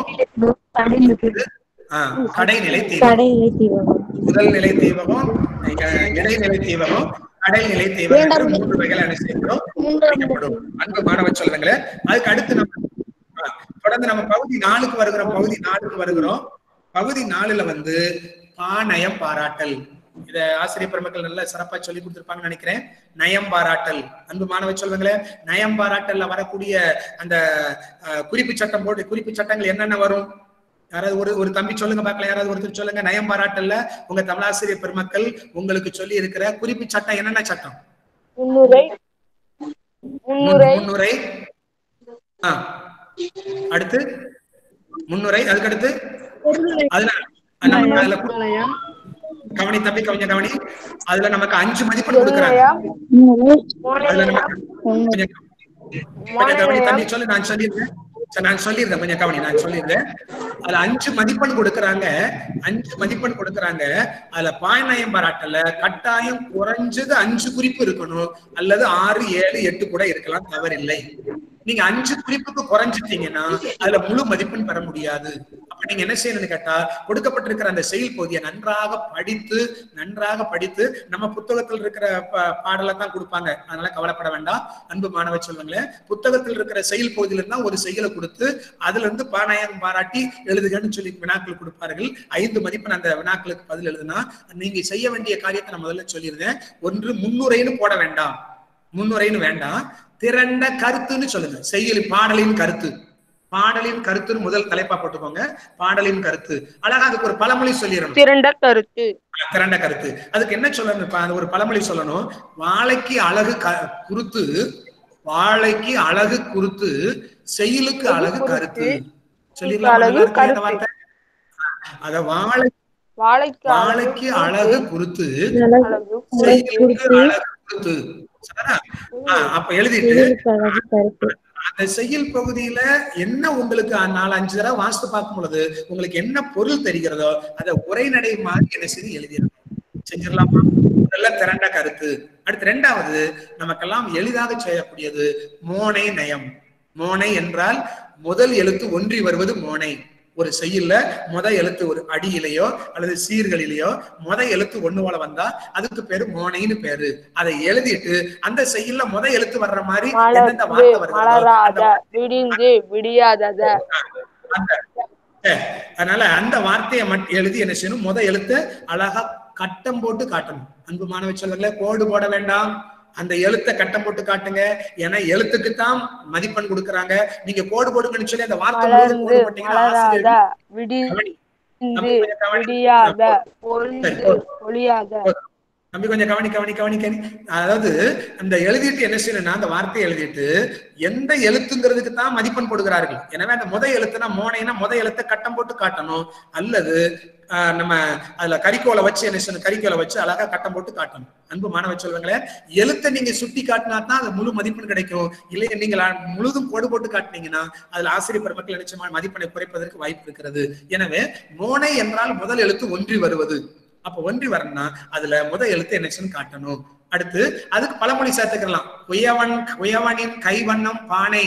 ஆ, கடைநிலை தீவகம் முதல் நிலை தீவகம் அஹ், இடைநிலை தீவகம் கடைநிலை தீவகம் என்று மூன்று வகைகள் என்ன செய்கிறோம் பிரிக்கப்படும் அன்பு மாணவ சொல்லுங்களே அதுக்கு அடுத்து நம்ம ஆ, தொடர்ந்து நம்ம பகுதி நாலுக்கு வருகிறோம் பகுதி நாலுக்கு வருகிறோம் பகுதி நாலுல வந்து பாநயம் பாராட்டல் இத ஆசிரியர் பெருமக்கள் நல்ல சிறப்பா சொல்லி கொடுத்திருப்பாங்கன்னு நினைக்கிறேன் நயம் பாராட்டல் அன்பு மாணவ சொல்லுங்களே நயம் பாராட்டல்ல வரக்கூடிய அந்த அஹ், குறிப்பு சட்டம் போட்டு குறிப்பு சட்டங்கள் என்னென்ன வரும் யாராவது ஒரு ஒரு தம்பி சொல்லுங்க பார்க்கலாம் யாராவது ஒருத்தர் சொல்லுங்க நயம் பாராட்டல்ல உங்க தமிழாசிரியர் பெருமக்கள் உங்களுக்கு சொல்லி இருக்கிற குறிப்பு சட்டம் என்னென்ன சட்டம் முன்னுரை முன்னுரை முன்னுரை ஆ. அடுத்து முன்னுரை அதுக்கு அடுத்து அதுல நமக்கு அதுல கு- கவனி தம்பி கவிஞர் கவனி அதுல நமக்கு அஞ்சு மதிப்பெண் கொடுக்குறாங்க அதுல நமக்கு கொஞ்சம் கொஞ்சம் கவனி தம்பி சொல்லு நான் சொல்லிடுறேன் சரி, நான் சொல்லிடுறேன் கொஞ்சம் கவனி நான் சொல்லிடுறேன் அதுல அஞ்சு மதிப்பெண் கொடுக்கறாங்க அஞ்சு மதிப்பெண் கொடுக்கறாங்க அதுல பாயநயம் பாராட்டல கட்டாயம் குறைஞ்சது அஞ்சு குறிப்பு இருக்கணும் அல்லது ஆறு ஏழு எட்டு கூட இருக்கலாம் தவறில்லை நீங்க அஞ்சு குறிப்புக்கு குறைஞ்சிட்டீங்கன்னா அதுல முழு மதிப்பெண் பெற முடியாது அப்ப நீங்க என்ன செய்யணும்னு கேட்டா கொடுக்கப்பட்டிருக்கிற அந்த செயல் பகுதியை நன்றாக படித்து நன்றாக படித்து நம்ம புத்தகத்தில் இருக்கிற ப- பாடலை தான் கொடுப்பாங்க அதனால கவலைப்பட வேண்டாம் அன்பு மாணவ செல்வங்களே புத்தகத்தில் இருக்கிற செயல் பகுதியில இருந்தா ஒரு செயலை கொடுத்து அதுல இருந்து பாநாயகம் பாராட்டி எழுதுகன்னு சொல்லி வினாக்கள் கொடுப்பார்கள் ஐந்து மதிப்பெண் அந்த வினாக்களுக்கு பதில் எழுதுனா நீங்க செய்ய வேண்டிய காரியத்தை நான் முதல்ல சொல்லியிருந்தேன் ஒன்று முன்னுரைன்னு போட வேண்டாம் முன்னுரைன்னு வேண்டாம் திரண்ட கருத்துன்னு சொல்லுங்க செய்யல் பாடலின் கருத்து பாடலின் கருத்துன்னு முதல் தலைப்பா போட்டுக்கோங்க பாடலின் கருத்து அழகா அதுக்கு ஒரு பழமொழி சொல்லிடணும் திரண்ட கருத்து திரண்ட கருத்து அதுக்கு என்ன சொல்லணும் இப்ப அந்த ஒரு பழமொழி சொல்லணும் வாழைக்கு அழகு க- குருத்து வாழைக்கு அழகு குருத்து செயலுக்கு அழகு கருத்து சொல்லிடலாம் அழகு நல்லா இருக்கு அந்த கருத்து. வார்த்தை அத வாழை வாழைக்கு வாழைக்கு அழகு குருத்து அழகு செயலுக்கு அழகு குருத்து சரியா? ஆ, அப்ப எழுதிட்டு அந்த செய்யுள் பகுதியில என்ன உங்களுக்கு நாலு அஞ்சு தடவை வாசித்து பார்க்கும் பொழுது உங்களுக்கு என்ன பொருள் தெரிகிறதோ அதை உரைநடை மாதிரி என்ன செய்து எழுதிடணும் செஞ்சிடலாமா முதல்ல திரண்ட கருத்து அடுத்து ரெண்டாவது நமக்கெல்லாம் எளிதாக செய்யக்கூடியது மோனை நயம் மோனை என்றால் முதல் எழுத்து ஒன்றி வருவது மோனை ஒரு செய்யுள்ல முத எழுத்து ஒரு அடியிலேயோ அல்லது சீர்களிலேயோ முத எழுத்து ஒண்ணு போல வந்தா அதுக்கு பேரு மோனைன்னு பேரு அதை எழுதிட்டு அந்த செய்யுள்ல முத எழுத்து வர்ற மாதிரி எந்தெந்த மலர்ந்து வார்த்தை வருகிறதோ மலராத அந்த விடிந்து விடியாதத அந்த அஹ், அதனால அந்த வார்த்தையை மட்டும் எழுதி என்ன செய்யணும் முத எழுத்து அழகா கட்டம் போட்டு காட்டணும் அன்பு மாணவ சொல்லுங்களே கோடு போட வேண்டாம் அந்த எழுத்தை கட்டம் போட்டு காட்டுங்க ஏன்னா எழுத்துக்கு தான் மதிப்பெண் கொடுக்கறாங்க நீங்க கோடு போடுங்கன்னு சொல்லி அந்த வார்த்தை முழுவதும் மலர்ந்து கோடு போட்டீங்கன்னா மலராத ஆசிரியர் விடிந்து கவனி. தம்பி, கொஞ்சம் கவனி. விடியாத சரி, பொழுது போதும். பொழியாத போதும். தம்பி கொஞ்சம் கவனி கவனி கவனி கவனி அதாவது அந்த எழுதிட்டு என்ன செய்யணும்னா அந்த வார்த்தையை எழுதிட்டு எந்த எழுத்துங்கிறதுக்கு தான் மதிப்பெண் கொடுக்கிறார்கள் எனவே அந்த முத எழுத்துனா மோனைனா முத எழுத்தை கட்டம் போட்டு காட்டணும் அல்லது ஆஹ், நம்ம அதுல கரிக்கோலை வச்சு என்ன செய்யணும் கரிக்கோலை வச்சு அழகா கட்டம் போட்டு காட்டணும் அன்பு மாணவ சொல்லுங்களேன் எழுத்தை நீங்க சுட்டி காட்டினா தான் அது முழு மதிப்பெண் கிடைக்கும் இல்லையா நீங்கள் அ- முழுதும் கோடு போட்டு காட்டினீங்கன்னா அதுல ஆசிரியர் பெருமக்கள் நினைச்சமா மதிப்பெண்ணை குறைப்பதற்கு வாய்ப்பு இருக்கிறது எனவே மோனை என்றால் முதல் எழுத்து ஒன்றி வருவது அப்ப ஒன்றி வரணும்னா அதுல முத எழுத்து என்னச்சுன்னு காட்டணும் அடுத்து அதுக்கு பழமொழி சேர்த்துக்கலாம் உயவன் உயவனின் கைவண்ணம் பானை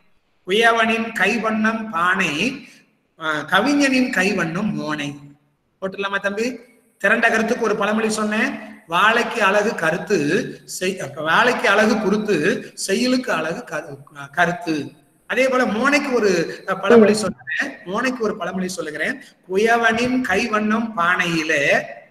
உயவனின் கைவண்ணம் பானை ஆஹ், கவிஞனின் கைவண்ணம் மோனை போட்டுடலாமா தம்பி திரண்ட கருத்துக்கு ஒரு பழமொழி சொன்னேன் வாழைக்கு அழகு கருத்து செய் அப்ப வாழைக்கு அழகு குருத்து செய்யுளுக்கு அழகு கரு- கருத்து அதே போல மோனைக்கு ஒரு அஹ், பழமொழி சொன்னேன் மோனைக்கு ஒரு பழமொழி சொல்லுகிறேன் குயவனின் கைவண்ணம் பானையிலே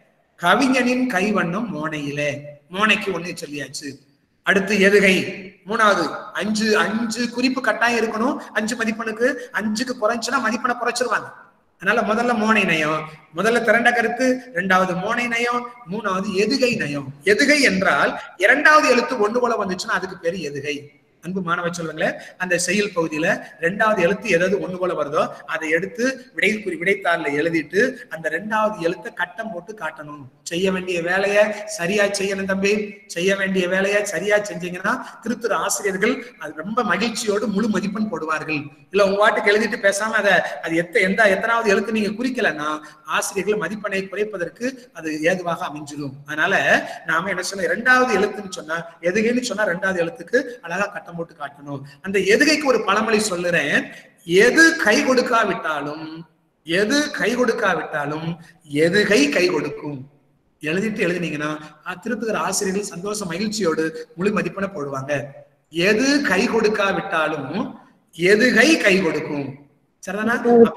கவிஞனின் கைவண்ணம் மோனையிலே மோனைக்கு ஒண்ணு சொல்லியாச்சு அடுத்து எதுகை மூணாவது அஞ்சு அஞ்சு குறிப்பு கட்டாயம் இருக்கணும் அஞ்சு மதிப்பெண்ணுக்கு அஞ்சுக்கு குறைஞ்சுன்னா மதிப்பெண்ணை குறைச்சிருவாங்க அதனால முதல்ல மோனை நயம் முதல்ல திரண்ட கருத்து இரண்டாவது மோனை நயம் மூணாவது எதுகை நயம் எதுகை என்றால் இரண்டாவது எழுத்து ஒண்ணு போல வந்துச்சுன்னா அதுக்கு பேரு எதுகை அன்பு மாணவ சொல்லுங்களேன் அந்த செயல் பகுதியில ரெண்டாவது எழுத்து எதாவது ஒண்ணு போல வருதோ அதை எடுத்து விடை குறி விடைத்தாள்ல எழுதிட்டு அந்த ரெண்டாவது எழுத்தை கட்டம் போட்டு காட்டணும் செய்ய வேண்டிய வேலையை சரியா செய்யணும் தம்பி செய்ய வேண்டிய வேலையை சரியா செஞ்சீங்கன்னா திருத்துற ஆசிரியர்கள் அது ரொம்ப மகிழ்ச்சியோடு முழு மதிப்பெண் போடுவார்கள் இல்ல உங்க வாட்டுக்கு எழுதிட்டு பேசாம அதை அது எத்த எந்த எத்தனாவது எழுத்து நீங்க குறிக்கலன்னா ஆசிரியர்கள் மதிப்பெண்ணை குறைப்பதற்கு அது ஏதுவாக அமைஞ்சிடும் அதனால நாம என்ன சொன்ன இரண்டாவது எழுத்துன்னு சொன்னா எதுகைன்னு சொன்னா ரெண்டாவது எழுத்துக்கு அழகா கட்டம் போட்டு காட்டணும் அந்த எதுகைக்கு ஒரு பழமொழி சொல்லுறேன் எது கை கொடுக்காவிட்டாலும் எது கை கொடுக்காவிட்டாலும் எதுகை கை கொடுக்கும் எழுதிட்டு எழுதினீங்கன்னா அஹ், திருத்துகிற ஆசிரியர்கள் சந்தோஷ மகிழ்ச்சியோடு முழு மதிப்பெண்ணை போடுவாங்க எது கை கொடுக்காவிட்டாலும் எதுகை கை கொடுக்கும் சரிதானா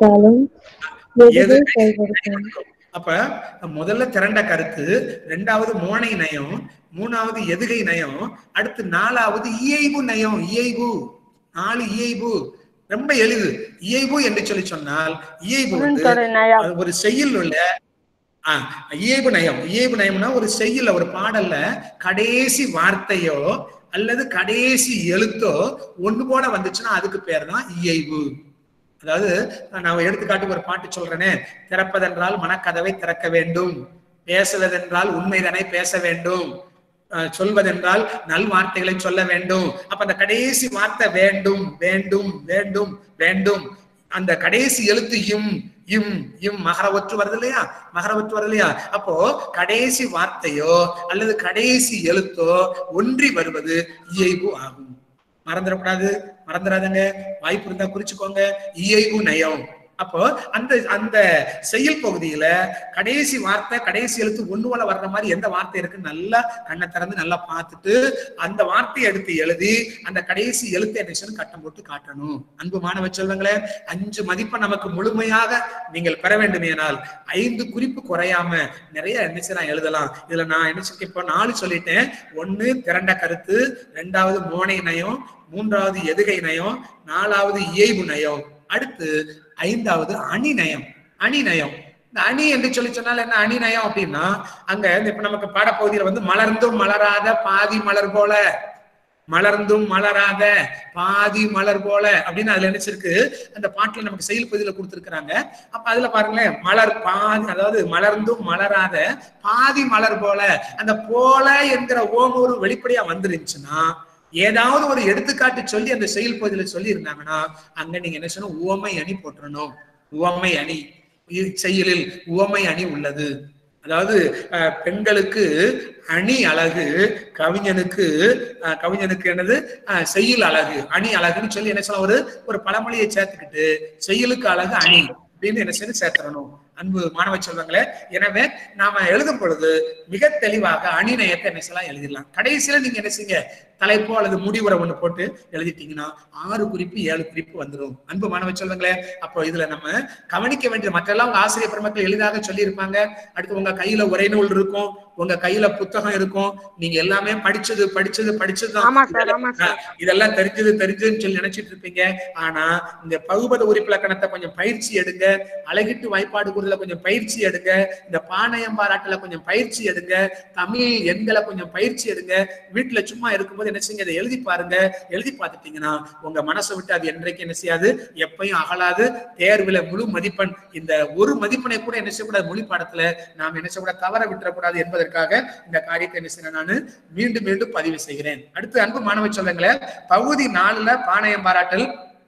எது கை கொடுக்கும் அப்ப முதல்ல திரண்ட கருத்து ரெண்டாவது மோனை நயம் மூணாவது எதுகை நயம் அடுத்து நாலாவது இயைபு நயம் இயைபு நாலு இயைபு ரொம்ப எளிது இயைபு என்று சொல்லி சொன்னால் இயைபு வந்து உடன்தொடர் நயம் அது ஒரு செய்யுள் உள்ள ஆஹ் இயைபு நயம் இயைபு நயம்னா ஒரு செய்யுள்ள ஒரு பாடல்ல கடைசி வார்த்தையோ அல்லது கடைசி எழுத்தோ ஒண்ணு போல வந்துச்சுன்னா அதுக்கு பேர் தான் இயைபு அதாவது நான் எடுத்துக்காட்டுக்கு ஒரு பாட்டு சொல்றேனே திறப்பதென்றால் மனக்கதவை திறக்க வேண்டும் பேசுவதென்றால் உண்மைதனை பேச வேண்டும் அஹ் சொல்வதென்றால் நல் வார்த்தைகளை சொல்ல வேண்டும் அப்ப அந்த கடைசி வார்த்தை வேண்டும் வேண்டும் வேண்டும் வேண்டும் அந்த கடைசி எழுத்து இம் இம் இம் மகர ஒற்று வருது இல்லையா மகர ஒற்று வருது இல்லையா அப்போ கடைசி வார்த்தையோ அல்லது கடைசி எழுத்தோ ஒன்றி வருவது இயைபு ஆகும் மறந்துடக்கூடாது மறந்துடாதங்க வாய்ப்பு இருந்தா குறிச்சுக்கோங்க இயைபு நயம் அப்போ அந்த அந்த செயல் பகுதியில கடைசி வார்த்தை கடைசி எழுத்து ஒண்ணு போல வர்ற மாதிரி எந்த வார்த்தை இருக்கு நல்லா கண்ணை திறந்து நல்லா பார்த்துட்டு அந்த வார்த்தையை எடுத்து எழுதி அந்த கடைசி எழுத்து என்ன செய்யணும் கட்டம் போட்டு காட்டணும் அன்பு மாணவ செல்வங்களே அஞ்சு மதிப்பை நமக்கு முழுமையாக நீங்கள் பெற வேண்டுமேனால் ஐந்து குறிப்பு குறையாம நிறைய என்ன செய்யலாம் எழுதலாம் இதுல நான் என்ன சொல்ல இப்போ நாலு சொல்லிட்டேன் ஒண்ணு திரண்ட கருத்து ரெண்டாவது மோனை நயம் மூன்றாவது எதுகை நயம் நாலாவது இயைபு நயம் அடுத்து ஐந்தாவது அணி நயம் அணி நயம் இந்த அணி என்று சொல்லி சொன்னால் என்ன அணி நயம் அப்படின்னா அங்க இந்த இப்ப நமக்கு பாடப்பகுதியில வந்து மலர்ந்தும் மலராத பாதி மலர் போல மலர்ந்தும் மலராத பாதி மலர் போல அப்படின்னு அதுல நினைச்சிருக்கு அந்த பாட்டுல நமக்கு செயல் பகுதியில கொடுத்திருக்கிறாங்க அப்ப அதுல பாருங்களேன் மலர் பாதி அதாவது மலர்ந்தும் மலராத பாதி மலர் போல அந்த போல என்கிற ஓமூறு வெளிப்படையா வந்துருந்துச்சுன்னா ஏதாவது ஒரு எடுத்துக்காட்டு சொல்லி அந்த செயல் பகுதியில சொல்லி இருந்தாங்கன்னா அங்க நீங்க என்ன சொல்லணும் உவமை அணி போட்டுறணும் உவமை அணி இ- செயலில் உவமை அணி உள்ளது அதாவது அஹ், பெண்களுக்கு அணி அழகு கவிஞனுக்கு அஹ், கவிஞனுக்கு என்னது அஹ், செய்யுள் அழகு அணி அழகுன்னு சொல்லி என்ன சொல்ல ஒரு ஒரு பழமொழியை சேர்த்துக்கிட்டு செய்யுளுக்கு அழகு அணி அப்படின்னு என்ன செய்து சேர்த்துறணும் அன்பு மாணவ செல்வங்களே எனவே நாம எழுதும் பொழுது மிக தெளிவாக அணிநயத்தை என்ன செய்யலாம் எழுதிடலாம் கடைசியில நீங்க என்ன செய்யுங்க தலைப்போ அல்லது முடிவுரை ஒண்ணு போட்டு எழுதிட்டீங்கன்னா ஆறு குறிப்பு ஏழு குறிப்பு வந்துடும் அன்பு மாணவ சொல்லுங்களேன் அப்போ இதுல நம்ம கவனிக்க வேண்டிய மற்றெல்லாம் உங்க ஆசிரியர் பெருமக்கள் எளிதாக சொல்லி இருப்பாங்க அடுத்து உங்க கையில உரை நூல் இருக்கும் உங்க கையில புத்தகம் இருக்கும் நீங்க எல்லாமே படிச்சது படிச்சது படிச்சதுதான் ஆமா சார் ஆமா சார் இதெல்லாம் தெரிஞ்சது தெரிஞ்சதுன்னு சொல்லி நினைச்சிட்டு இருப்பீங்க ஆனா இந்த பகுபத உறுப்பிலக்கணத்தை கொஞ்சம் பயிற்சி எடுங்க அழகிட்டு வாய்ப்பாடு கூறுதல கொஞ்சம் பயிற்சி எடுங்க இந்த பாளையம் பாராட்டுல கொஞ்சம் பயிற்சி எடுங்க தமிழ் எண்களை கொஞ்சம் பயிற்சி எடுங்க வீட்டுல சும்மா இருக்கும்போது என்ன செய்யுங்க இதை எழுதி பாருங்க எழுதி பார்த்துட்டீங்கன்னா உங்க மனசை விட்டு அது என்றைக்கு என்ன செய்யாது எப்பயும் அகலாது தேர்வுல முழு மதிப்பெண் இந்த ஒரு மதிப்பெண்ணை கூட என்ன செய்யக்கூடாது மொழி பாடத்துல நாம் என்ன செய்யக்கூடாது தவற விட்டுறக்கூடாது என்பதற்காக இந்த காரியத்தை என்ன செய்யறேன் நான் மீண்டும் மீண்டும் பதிவு செய்கிறேன் அடுத்து அன்பு மாணவ சொல்லுங்களேன் பகுதி நாலுல பாளையம் பாராட்டல்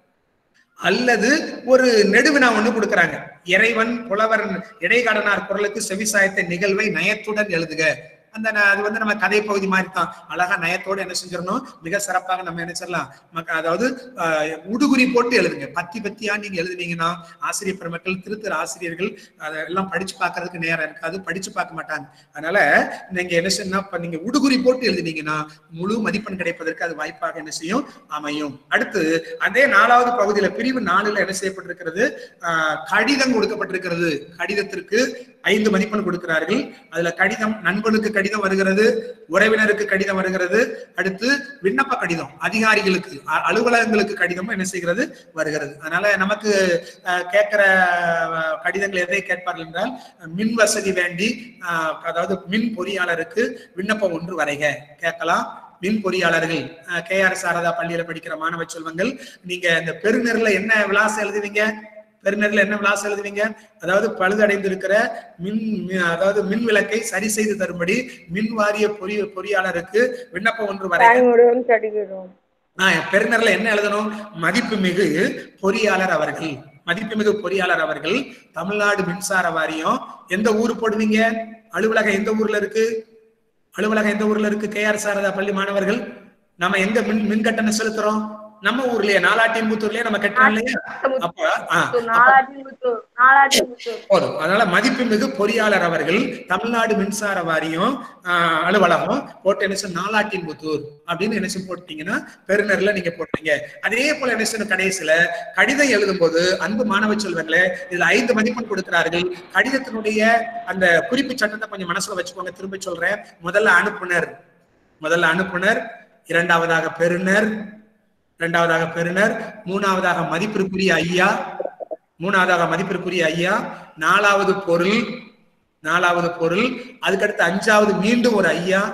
அல்லது ஒரு நெடுவினா ஒண்ணு கொடுக்கறாங்க இறைவன் புலவர் இடைக்காடனார் குரலுக்கு செவிசாயத்த நிகழ்வை நயத்துடன் எழுதுக அந்த ந- அது வந்து நம்ம கதை பகுதி மாதிரி தான் அழகா நயத்தோட என்ன செஞ்சிடணும் மிக சிறப்பாக நம்ம என்ன செய்யலாம் மக்க- அதாவது ஆஹ், உடுகுறி போட்டு எழுதுங்க பத்தி பத்தியா நீங்க எழுதுனீங்கன்னா ஆசிரியர் பெருமக்கள் திருத்தர் ஆசிரியர்கள் அதெல்லாம் படிச்சு பார்க்கிறதுக்கு நேரம் இருக்காது படிச்சு பார்க்க மாட்டாங்க அதனால நீங்க என்ன செய்யணும் இப்ப நீங்க உடுகுறி போட்டு எழுதுனீங்கன்னா முழு மதிப்பெண் கிடைப்பதற்கு அது வாய்ப்பாக என்ன செய்யும் அமையும் அடுத்து அதே நாலாவது பகுதியில பிரிவு நாலுல என்ன செய்யப்பட்டிருக்கிறது ஆஹ், கடிதம் கொடுக்கப்பட்டிருக்கிறது கடிதத்திற்கு ஐந்து மதிப்பெண் கொடுக்கிறார்கள் அதுல கடிதம் நண்பனுக்கு கடிதம் வருகிறது உறவினருக்கு கடிதம் வருகிறது அடுத்து விண்ணப்ப கடிதம் அதிகாரிகளுக்கு அ- அலுவலகங்களுக்கு கடிதமும் என்ன செய்கிறது வருகிறது அதனால நமக்கு அஹ், கேட்கிற அஹ், கடிதங்கள் எதை கேட்பார்கள் என்றால் மின் வசதி வேண்டி அஹ், அதாவது மின் பொறியாளருக்கு விண்ணப்பம் ஒன்று வரைக கேட்கலாம் மின் பொறியாளர்கள் கே ஆர் சாரதா பள்ளியில படிக்கிற மாணவ செல்வங்கள் நீங்க இந்த பெருநெருல என்ன விலாசம் எழுதுவீங்க பெருநெருல என்ன விலாசம் எழுதுவீங்க அதாவது பழுதடைந்திருக்கிற மின் மி- அதாவது மின் விளக்கை சரி செய்து தரும்படி மின் வாரிய பொறி பொறியாளருக்கு விண்ணப்பம் ஒன்று வரை டைம் முடிவுன்னு கட்டிக்கிறோம் பெருநர்ல என்ன எழுதணும் மதிப்புமிகு பொறியாளர் அவர்கள் மதிப்புமிகு பொறியாளர் அவர்கள் தமிழ்நாடு மின்சார வாரியம் எந்த ஊர் போடுவீங்க அலுவலகம் எந்த ஊர்ல இருக்கு அலுவலகம் எந்த ஊர்ல இருக்கு கே ஆர் சாரதா பள்ளி மாணவர்கள் நம்ம எங்க மின் மின் கட்டணம் செலுத்துறோம் நம்ம ஊர்லயே நாலாட்டின்புத்தூர்லயே நம்ம கட்டணம் இல்லையா அப்ப ஆ, அப்ப நாலாட்டின்புத்தூர் நாலாட்டின்புத்தூர் போதும் அதனால மதிப்புமிகு பொறியாளர் அவர்கள் தமிழ்நாடு மின்சார வாரியம் ஆஹ், அலுவலகம் போட்டு என்ன செய்யணும் நாலாட்டின்புத்தூர் அப்படின்னு என்ன செய்ய போட்டீங்கன்னா பெருநர்ல நீங்க போட்டீங்க அதே போல என்ன செய்யணும் கடைசியில கடிதம் எழுதும் போது அன்பு மாணவ செல்வங்களே இதுல ஐந்து மதிப்பெண் கொடுக்கிறார்கள் கடிதத்தினுடைய அந்த குறிப்பு சட்டத்தை கொஞ்சம் மனசுல வச்சுக்கோங்க திரும்ப சொல்றேன் முதல்ல அனுப்புனர் முதல்ல அனுப்புனர் இரண்டாவதாக பெறுநர் இரண்டாவதாக பெறுநர் மூணாவதாக மதிப்பிற்குரிய ஐயா மூணாவதாக மதிப்பிற்குரிய ஐயா நாலாவது பொருள் நாலாவது பொருள் அதுக்கடுத்து அஞ்சாவது மீண்டும் ஒரு ஐயா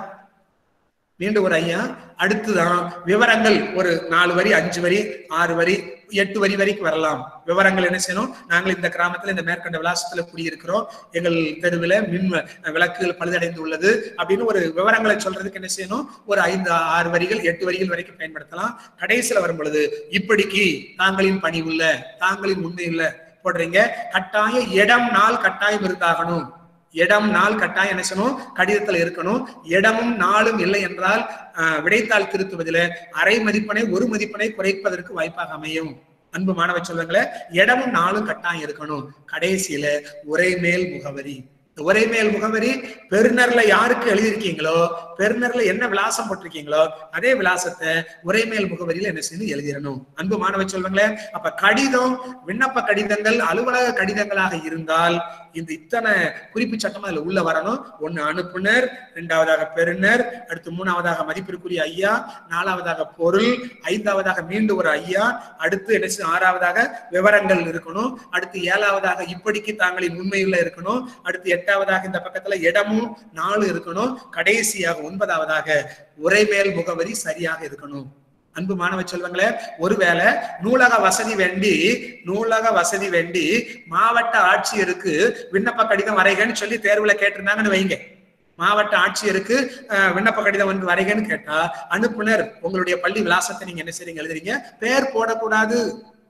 மீண்டும் ஒரு ஐயா அடுத்துதான் விவரங்கள் ஒரு நாலு வரி அஞ்சு வரி ஆறு வரி எட்டு வரி வரைக்கும் வரலாம் விவரங்கள் என்ன செய்யணும் நாங்கள் இந்த கிராமத்துல இந்த மேற்கண்ட விலாசத்துல குடியிருக்கிறோம் எங்கள் தெருவில் மின் வ- விளக்குகள் பழுதடைந்து உள்ளது அப்படின்னு ஒரு விவரங்களை சொல்றதுக்கு என்ன செய்யணும் ஒரு ஐந்து ஆறு வரிகள் எட்டு வரிகள் வரைக்கும் பயன்படுத்தலாம் கடைசியில வரும் பொழுது இப்படிக்கு தாங்களின் பணி உள்ள தாங்களின் உண்மை உள்ள போடுறீங்க கட்டாயம் இடம் நாள் கட்டாயம் இருந்தாகணும் இடம் நாள் கட்டாயம் என்ன செய்யணும் கடிதத்துல இருக்கணும் இடமும் நாளும் இல்லை என்றால் ஆஹ், விடைத்தாள் திருத்துவதில் அரை மதிப்பெண்ணை ஒரு மதிப்பெண்ணை குறைப்பதற்கு வாய்ப்பாக அமையும் அன்பு மாணவ செல்வங்களே இடமும் நாளும் கட்டாயம் இருக்கணும் கடைசியில உரை மேல் முகவரி இந்த உரை மேல் முகவரி பெருநர்ல யாருக்கு எழுதியிருக்கீங்களோ பெருநர்ல என்ன விலாசம் போட்டிருக்கீங்களோ அதே விலாசத்தை உரை மேல் முகவரியில என்ன செய்யணும் எழுதிடணும் அன்பு மாணவ செல்வங்களே அப்ப கடிதம் விண்ணப்ப கடிதங்கள் அலுவலக கடிதங்களாக இருந்தால் இந்த இத்தனை குறிப்பு சட்டம் அதுல உள்ள வரணும் ஒண்ணு அனுப்புனர் இரண்டாவதாக பெறுநர் அடுத்து மூணாவதாக மதிப்பிற்குரிய ஐயா நாலாவதாக பொருள் ஐந்தாவதாக மீண்டும் ஒரு ஐயா அடுத்து என்ன செய்யும்? ஆறாவதாக விவரங்கள் இருக்கணும் அடுத்து ஏழாவதாக இப்படிக்கு தாங்களின் உண்மையுள்ள இருக்கணும் அடுத்து எட்டாவதாக இந்த பக்கத்துல இடமும் நாலு இருக்கணும் கடைசியாக ஒன்பதாவதாக உரைமேல் முகவரி சரியாக இருக்கணும் அன்பு மாணவ செல்வங்களே ஒருவேளை நூலக வசதி வேண்டி நூலக வசதி வேண்டி மாவட்ட ஆட்சியருக்கு விண்ணப்ப கடிதம் வரைகன்னு சொல்லி தேர்வுல கேட்டிருந்தாங்கன்னு வைங்க மாவட்ட ஆட்சியருக்கு அஹ், விண்ணப்ப கடிதம் வந்து வரைகன்னு கேட்டா அனுப்புனர் உங்களுடைய பள்ளி விலாசத்தை நீங்க என்ன செய்றீங்க எழுதுறீங்க பேர் போடக்கூடாது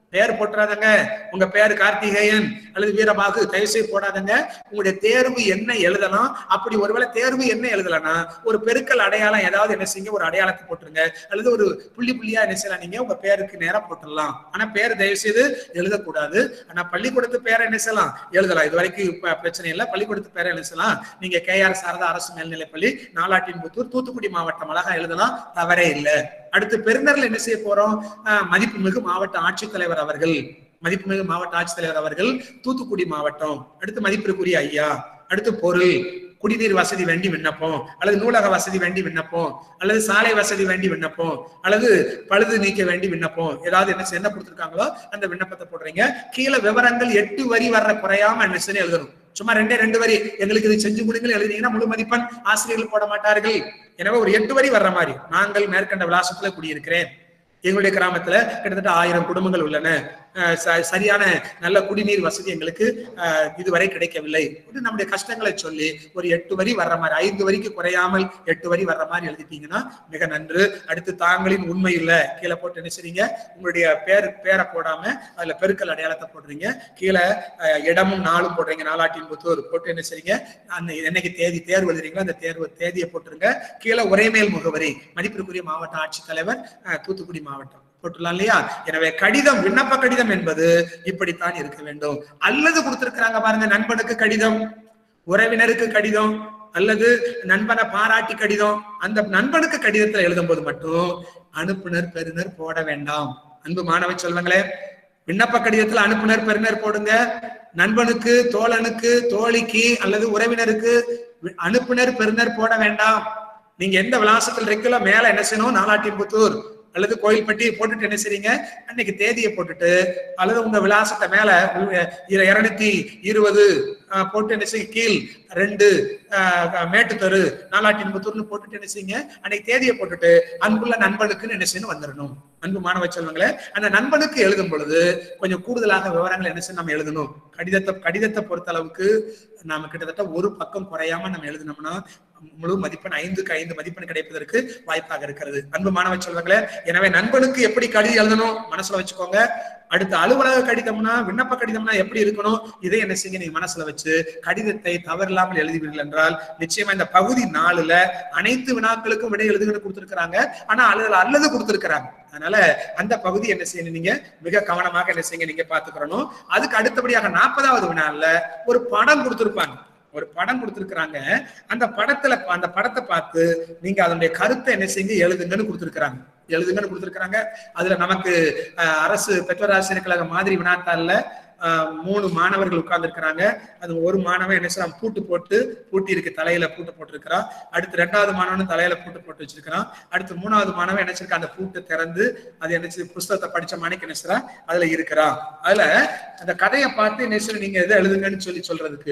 பெயர் போட்டுறாதங்க உங்க பேர் கார்த்திகேயன் அல்லது வீரபாகு தயவுசெய்து போடாதங்க உங்களுடைய தேர்வு என்ன எழுதலாம் அப்படி ஒருவேளை தேர்வு என்ன எழுதலன்னா ஒரு பெருக்கல் அடையாளம் ஏதாவது என்ன செய்யுங்க ஒரு அடையாளத்தை போட்டுருங்க அல்லது ஒரு புள்ளி புள்ளியா என்ன செய்யலாம் நீங்க உங்க பேருக்கு நேரா போட்டுடலாம் ஆனா பேர் தயவு செய்து எழுதக்கூடாது ஆனா பள்ளிக்கூடத்து பேரை என்ன செய்யலாம் எழுதலாம் இது வரைக்கும் இப்ப பிரச்சனை இல்லை பள்ளிக்கூடத்து பேரை எழுதலாம் நீங்க கேஆர் சாரதா அரசு மேல்நிலைப்பள்ளி நாலாட்டின்புத்தூர் தூத்துக்குடி மாவட்டம் அழகா எழுதலாம் தவறே இல்லை அடுத்து பெருநர்ல என்ன செய்ய போறோம் ஆஹ் மதிப்புமிகு மாவட்ட ஆட்சித்தலைவர் அவர்கள் மதிப்புமிகு மாவட்ட ஆட்சித்தலைவர் அவர்கள் தூத்துக்குடி மாவட்டம் அடுத்து மதிப்பிற்குரிய ஐயா அடுத்து பொருள் குடிநீர் வசதி வேண்டி விண்ணப்பம் அல்லது நூலக வசதி வேண்டி விண்ணப்பம் அல்லது சாலை வசதி வேண்டி விண்ணப்பம் அல்லது பழுது நீக்க வேண்டி விண்ணப்பம் ஏதாவது என்ன செய்ய- என்ன கொடுத்துருக்காங்களோ அந்த விண்ணப்பத்தை போடுறீங்க கீழே விவரங்கள் எட்டு வரி வர்ற குறையாம என்ன செய்ய எழுதணும் சும்மா ரெண்டே ரெண்டு வரி எங்களுக்கு இது செஞ்சு கொடுங்க எழுதினீங்கன்னா முழு மதிப்பெண் ஆசிரியர்கள் போட மாட்டார்கள் எனவே ஒரு எட்டு வரி வர்ற மாதிரி நாங்கள் மேற்கண்ட விலாசத்துல குடியிருக்கிறேன் எங்களுடைய கிராமத்துல கிட்டத்தட்ட ஆயிரம் குடும்பங்கள் உள்ளன அஹ் ச- சரியான நல்ல குடிநீர் வசதி எங்களுக்கு அஹ், இதுவரை கிடைக்கவில்லை இப்படி நம்முடைய கஷ்டங்களை சொல்லி ஒரு எட்டு வரி வர்ற மாதிரி ஐந்து வரிக்கு குறையாமல் எட்டு வரி வர்ற மாதிரி எழுதிட்டீங்கன்னா மிக நன்று அடுத்து தாங்களின் உண்மை இல்ல கீழே போட்டு என்ன செய்றீங்க உங்களுடைய பேர் பேரை போடாம அதுல பெருக்கல் அடையாளத்தை போடுறீங்க கீழே அஹ், இடமும் நாளும் போடுறீங்க நாலாட்டின் புத்தூர் போட்டு என்ன செய்றீங்க அந்த என்னைக்கு தேதி தேர்வு எழுதுறீங்களோ அந்த தேர்வு தேதியை போட்டுருங்க கீழே உரைமேல் முகவரி மதிப்பிற்குரிய மாவட்ட ஆட்சித்தலைவர் அஹ், தூத்துக்குடி மாவட்டம் போட்டுலாம் இல்லையா எனவே கடிதம் விண்ணப்ப கடிதம் என்பது இப்படித்தான் இருக்க வேண்டும் அல்லது கொடுத்திருக்கிறாங்க பாருங்க நண்பனுக்கு கடிதம் உறவினருக்கு கடிதம் அல்லது நண்பனை பாராட்டி கடிதம் அந்த நண்பனுக்கு கடிதத்துல எழுதும்போது மட்டும் அனுப்புனர் பெறுநர் போட வேண்டாம் அன்பு மாணவ செல்வங்களே விண்ணப்ப கடிதத்துல அனுப்புனர் பெறுநர் போடுங்க நண்பனுக்கு தோழனுக்கு தோழிக்கு அல்லது உறவினருக்கு வி- அனுப்புனர் பெறுநர் போட வேண்டாம் நீங்க எந்த விலாசத்தில் இருக்கீங்களோ மேல என்ன செய்யணும் நாலாட்டின்புத்தூர் அல்லது கோயில்பட்டி போட்டுட்டு என்ன செய்றீங்க அன்னைக்கு தேதியை போட்டுட்டு அல்லது உங்க விலாசத்தை மேல இரு- இருநூத்தி இருபது ஆஹ், போட்டு என்ன செய்யுங்க கீழ் ரெண்டு ஆஹ், மேட்டுத்தெரு நாலாட்டின்புத்தூர்னு போட்டுட்டு என்ன செய்யுங்க அன்னைக்கு தேதியை போட்டுட்டு அன்புள்ள நண்பனுக்குன்னு என்ன செய்யணும் வந்துடணும் அன்பு மாணவ செல்வங்களே அந்த நண்பனுக்கு எழுதும் பொழுது கொஞ்சம் கூடுதலாக விவரங்கள் என்ன செய்யணும் நம்ம எழுதணும் கடிதத்தை கடிதத்தை பொறுத்த அளவுக்கு நாம கிட்டத்தட்ட ஒரு பக்கம் குறையாம நம்ம எழுதினோம்னா முழு மதிப்பெண் ஐந்துக்கு ஐந்து மதிப்பெண் கிடைப்பதற்கு வாய்ப்பாக இருக்கிறது அன்பு மாணவ செல்வங்களே எனவே நண்பனுக்கு எப்படி கடிதம் எழுதணும் மனசுல வச்சுக்கோங்க அடுத்த அலுவலக கடிதம்னா விண்ணப்ப கடிதம்னா எப்படி இருக்கணும் இதை என்ன செய்யுங்க நீங்க மனசுல வச்சு கடிதத்தை தவறில்லாமல் எழுதுவீர்கள் என்றால் நிச்சயமா இந்த பகுதி நாலுல அனைத்து வினாக்களுக்கும் விடை எழுதுகன்னு கொடுத்திருக்கிறாங்க ஆனா அல்லது அல்லது கொடுத்திருக்கிறாங்க அதனால அந்த பகுதி என்ன செய்யணும் நீங்க மிக கவனமாக என்ன செய்யுங்க நீங்க பாத்துக்கிறணும் அதுக்கு அடுத்தபடியாக நாற்பதாவது வினால ஒரு படம் கொடுத்திருப்பாங்க ஒரு படம் கொடுத்திருக்கிறாங்க அந்த படத்துல அந்த படத்தை பார்த்து நீங்க அதனுடைய கருத்தை என்ன செய்யுங்க எழுதுங்கன்னு கொடுத்திருக்கிறாங்க எழுதுங்கன்னு கொடுத்திருக்கிறாங்க அதுல நமக்கு அஹ், அரசு பெற்றோர் ஆசிரியர் கழக மாதிரி வினாத்தாள்ல அஹ், மூணு மாணவர்கள் உட்கார்ந்துருக்கிறாங்க அது ஒரு மாணவன் என்ன செய்யறான் பூட்டு போட்டு பூட்டி இருக்கு தலையில பூட்டு போட்டிருக்கிறான் அடுத்து ரெண்டாவது மாணவனும் தலையில பூட்டு போட்டு வச்சிருக்கிறான் அடுத்து மூணாவது மாணவன் என்ன செய்யிருக்கான் அந்த பூட்டை திறந்து அது என்ன செய்யுது, புஸ்தகத்தை படிச்ச மாணிக்கு என்ன செய்றான் அதுல இருக்கிறான் அதுல அந்த கதையை பார்த்து என்ன செய்யணும், நீங்க எதை எழுதுங்கன்னு சொல்லி சொல்றதுக்கு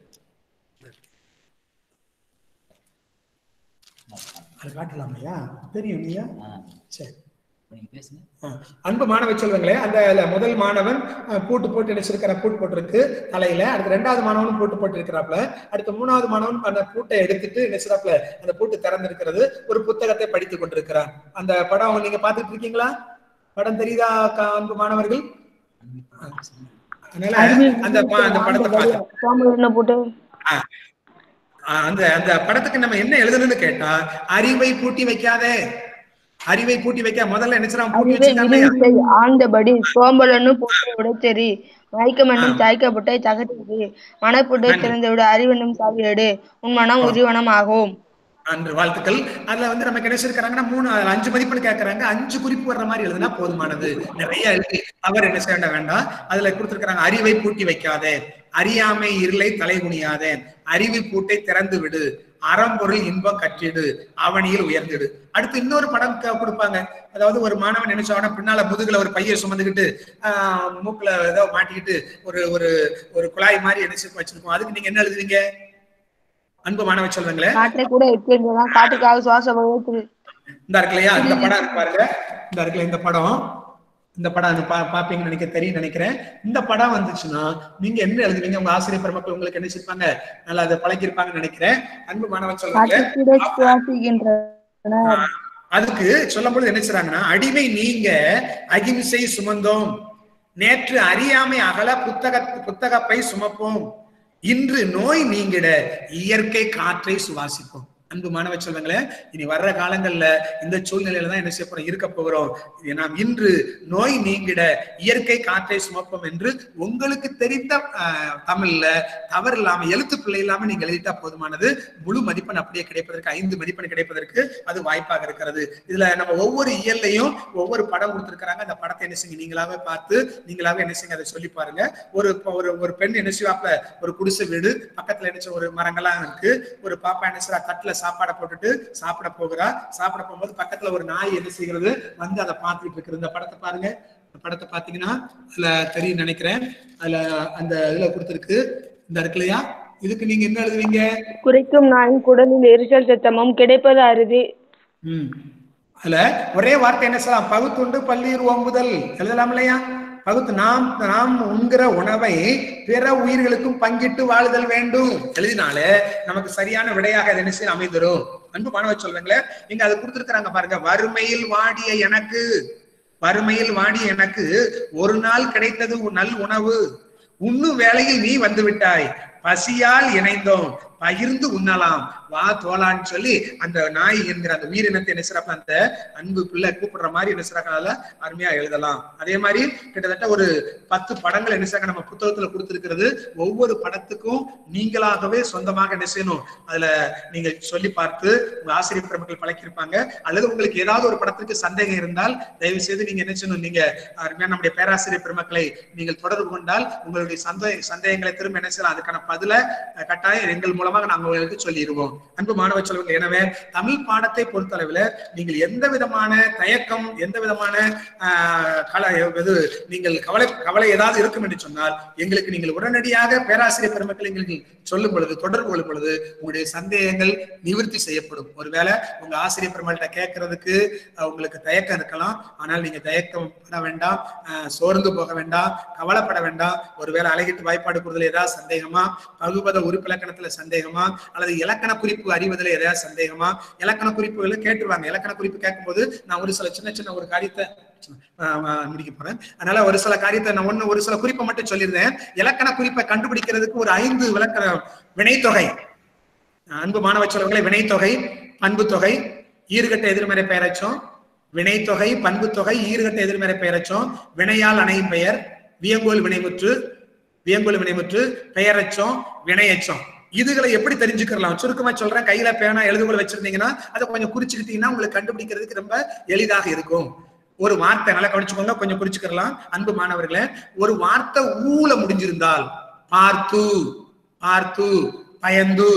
அது காட்டலாம் இல்லையா தெரியும் இல்லையா சரி நீங்க பேசுங்க ஆ. அன்பு மாணவ செல்வங்களே அந்த அதுல முதல் மாணவன் அஹ், பூட்டு போட்டு நினைச்சிருக்கிற பூட்டு போட்டிருக்கு தலையில அடுத்து ரெண்டாவது மாணவனும் பூட்டு போட்டு இருக்கிறாப்ல அடுத்து மூணாவது மாணவன் அந்த பூட்டை எடுத்துட்டு நினைச்சிராப்ல அந்த பூட்டு திறந்திருக்கிறது ஒரு புத்தகத்தை படித்துக் கொண்டிருக்கிறான் அந்த படம் நீங்க பாத்துட்டு இருக்கீங்களா படம் தெரியுதா க- அன்பு மாணவர்கள் அதனால அந்த ப- அந்த படத்தை பார்த்து சோம்பல் என்ன போட்டு ஆஹ் அந்த அந்த படத்துக்கு நம்ம என்ன எழுதணும்னு கேட்டா அறிவை பூட்டி வைக்காதே அறிவை பூட்டி வைக்க முதல்ல என்ன செய்றான்? பூட்டி அறிவை வச்சிருக்கான் இல்லையா? விரிவு செய் ஆழ்ந்தபடி சோம்பலன்னு போட்டு உடைத்தெறி மயக்கம் என்னும் தாய்க்கப்பட்டை தகட்டிடு மனப்புட்டை திறந்து விடு அறிவென்னும் சாவியடு உன் மனம் உரிவனம் ஆகும் அன்று வாழ்த்துக்கள் அதுல வந்து நமக்கு என்ன செய்யறாங்கன்னா மூணு அதுல அஞ்சு மதிப்பெண் கேட்கறாங்க அஞ்சு குறிப்பு வர்ற மாதிரி எழுதுனா போதுமானது நிறைய எழுதி அவர் என்ன செய்ய வேண்டாம் வேண்டாம் அதுல கொடுத்திருக்கிறாங்க அறிவை பூட்டி வைக்காதே அறியாமை இருளை தலைகுனியாதே அறிவு பூட்டை திறந்து விடு அறம்பொருள் இன்பம் கற்றிடு அவனியில் உயர்ந்திடு அடுத்து இன்னொரு படம் க- கொடுப்பாங்க அதாவது ஒரு மாணவன் நினைச்சவன பின்னால முதுகுல ஒரு பைய சுமந்துக்கிட்டு ஆஹ் மூக்குல ஏதோ மாட்டிக்கிட்டு ஒரு ஒரு ஒரு குழாய் மாதிரி என்ன செய்ய வச்சிருக்கோம் அதுக்கு நீங்க என்ன எழுதுவீங்க அன்பு மாணவ செல்வங்களே காற்றை கூட எச்சரிக்கைதான் காற்றுக்காக சுவாச வகுத்து இந்த இருக்கு இல்லையா இந்த படம் இருக்கு பாருங்க இந்த இருக்குல்ல இந்த படம் இந்த படம் அது பா- பாப்பீங்கன்னு நினைக்க தெரியும் நினைக்கிறேன் இந்த படம் வந்துச்சுன்னா நீங்க என்ன எழுதுவீங்க உங்க ஆசிரியர் பெருமக்கள் உங்களுக்கு என்ன செய்வாங்க நல்லா அதை பழகிருப்பாங்கன்னு நினைக்கிறேன் அன்பு மாணவன் சொல்றாங்க காற்றை கூட சுவாசிக்கின்றனர் அதுக்கு சொல்லும் பொழுது என்ன செய்றாங்கன்னா அடிமை நீங்க அகிம்சை சுமந்தோம் நேற்று அறியாமை அகல புத்தக புத்தகப்பை சுமப்போம் இன்று நோய் நீங்கிட இயற்கை காற்றை சுவாசிப்போம் அன்பு மாணவ செல்வங்களே இனி வர்ற காலங்கள்ல இந்த சூழ்நிலையில தான் என்ன செய்ய போறோம் இருக்க போகிறோம் இது நாம் இன்று நோய் நீங்கிட இயற்கை காற்றை சுமப்போம் என்று உங்களுக்கு தெரிந்த ஆஹ், தமிழ்ல தவறு இல்லாம எழுத்து பிள்ளை இல்லாம நீங்க எழுதிட்டா போதுமானது முழு மதிப்பெண் அப்படியே கிடைப்பதற்கு ஐந்து மதிப்பெண் கிடைப்பதற்கு அது வாய்ப்பாக இருக்கிறது இதுல நம்ம ஒவ்வொரு இயல்லையும் ஒவ்வொரு படம் கொடுத்திருக்கிறாங்க அந்த படத்தை என்ன செய்யுங்க நீங்களாவே பார்த்து நீங்களாவே என்ன செய்யுங்க அதை சொல்லி பாருங்க ஒரு ஒரு ஒரு பெண் என்ன செய்வாப்ல ஒரு குடிசை வீடு பக்கத்துல என்ன செய்ய ஒரு மரங்கள்லாம் இருக்கு ஒரு பாப்பா என்ன செய்யறா தட்டுல சாப்பாடை போட்டுட்டு சாப்பிட போகிறா சாப்பிட போகும்போது பக்கத்துல ஒரு நாய் என்ன செய்கிறது வந்து அதை பார்த்துட்டு இருக்குது இந்த படத்தை பாருங்க இந்த படத்தை பாத்தீங்கன்னா அதுல தெரியும் நினைக்கிறேன் அதுல அந்த இதுல கொடுத்திருக்கு இந்த இருக்கு இல்லையா இதுக்கு நீங்க என்ன எழுதுவீங்க குறைக்கும் நாயின் குடலில் எரிச்சல் சத்தமும் கிடைப்பது அரிது ம் அதுல ஒரே வார்த்தை என்ன சொல்லலாம் பகுத்துண்டு பள்ளீர் ஓம்புதல் எழுதலாம் இல்லையா பகுத்து நாம் நாம் உண்கிற உணவை பிற உயிர்களுக்கும் பங்கிட்டு வாழுதல் வேண்டும் எழுதினாலே நமக்கு சரியான விடையாக அது என்ன செய்ய அமைந்துரும் அன்பு மாணவ சொல்றீங்களே இங்க அது கொடுத்திருக்கிறாங்க பாருங்க வறுமையில் வாடிய எனக்கு வறுமையில் வாடிய எனக்கு ஒரு நாள் கிடைத்தது உன் நல் உணவு உண்ணும் வேளையில் நீ வந்து விட்டாய் பசியால் இணைந்தோம் பகிர்ந்து உண்ணலாம் வா தோலான்னு சொல்லி அந்த நாய் என்கிற அந்த உயிரினத்தை என்ன சிறப்பு அந்த அன்பு பிள்ளை கூப்பிடுற மாதிரி என்ன சிறக்கால அருமையா எழுதலாம் அதே மாதிரி கிட்டத்தட்ட ஒரு பத்து படங்கள் என்ன செய்ய நம்ம புத்தகத்துல கொடுத்திருக்கிறது ஒவ்வொரு படத்துக்கும் நீங்களாகவே சொந்தமாக என்ன செய்யணும் அதுல நீங்க சொல்லி பார்த்து உங்க ஆசிரியர் பெருமக்கள் பழக்கியிருப்பாங்க அல்லது உங்களுக்கு ஏதாவது ஒரு படத்திற்கு சந்தேகம் இருந்தால் தயவு செய்து நீங்க என்ன செய்யணும் நீங்க அருமையா நம்முடைய பேராசிரியர் பெருமக்களை நீங்கள் தொடர்பு கொண்டால் உங்களுடைய சந்தேக சந்தேகங்களை திரும்ப என்ன செய்யலாம் அதுக்கான பதில அஹ், கட்டாயம் எங்கள் மூலமாக நாங்கள் உங்களுக்கு சொல்லிடுவோம் அன்பு மாணவ செல்வங்கள் எனவே தமிழ் பாடத்தை பொறுத்தளவில் நீங்கள் எந்த விதமான தயக்கம் எந்த விதமான ஆஹ், கல இது நீங்கள் கவலை கவலை ஏதாவது இருக்கும் என்று சொன்னால் எங்களுக்கு நீங்கள் உடனடியாக பேராசிரியர் பெருமக்கள் எங்களுக்கு சொல்லும் பொழுது தொடர்பு கொள்ளும் பொழுது உங்களுடைய சந்தேகங்கள் நிவர்த்தி செய்யப்படும் ஒருவேளை உங்க ஆசிரியர் பெருமள்கிட்ட கேட்கறதுக்கு அஹ், உங்களுக்கு தயக்கம் இருக்கலாம் ஆனால் நீங்க தயக்கம் பட வேண்டாம் அஹ், சோர்ந்து போக வேண்டாம் கவலைப்பட வேண்டாம் ஒருவேளை அழகிட்டு வாய்ப்பாடு கூறுதல் ஏதாவது சந்தேகமா பகுபத உறுப்பிலக்கணத்துல சந்தேகமா அல்லது இலக்கண குறிப்பு அறிவதில் ஏதாவது சந்தேகமா இலக்கண குறிப்புகளை கேட்டுருவாங்க இலக்கண குறிப்பு கேட்கும்போது நான் ஒரு சில சின்ன சின்ன ஒரு காரியத்தை ஆஹ் ஆஹ் முடிக்க போறேன் அதனால ஒரு சில காரியத்தை நான் ஒண்ணு ஒரு சில குறிப்பை மட்டும் சொல்லியிருந்தேன் இலக்கண குறிப்பை கண்டுபிடிக்கிறதுக்கு ஒரு ஐந்து விளக்க வினைத்தொகை அன்பு மாணவ செல்வங்களே வினைத்தொகை பண்புத்தொகை ஈறுகட்ட எதிர்மறை பெயரச்சம் வினைத்தொகை பண்புத்தொகை ஈறுகட்ட எதிர்மறை பெயரச்சம் வினையால் அணையும் பெயர் வியங்கோல் வினைமுற்று வியங்கோல் வினைமுற்று பெயரச்சம் வினையச்சம் இதுகளை எப்படி தெரிஞ்சுக்கலாம் சுருக்கமா சொல்றேன் கையில பேனா எழுதுகோல் வச்சிருந்தீங்கன்னா அதை கொஞ்சம் குறிச்சுக்கிட்டீங்கன்னா உங்களுக்கு கண்டுபிடிக்கிறதுக்கு ரொம்ப எளிதாக இருக்கும் ஒரு வார்த்தை நல்லா கவனிச்சுக்கோங்க கொஞ்சம் குறிச்சுக்கலாம் அன்பு மாணவர்களே ஒரு வார்த்தை ஊல முடிஞ்சிருந்தால் பார்த்து பார்த்து பயந்து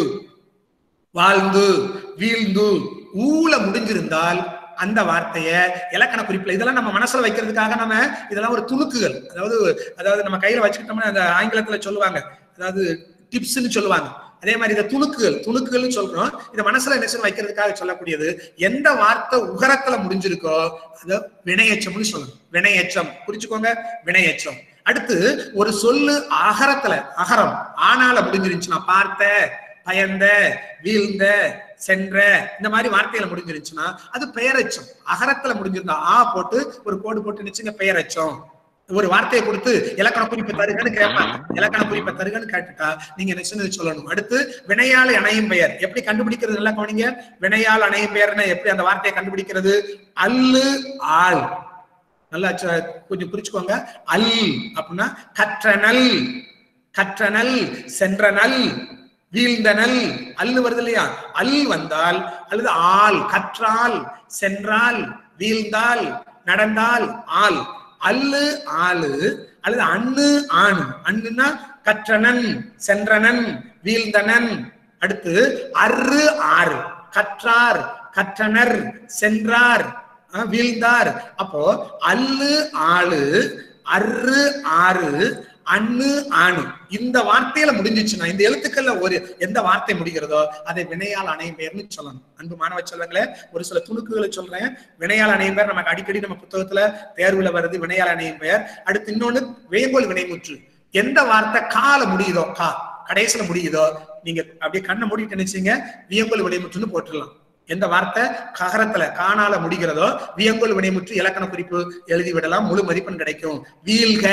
வாழ்ந்து வீழ்ந்து ஊல முடிஞ்சிருந்தால் அந்த வார்த்தைய இலக்கண குறிப்புல இதெல்லாம் நம்ம மனசுல வைக்கிறதுக்காக நம்ம இதெல்லாம் ஒரு துணுக்குகள் அதாவது அதாவது நம்ம கையில வச்சுக்கிட்டோம்னா அந்த ஆங்கிலத்துல சொல்லுவாங்க அதாவது டிப்ஸ்ன்னு சொல்லுவாங்க அதே மாதிரி இந்த துணுக்குகள் துணுக்குகள்னு சொல்றோம் இதை மனசுல என்ன செய்யணும் வைக்கிறதுக்காக சொல்லக்கூடியது எந்த வார்த்தை உகரத்துல முடிஞ்சிருக்கோ அது வினையச்சம்னு சொல்லணும் வினையச்சம் புரிச்சுக்கோங்க வினையச்சம் அடுத்து ஒரு சொல்லு அகரத்துல அகரம் ஆனால முடிஞ்சிருந்துச்சுன்னா பார்த்த பயந்த வீழ்ந்த சென்ற இந்த மாதிரி வார்த்தையில முடிஞ்சிருச்சுன்னா அது பெயரச்சம் அகரத்துல முடிஞ்சிருந்தா ஆ போட்டு ஒரு கோடு போட்டு நிச்சுங்க பெயரச்சம் ஒரு வார்த்தையை கொடுத்து இலக்கண குறிப்பு தருகன்னு கேட்பாங்க இலக்கண குறிப்பை தருகன்னு கேட்டுட்டா நீங்க என்ன சொன்னது சொல்லணும் அடுத்து வினையால் இணையும் பெயர் எப்படி கண்டுபிடிக்கிறது நல்லா கவனிங்க வினையால் அணையும் பெயர்னா எப்படி அந்த வார்த்தையை கண்டுபிடிக்கிறது அல்லு ஆள் நல்லா ச- கொஞ்சம் புரிச்சுக்கோங்க அல் அப்படின்னா கற்றனல் கற்றனல் சென்றனல் வீழ்ந்தனல் அல்லு வருது இல்லையா அல் வந்தால் அல்லது ஆள் கற்றால் சென்றால் வீழ்ந்தால் நடந்தால் ஆள் அல்லு ஆளு அல்லது அண்ணு ஆணு அண்ணுன்னா கற்றனன் சென்றனன் வீழ்ந்தனன் அடுத்து அரு ஆறு கற்றார் கற்றனர் சென்றார் அஹ், வீழ்ந்தார் அப்போ அல்லு ஆளு அரு ஆறு அண்ணு ஆணு இந்த வார்த்தையில முடிஞ்சிச்சுன்னா இந்த எழுத்துக்கள்ல ஒரு எந்த வார்த்தை முடிகிறதோ அதை வினையால் அணையும் பெயர்னு சொல்லணும் அன்பு மாணவ செல்வங்களே ஒரு சில துணுக்குகளை சொல்றேன் வினையால் அணையும் பெயர் நமக்கு அடிக்கடி நம்ம புத்தகத்துல தேர்வுல வருது வினையால் அணையும் பெயர் அடுத்து இன்னொன்னு வேங்கோல் வினைமுற்று எந்த வார்த்தை கால முடியுதோ கா கடைசியில முடியுதோ நீங்க அப்படியே கண்ணை மூடிட்டு நினைச்சீங்க வியங்கோல் வினைமுற்றுன்னு போட்டுடலாம் எந்த வார்த்தை ககரத்துல காணால முடிகிறதோ வியங்கோல் வினைமுற்று இலக்கண குறிப்பு எழுதி விடலாம் முழு மதிப்பெண் கிடைக்கும் வீழ்க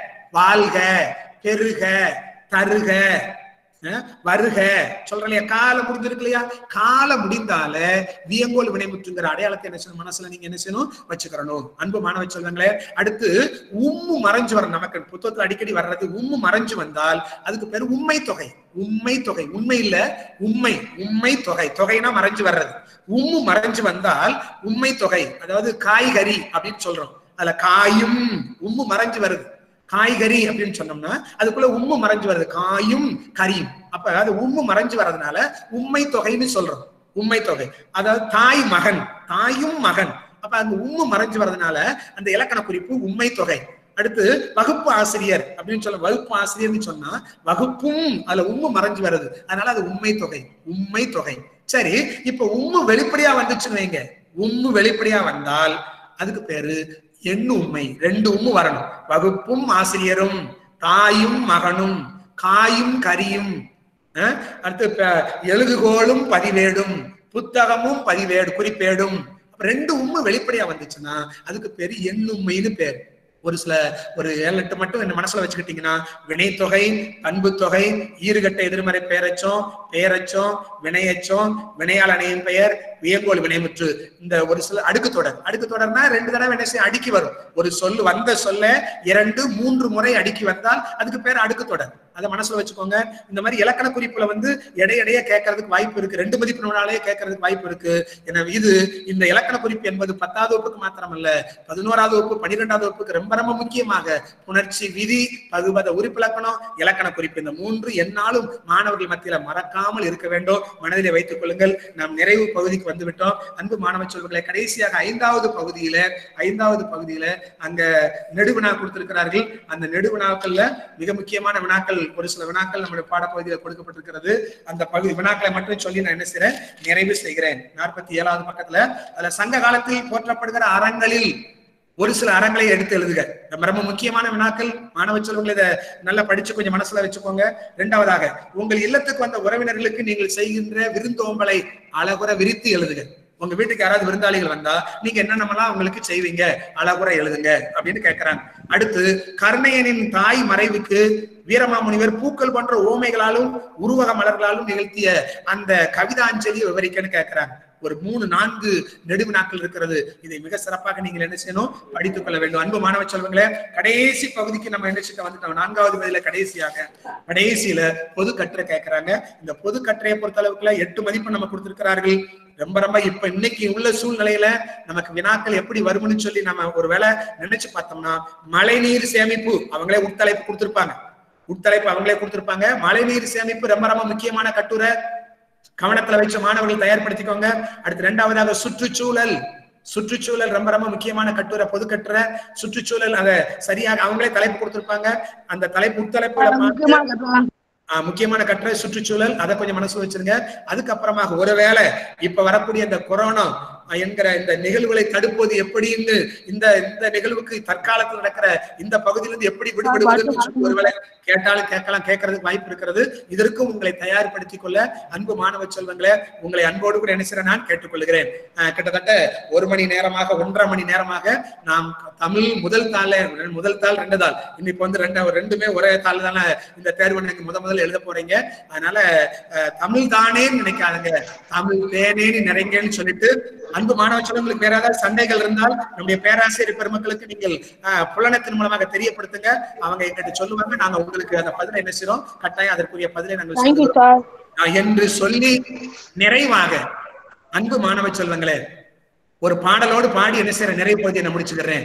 வாழ்க பெருக தருக அஹ், வருக சொல்றேன் இல்லையா காலம் முடிஞ்சிருக்கு இல்லையா காலம் முடிந்தால வியங்கோல் வினைமுற்றுங்கிற அடையாளத்தை என்ன செய்யணும் மனசுல நீங்க என்ன செய்யணும் வச்சுக்கிறணும் அன்பு மாணவ செல்வங்களே அடுத்து உம்மு மறைஞ்சு வர நமக்கு புத்தகத்துல அடிக்கடி வர்றது உம்மு மறைஞ்சு வந்தால் அதுக்கு பேர் உண்மை தொகை உண்மை தொகை உண்மை இல்ல உண்மை உண்மை தொகை தொகைனா மறைஞ்சு வர்றது உம்மு மறைஞ்சு வந்தால் உண்மை தொகை அதாவது காய்கறி அப்படின்னு சொல்றோம் அதுல காயும் உம்மு மறைஞ்சு வருது காய்கறி அப்படின்னு சொன்னோம்னா அதுக்குள்ள உம்மு மறைஞ்சு வருது காயும் கரியும் அப்ப அது உம்மு மறைஞ்சு வர்றதுனால உண்மை தொகைன்னு சொல்றோம் உண்மை தொகை அதாவது தாய் மகன் தாயும் மகன் அப்ப அந்த உம்மு மறைஞ்சு வர்றதுனால அந்த இலக்கண குறிப்பு உண்மை தொகை அடுத்து வகுப்பு ஆசிரியர் அப்படின்னு சொல்ல வகுப்பு ஆசிரியர்னு சொன்னா வகுப்பும் அதுல உம்மு மறைஞ்சு வருது அதனால அது உண்மை தொகை உண்மை தொகை சரி இப்ப உம்மு வெளிப்படையா வந்துச்சுன்னு வைங்க உம்மு வெளிப்படையா வந்தால் அதுக்கு பேரு எண்ணு உண்மை ரெண்டு உம்மு வரணும் வகுப்பும் ஆசிரியரும் தாயும் மகனும் காயும் கரியும் அஹ், அடுத்து ப- எழுதுகோலும் பதிவேடும் புத்தகமும் பதிவேடு குறிப்பேடும் அப்ப ரெண்டு உண்மை வெளிப்படையா வந்துச்சுன்னா அதுக்கு பேரு எண்ணுண்மைன்னு பேர் ஒரு சில ஒரு ஏழு எட்டு மட்டும் என்ன மனசுல வச்சுக்கிட்டீங்கன்னா வினைத்தொகை பண்பு தொகை ஈறுகட்ட எதிர்மறை பெயரச்சம் பெயரச்சம் வினையச்சம் வினையால் அணையும் பெயர் வியங்கோல் வினைமுற்று இந்த ஒரு சில அடுக்கு தொடர் அடுக்கு தொடர்னா ரெண்டு தடவை என்ன செய்யும் அடுக்கி வரும் ஒரு சொல் வந்த சொல்ல இரண்டு மூன்று முறை அடுக்கி வந்தால் அதுக்கு பேர் அடுக்கு தொடர் அதை மனசுல வச்சுக்கோங்க இந்த மாதிரி இலக்கண குறிப்புல வந்து இடையிடையே கேட்கறதுக்கு வாய்ப்பு இருக்கு ரெண்டு மதிப்பெண்ணாலே கேட்கறதுக்கு வாய்ப்பு இருக்கு எனவே இது இந்த இலக்கண குறிப்பு என்பது பத்தாவது வகுப்புக்கு மாத்திரமல்ல பதினோராவது வகுப்பு பன்னிரெண்டாவது வகுப்புக்கு ரொம்ப ரொம்ப முக்கியமாக புணர்ச்சி விதி பகுபத உறுப்பிலக்கணம் இலக்கண குறிப்பு இந்த மூன்று எந்நாளும் மாணவர்கள் மத்தியில மறக்காமல் இருக்க வேண்டும் மனதிலே வைத்துக் கொள்ளுங்கள் நாம் நிறைவு பகுதிக்கு வந்து விட்டோம் அன்பு மாணவ செல்வங்களை கடைசியாக ஐந்தாவது பகுதியில ஐந்தாவது பகுதியில அங்க நெடுவினா கொடுத்திருக்கிறார்கள் அந்த நெடுவினாக்கள்ல மிக முக்கியமான வினாக்கள் ஒரு சில வினாக்கள் நம்முடைய பாடப்பகுதியில கொடுக்கப்பட்டிருக்கிறது அந்த பகுதி வினாக்களை மட்டும் சொல்லி நான் என்ன செய்றேன் நிறைவு செய்கிறேன் நாற்பத்தி ஏழாவது பக்கத்துல அதுல சங்க காலத்தில் போற்றப்படுகிற அறங்களில் ஒரு சில அறங்களை எடுத்து எழுதுக ரொம்ப ரொம்ப முக்கியமான வினாக்கள் மாணவ செல்வங்களை இதை நல்லா படிச்சு கொஞ்சம் மனசுல வச்சுக்கோங்க இரண்டாவதாக உங்கள் இல்லத்துக்கு வந்த உறவினர்களுக்கு நீங்கள் செய்கின்ற விருந்தோம்பலை அழகுற விரித்து எழுதுக உங்க வீட்டுக்கு யாராவது விருந்தாளிகள் வந்தா நீங்க என்னென்னலாம் அவங்களுக்கு செய்வீங்க அழகுற எழுதுங்க அப்படின்னு கேட்கிறாங்க அடுத்து கர்ணையனின் தாய் மறைவுக்கு வீரமாமுனிவர் பூக்கள் போன்ற ஓமைகளாலும் உருவக மலர்களாலும் நிகழ்த்திய அந்த கவிதாஞ்சலி விவரிக்கன்னு கேட்கிறாங்க ஒரு மூணு நான்கு நெடுவு நாட்கள் இருக்கிறது இதை மிக சிறப்பாக நீங்கள் என்ன செய்யணும் படித்துக் கொள்ள வேண்டும் அன்பு மாணவ செல்வங்களே கடைசி பகுதிக்கு நம்ம என்ன செய்ய வந்துட்டோம் நான்காவது பதில கடைசியாக கடைசியில பொது கட்டுரை கேட்கிறாங்க இந்த பொது கட்டுரையை பொறுத்த அளவுக்குல எட்டு மதிப்பு நம்ம கொடுத்திருக்கிறார்கள் ரொம்ப ரொம்ப இப்ப இன்னைக்கு உள்ள சூழ்நிலையில நமக்கு வினாக்கள் எப்படி வரும்னு சொல்லி நம்ம ஒருவேளை நினைச்சு பார்த்தோம்னா மழைநீர் சேமிப்பு அவங்களே உட்தலைப்பு கொடுத்திருப்பாங்க உட்தலைப்பு அவங்களே கொடுத்திருப்பாங்க மழைநீர் சேமிப்பு ரொம்ப ரொம்ப முக்கியமான கட்டுரை கவனத்துல வச்ச மாணவர்கள் தயார்படுத்திக்கோங்க அடுத்து இரண்டாவதாக சுற்றுச்சூழல் சுற்றுச்சூழல் ரொம்ப ரொம்ப முக்கியமான கட்டுரை பொது கட்டுரை சுற்றுச்சூழல் அத சரியாக அவங்களே தலைப்பு கொடுத்திருப்பாங்க அந்த தலைப்பு உட்தலைப்புல பார்த்து ஆஹ் முக்கியமான கட்டுரை சுற்றுச்சூழல் அதை கொஞ்சம் மனசு வச்சிருங்க அதுக்கப்புறமாக ஒருவேளை இப்ப வரக்கூடிய இந்த கொரோனா என்கிற இந்த நிகழ்வுகளை தடுப்பது எப்படின்னு இந்த இந்த நிகழ்வுக்கு தற்காலத்தில் நடக்கிற இந்த பகுதியிலிருந்து எப்படி விடுபடுவதுன்னு சொல்லி ஒருவேளை கேட்டாலும் கேட்கலாம் கேட்கறதுக்கு வாய்ப்பு இருக்கிறது இதற்கும் உங்களை தயார்படுத்திக் கொள்ள அன்பு மாணவ செல்வங்களே உங்களை அன்போடு கூட என்ன செய்றேன் நான் கேட்டுக்கொள்கிறேன் ஆஹ் கிட்டத்தட்ட ஒரு மணி நேரமாக ஒன்றரை மணி நேரமாக நாம் தமிழ் முதல் தாள் முதல் தாள் ரெண்டு தாள் இன்னைக்கு வந்து ரெண்டு ரெண்டுமே ஒரே தாள் தானே இந்த தேர்வு நீங்க முத முதல்ல எழுத போறீங்க அதனால அஹ், தமிழ் தானேன்னு நினைக்காதுங்க தமிழ் தேனேன்னு நிறைங்கன்னு சொல்லிட்டு அன்பு மாணவ செல்வங்களுக்கு வேற ஏதாவது சண்டைகள் இருந்தால் நம்முடைய பேராசிரியர் பெருமக்களுக்கு நீங்கள் அஹ், புலனத்தின் மூலமாக தெரியப்படுத்துங்க அவங்க எங்கிட்ட சொல்லுவாங்க நாங்க உங்களுக்கு அந்த பதிலை என்ன செய்றோம் கட்டாயம் அதற்குரிய பதிலை நாங்கள் தேங்க்யூ சொல்லுவோம். சார் ஆஹ் என்று சொல்லி நிறைவாக அன்பு மாணவ செல்வங்களே ஒரு பாடலோடு பாடி என்ன செய்யற நிறைவு பகுதியை நான் முடிச்சுக்கிறேன்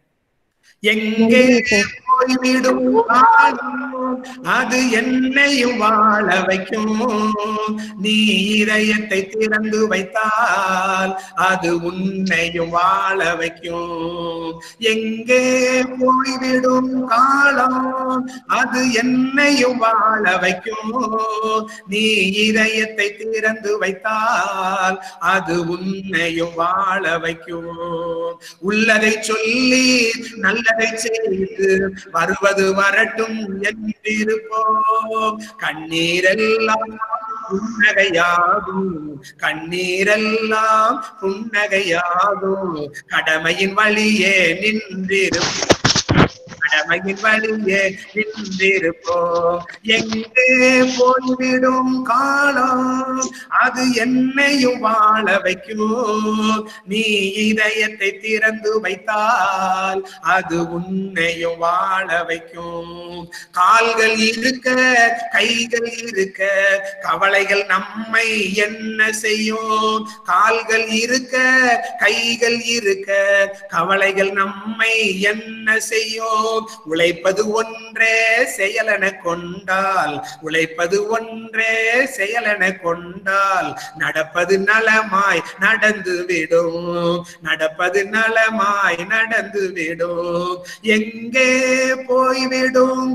எங்கே போய்விடும் காலம் அது என்னையும் வாழ வைக்கும் நீ இதயத்தை திறந்து வைத்தால் அது உன்னையும் வாழ வைக்கும் எங்கே போய்விடும் காலம் அது என்னையும் வாழ வைக்கும் நீ இதயத்தை திறந்து வைத்தால் அது உன்னையும் வாழ வைக்கும் உள்ளதை சொல்லி நல்லதை செய்து வருவது வரட்டும் என்றிருப்போம் கண்ணீரெல்லாம் புன்னகையாகும் கண்ணீரெல்லாம் புன்னகையாகும் கடமையின் வழியே நின்றிருப்போம் கடமையின் வழியே நின்றிருப்போம் எங்கே போய்விடும் காலம் அது என்னையும் வாழ வைக்கும் நீ இதயத்தை திறந்து வைத்தால் அது உன்னையும் வாழ வைக்கும் கால்கள் இருக்க கைகள் இருக்க கவலைகள் நம்மை என்ன செய்யும் கால்கள் இருக்க கைகள் இருக்க கவலைகள் நம்மை என்ன செய்யும் உழைப்பது ஒன்றே செயலென கொண்டால் உழைப்பது ஒன்றே செயலென கொண்டால் நடப்பது நலமாய் நடந்து விடும் நடப்பது நலமாய் நடந்து விடும் எங்கே போய்விடும்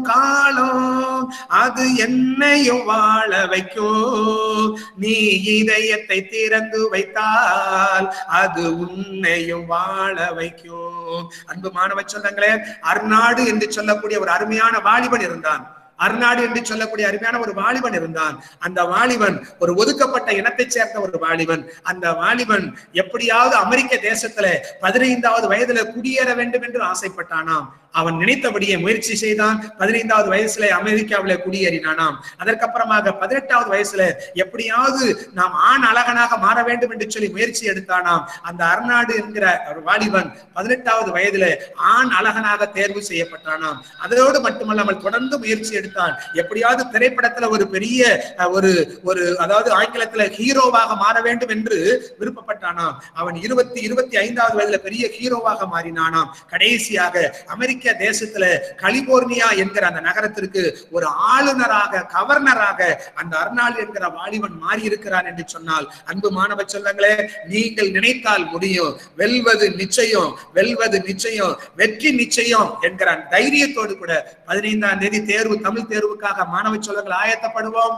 காலம் அது என்னையும் வாழ வைக்கும் நீ இதயத்தை திறந்து வைத்தால் அது உன்னையும் வாழ வைக்கும் அன்பு மாணவ சொந்தங்களே அர்நாடு என்று சொல்லக்கூடிய ஒரு அருமையான வாலிபன் இருந்தான் அர்நாடு என்று சொல்லக்கூடிய அருமையான ஒரு வாலிபன் இருந்தான் அந்த வாலிபன் ஒரு ஒதுக்கப்பட்ட இனத்தைச் சேர்ந்த ஒரு வாலிபன் அந்த வாலிபன் எப்படியாவது அமெரிக்க தேசத்துல பதினைந்தாவது வயதுல குடியேற வேண்டும் என்று ஆசைப்பட்டானாம் அவன் நினைத்தபடியே முயற்சி செய்தான் பதினைந்தாவது வயசுல அமெரிக்காவில குடியேறினானாம் அதற்கப்புறமாக பதினெட்டாவது வயசுல எப்படியாவது நாம் ஆண் அழகனாக மாற வேண்டும் என்று சொல்லி முயற்சி எடுத்தானாம் அந்த அர்நாடு என்கிற ஒரு வாலிபன் பதினெட்டாவது வயதுல ஆண் அழகனாக தேர்வு செய்யப்பட்டானாம் அதோடு மட்டுமல்லாமல் தொடர்ந்து முயற்சி எடுத்தான் எப்படியாவது திரைப்படத்துல ஒரு பெரிய அஹ், ஒரு ஒரு அதாவது ஆங்கிலத்துல ஹீரோவாக மாற வேண்டும் என்று விருப்பப்பட்டானாம் அவன் இருபத்தி இருபத்தி ஐந்தாவது வயதுல பெரிய ஹீரோவாக மாறினானாம் கடைசியாக அமெரிக்க தேசத்துல கலிபோர்னியா என்கிற அந்த நகரத்திற்கு ஒரு ஆளுநராக கவர்னராக அந்த அர்னால்டு என்கிற வாலிபன் மாறி இருக்கிறார் என்று சொன்னால் அன்பு மாணவ செல்வங்களே நீங்கள் நினைத்தால் முடியும் வெல்வது நிச்சயம் வெல்வது நிச்சயம் வெற்றி நிச்சயம் என்கிற அந்த தைரியத்தோடு கூட பதினைந்தாம் தேதி தேர்வு தமிழ் தேர்வுக்காக மாணவ செல்வங்கள் ஆயத்தப்படுவோம்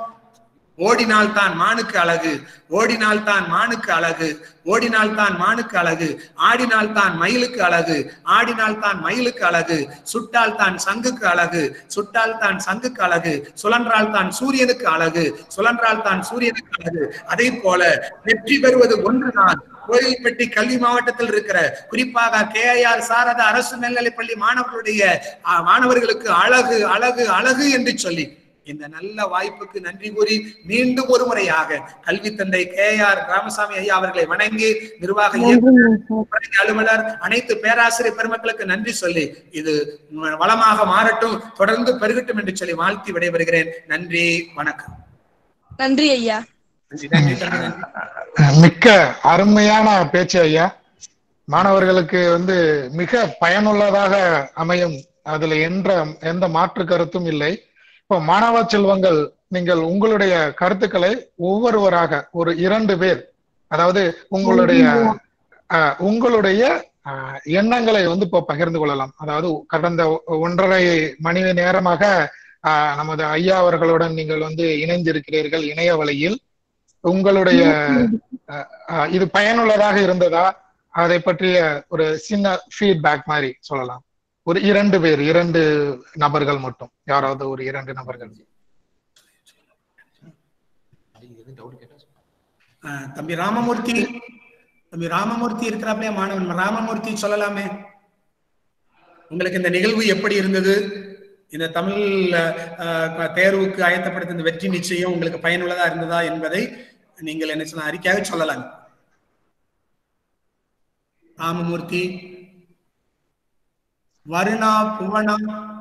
ஓடினால் தான் மானுக்கு அழகு ஓடினால் தான் மானுக்கு அழகு ஓடினால் தான் மானுக்கு அழகு ஆடினால் தான் மயிலுக்கு அழகு ஆடினால் தான் மயிலுக்கு அழகு சுட்டால் தான் சங்குக்கு அழகு சுட்டால் தான் சங்குக்கு அழகு சுழன்றால் தான் சூரியனுக்கு அழகு சுழன்றால் தான் சூரியனுக்கு அழகு அதே போல வெற்றி பெறுவது ஒன்றுதான் கோயில்பட்டி கல்வி மாவட்டத்தில் இருக்கிற குறிப்பாக கேஐஆர் சாரதா அரசு மேல்நிலைப்பள்ளி மாணவர்களுடைய ஆ, மாணவர்களுக்கு அழகு அழகு அழகு என்று சொல்லி இந்த நல்ல வாய்ப்புக்கு நன்றி கூறி மீண்டும் ஒரு முறையாக கல்வி தந்தை கே ஆர் ராமசாமி ஐயா அவர்களை வணங்கி நிர்வாக இயக்குனர், துறை அலுவலர் அனைத்து பேராசிரியர் பெருமக்களுக்கு நன்றி சொல்லி இது வளமாக மாறட்டும் தொடர்ந்து பெருகட்டும் என்று சொல்லி வாழ்த்தி விடைபெறுகிறேன் நன்றி வணக்கம் நன்றி ஐயா நன்றி நன்றி தம்பி, நன்றி மிக்க அருமையான பேச்சு ஐயா மாணவர்களுக்கு வந்து மிக பயனுள்ளதாக அமையும் அதுல என்ற எந்த மாற்று கருத்தும் இல்லை இப்போ மாணவ செல்வங்கள் நீங்கள் உங்களுடைய கருத்துக்களை ஒவ்வொருவராக ஒரு இரண்டு பேர் அதாவது உங்களுடைய அஹ், உங்களுடைய அஹ், எண்ணங்களை வந்து இப்போ பகிர்ந்து கொள்ளலாம் அதாவது கடந்த ஒன்றரை மணி நேரமாக அஹ், நமது ஐயா அவர்களுடன் நீங்கள் வந்து இணைந்திருக்கிறீர்கள் இணைய வழியில் உங்களுடைய அஹ், அஹ், இது பயனுள்ளதாக இருந்ததா அதை பற்றிய ஒரு சின்ன ஃபீட்பேக் மாதிரி சொல்லலாம் ஒரு இரண்டு பேர் இரண்டு நபர்கள் மட்டும் யாராவது ஒரு இரண்டு நபர்கள் ஆஹ் தம்பி ராமமூர்த்தி தம்பி ராமமூர்த்தி இருக்கிறாப்லையா மாணவன் ராமமூர்த்தி சொல்லலாமே உங்களுக்கு இந்த நிகழ்வு எப்படி இருந்தது இந்த தமிழ் ஆஹ், தேர்வுக்கு ஆயத்தப்படுத்த இந்த வெற்றி நிச்சயம் உங்களுக்கு பயனுள்ளதா இருந்ததா என்பதை நீங்கள் என்ன சொல்லலாம் அறிக்கையாக சொல்லலாம் ராமமூர்த்தி வருணா புவனா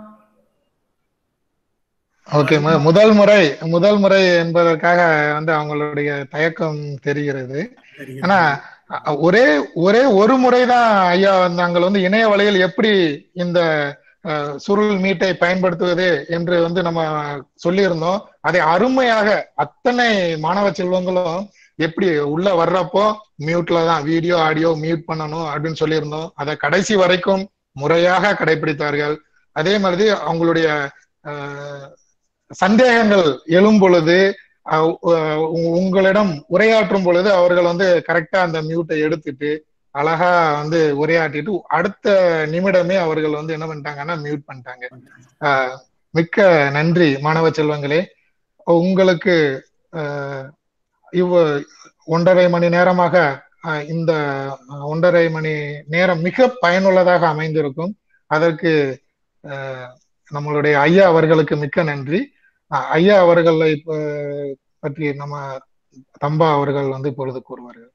ஓகே முதல் முறை முதல் முறை என்பதற்காக வந்து அவங்களுடைய தயக்கம் தெரிகிறது தெரிகிறது. ஆனா அ- ஒரே ஒரே ஒரு முறைதான் ஐயா நாங்கள் வந்து இணைய வழியில் எப்படி இந்த அஹ், சுருள் மீட்டை பயன்படுத்துவது என்று வந்து நம்ம சொல்லியிருந்தோம் அதை அருமையாக அத்தனை மாணவ செல்வங்களும் எப்படி உள்ள வர்றப்போ மியூட்ல தான் வீடியோ ஆடியோ மியூட் பண்ணணும் அப்படின்னு சொல்லியிருந்தோம் அதை கடைசி வரைக்கும் முறையாக கடைபிடித்தார்கள் அதே மாதிரி அவங்களுடைய அஹ், சந்தேகங்கள் எழும் பொழுது அஹ், அஹ், உ- உங்களிடம் உரையாற்றும் பொழுது அவர்கள் வந்து கரெக்டா அந்த மியூட்டை எடுத்துட்டு அழகா வந்து உரையாற்றிட்டு அடுத்த நிமிடமே அவர்கள் வந்து என்ன பண்ணிட்டாங்கன்னா மியூட் பண்ணிட்டாங்க அஹ், மிக்க நன்றி மாணவ செல்வங்களே உங்களுக்கு அஹ், இவ் ஒன்றரை மணி நேரமாக அஹ், இந்த ஒன்றரை மணி நேரம் மிக பயனுள்ளதாக அமைந்திருக்கும் அதற்கு அஹ், நம்மளுடைய ஐயா அவர்களுக்கு மிக்க நன்றி அஹ், ஐயா அவர்களை ப- பற்றி நம்ம தம்பா அவர்கள் வந்து இப்பொழுது கூறுவார்கள்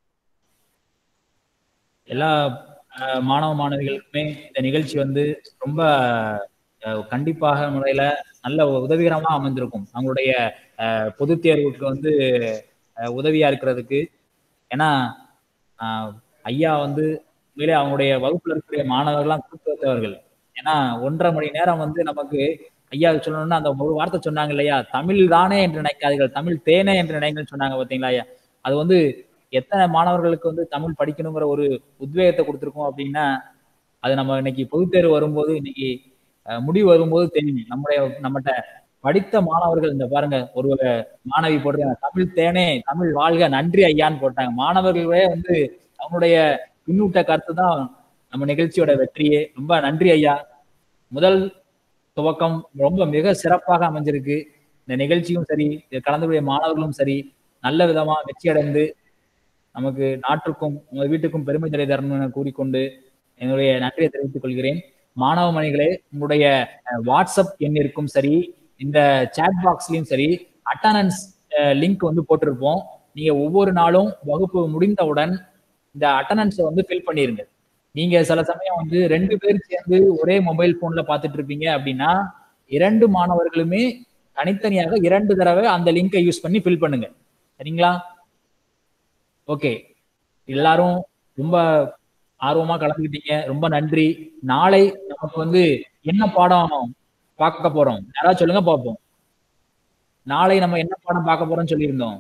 எல்லா அஹ், மாணவ மாணவிகளுக்குமே இந்த நிகழ்ச்சி வந்து ரொம்ப அஹ், கண்டிப்பாக முறையில நல்ல உதவிகரமா அமைந்திருக்கும் அவங்களுடைய அஹ், பொதுத் தேர்வுக்கு வந்து அஹ், உதவியா இருக்கிறதுக்கு ஏன்னா ஆஹ், ஐயா வந்து உண்மையிலே அவங்களுடைய வகுப்புல இருக்கக்கூடிய மாணவர்கள்லாம் கொடுத்து வைத்தவர்கள் ஏன்னா ஒன்றரை மணி நேரம் வந்து நமக்கு ஐயா சொல்லணும்னா அந்த ஒரு வார்த்தை சொன்னாங்க இல்லையா தமிழ் தானே என்று நினைக்காதீர்கள் தமிழ் தேனே என்று நினைங்கன்னு சொன்னாங்க பாத்தீங்களா ஐயா அது வந்து எத்தனை மாணவர்களுக்கு வந்து தமிழ் படிக்கணுங்கிற ஒரு உத்வேகத்தை கொடுத்துருக்கோம் அப்படின்னா அது நம்ம இன்னைக்கு பொதுத் தேர்வு வரும்போது இன்னைக்கு அஹ், முடிவு வரும்போது தெரியும் நம்முடைய நம்மகிட்ட படித்த மாணவர்கள் இந்த பாருங்க ஒரு மாணவி போடுறாங்க தமிழ் தேனே தமிழ் வாழ்க நன்றி ஐயான்னு போட்டாங்க மாணவர்களே வந்து அவங்களுடைய பின்னூட்ட கருத்து தான் நம்ம நிகழ்ச்சியோட வெற்றியே ரொம்ப நன்றி ஐயா முதல் துவக்கம் ரொம்ப மிக சிறப்பாக அமைஞ்சிருக்கு இந்த நிகழ்ச்சியும் சரி இதில் கலந்துடைய மாணவர்களும் சரி நல்ல விதமா வெற்றி அடைந்து நமக்கு நாட்டுக்கும் உங்க வீட்டுக்கும் பெருமை தலை தரணும் என கூறிக்கொண்டு என்னுடைய நன்றியை தெரிவித்துக் கொள்கிறேன் மாணவ மணிகளே உங்களுடைய அஹ், வாட்ஸ்அப் எண்ணிற்கும் சரி இந்த சாட் பாக்ஸ்லயும் சரி அட்டண்டன்ஸ் லிங்க் வந்து போட்டிருப்போம் நீங்க ஒவ்வொரு நாளும் வகுப்பு முடிந்தவுடன் இந்த அட்டண்டன்ஸை வந்து ஃபில் பண்ணிருங்க நீங்க சில சமயம் வந்து ரெண்டு பேர் சேர்ந்து ஒரே மொபைல் போன்ல பார்த்துட்டு இருப்பீங்க அப்படின்னா இரண்டு மாணவர்களுமே தனித்தனியாக இரண்டு தடவை அந்த லிங்கை யூஸ் பண்ணி ஃபில் பண்ணுங்க சரிங்களா ஓகே எல்லாரும் ரொம்ப ஆர்வமா கலந்துக்கிட்டீங்க ரொம்ப நன்றி நாளை நமக்கு வந்து என்ன பாடம் பார்க்க போறோம் யாராவது சொல்லுங்க பார்ப்போம் நாளை நம்ம என்ன பாடம் பார்க்க போறோம்னு சொல்லியிருந்தோம்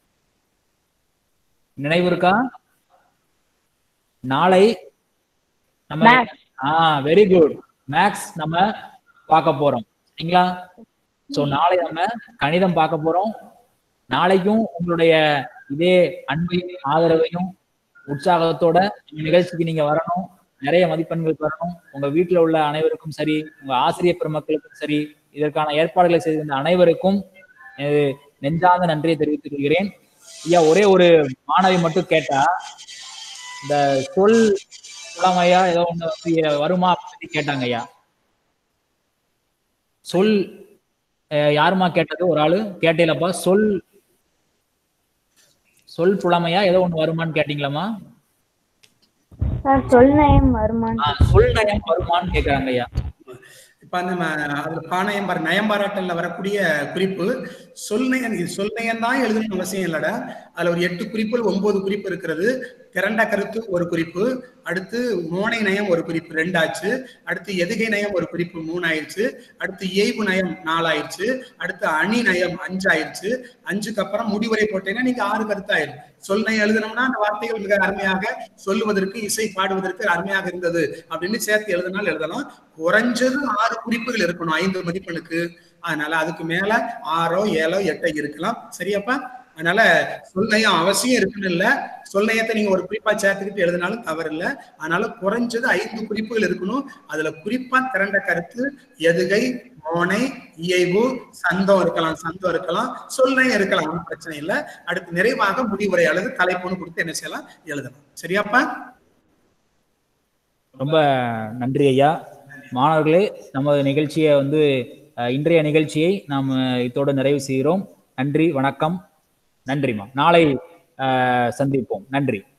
நினைவு இருக்கா நாளை நம்ம ஆ வெரி குட் மேக்ஸ் நம்ம பார்க்க போறோம் சரிங்களா சோ நாளை நம்ம கணிதம் பார்க்க போறோம் நாளைக்கும் உங்களுடைய இதே அன்பையும் ஆதரவையும் உற்சாகத்தோட இந்த நிகழ்ச்சிக்கு நீங்க வரணும் நிறைய மதிப்பெண்கள் பெறணும் உங்க வீட்டுல உள்ள அனைவருக்கும் சரி உங்க ஆசிரியர் பெருமக்களுக்கும் சரி இதற்கான ஏற்பாடுகளை செய்திருந்த அனைவருக்கும் எனது நெஞ்சார்ந்த நன்றியை தெரிவித்துக் கொள்கிறேன் ஐயா ஒரே ஒரு மாணவி மட்டும் கேட்டா இந்த சொல் புலமையா ஏதோ ஒண்ணு வந்து வருமா அப்படின்னு கேட்டாங்க ஐயா சொல் அஹ் யாரும்மா கேட்டது ஒரு ஆளு கேட்டீங்களப்பா சொல் சொல் புலமையா ஏதோ ஒண்ணு வருமான்னு கேட்டீங்களாம்மா சார் சொல் நயம் வருமான் ஆ, சொல் நயம் வருமான்னு கேக்குறாங்க ஐயா இப்ப அந்த ம- அதுல பாணயம் பாரு நயம்பாராட்டல்ல வரக்கூடிய குறிப்பு சொல்நயன் இது சொல்நயன் தான் எழுதணும் அவசியம் இல்லடா அதுல ஒரு எட்டு குறிப்புகள் ஒன்பது குறிப்பு இருக்கிறது திரண்ட கருத்து ஒரு குறிப்பு அடுத்து மோனை நயம் ஒரு குறிப்பு ரெண்டாச்சு அடுத்து எதுகை நயம் ஒரு குறிப்பு மூணு ஆயிடுச்சு அடுத்து ஏய்வு நயம் நாலாயிருச்சு அடுத்து அணி நயம் அஞ்சு ஆயிடுச்சு அஞ்சுக்கு அப்புறம் முடிவுரை போட்டீங்கன்னா நீங்க ஆறு கருத்து ஆயிடும் சொல் நயம் எழுதணும்னா அந்த வார்த்தைகள் மிக அருமையாக சொல்லுவதற்கு இசை பாடுவதற்கு அருமையாக இருந்தது அப்படின்னு சேர்த்து எழுதினால் எழுதலாம் குறைஞ்சது ஆறு குறிப்புகள் இருக்கணும் ஐந்து மதிப்பெண்ணுக்கு அதனால அதுக்கு மேல ஆறோ ஏழோ எட்டோ இருக்கலாம் சரியாப்பா அதனால சொல்நயம் அவசியம் இருக்குன்னு இல்ல சொல்நயத்தை நீங்க ஒரு குறிப்பா சேர்த்துக்கிட்டு எழுதினாலும் தவறு இல்ல அதனால குறைஞ்சது ஐந்து குறிப்புகள் இருக்கணும் அதுல குறிப்பா திரண்ட கருத்து எதுகை மோனை இயைபு சந்தம் இருக்கலாம் சந்தம் இருக்கலாம் சொல்நயம் இருக்கலாம் ஒன்றும் பிரச்சனை இல்லை அடுத்து நிறைவாக முடிவுரை அல்லது தலைப்புன்னு கொடுத்து என்ன செய்யலாம் எழுதலாம் சரியாப்பா ரொம்ப நன்றி ஐயா மாணவர்களே நமது நிகழ்ச்சியை வந்து அஹ், இன்றைய நிகழ்ச்சியை நாம் இதோட நிறைவு செய்கிறோம் நன்றி வணக்கம் நன்றிம்மா நாளை அஹ், சந்திப்போம் நன்றி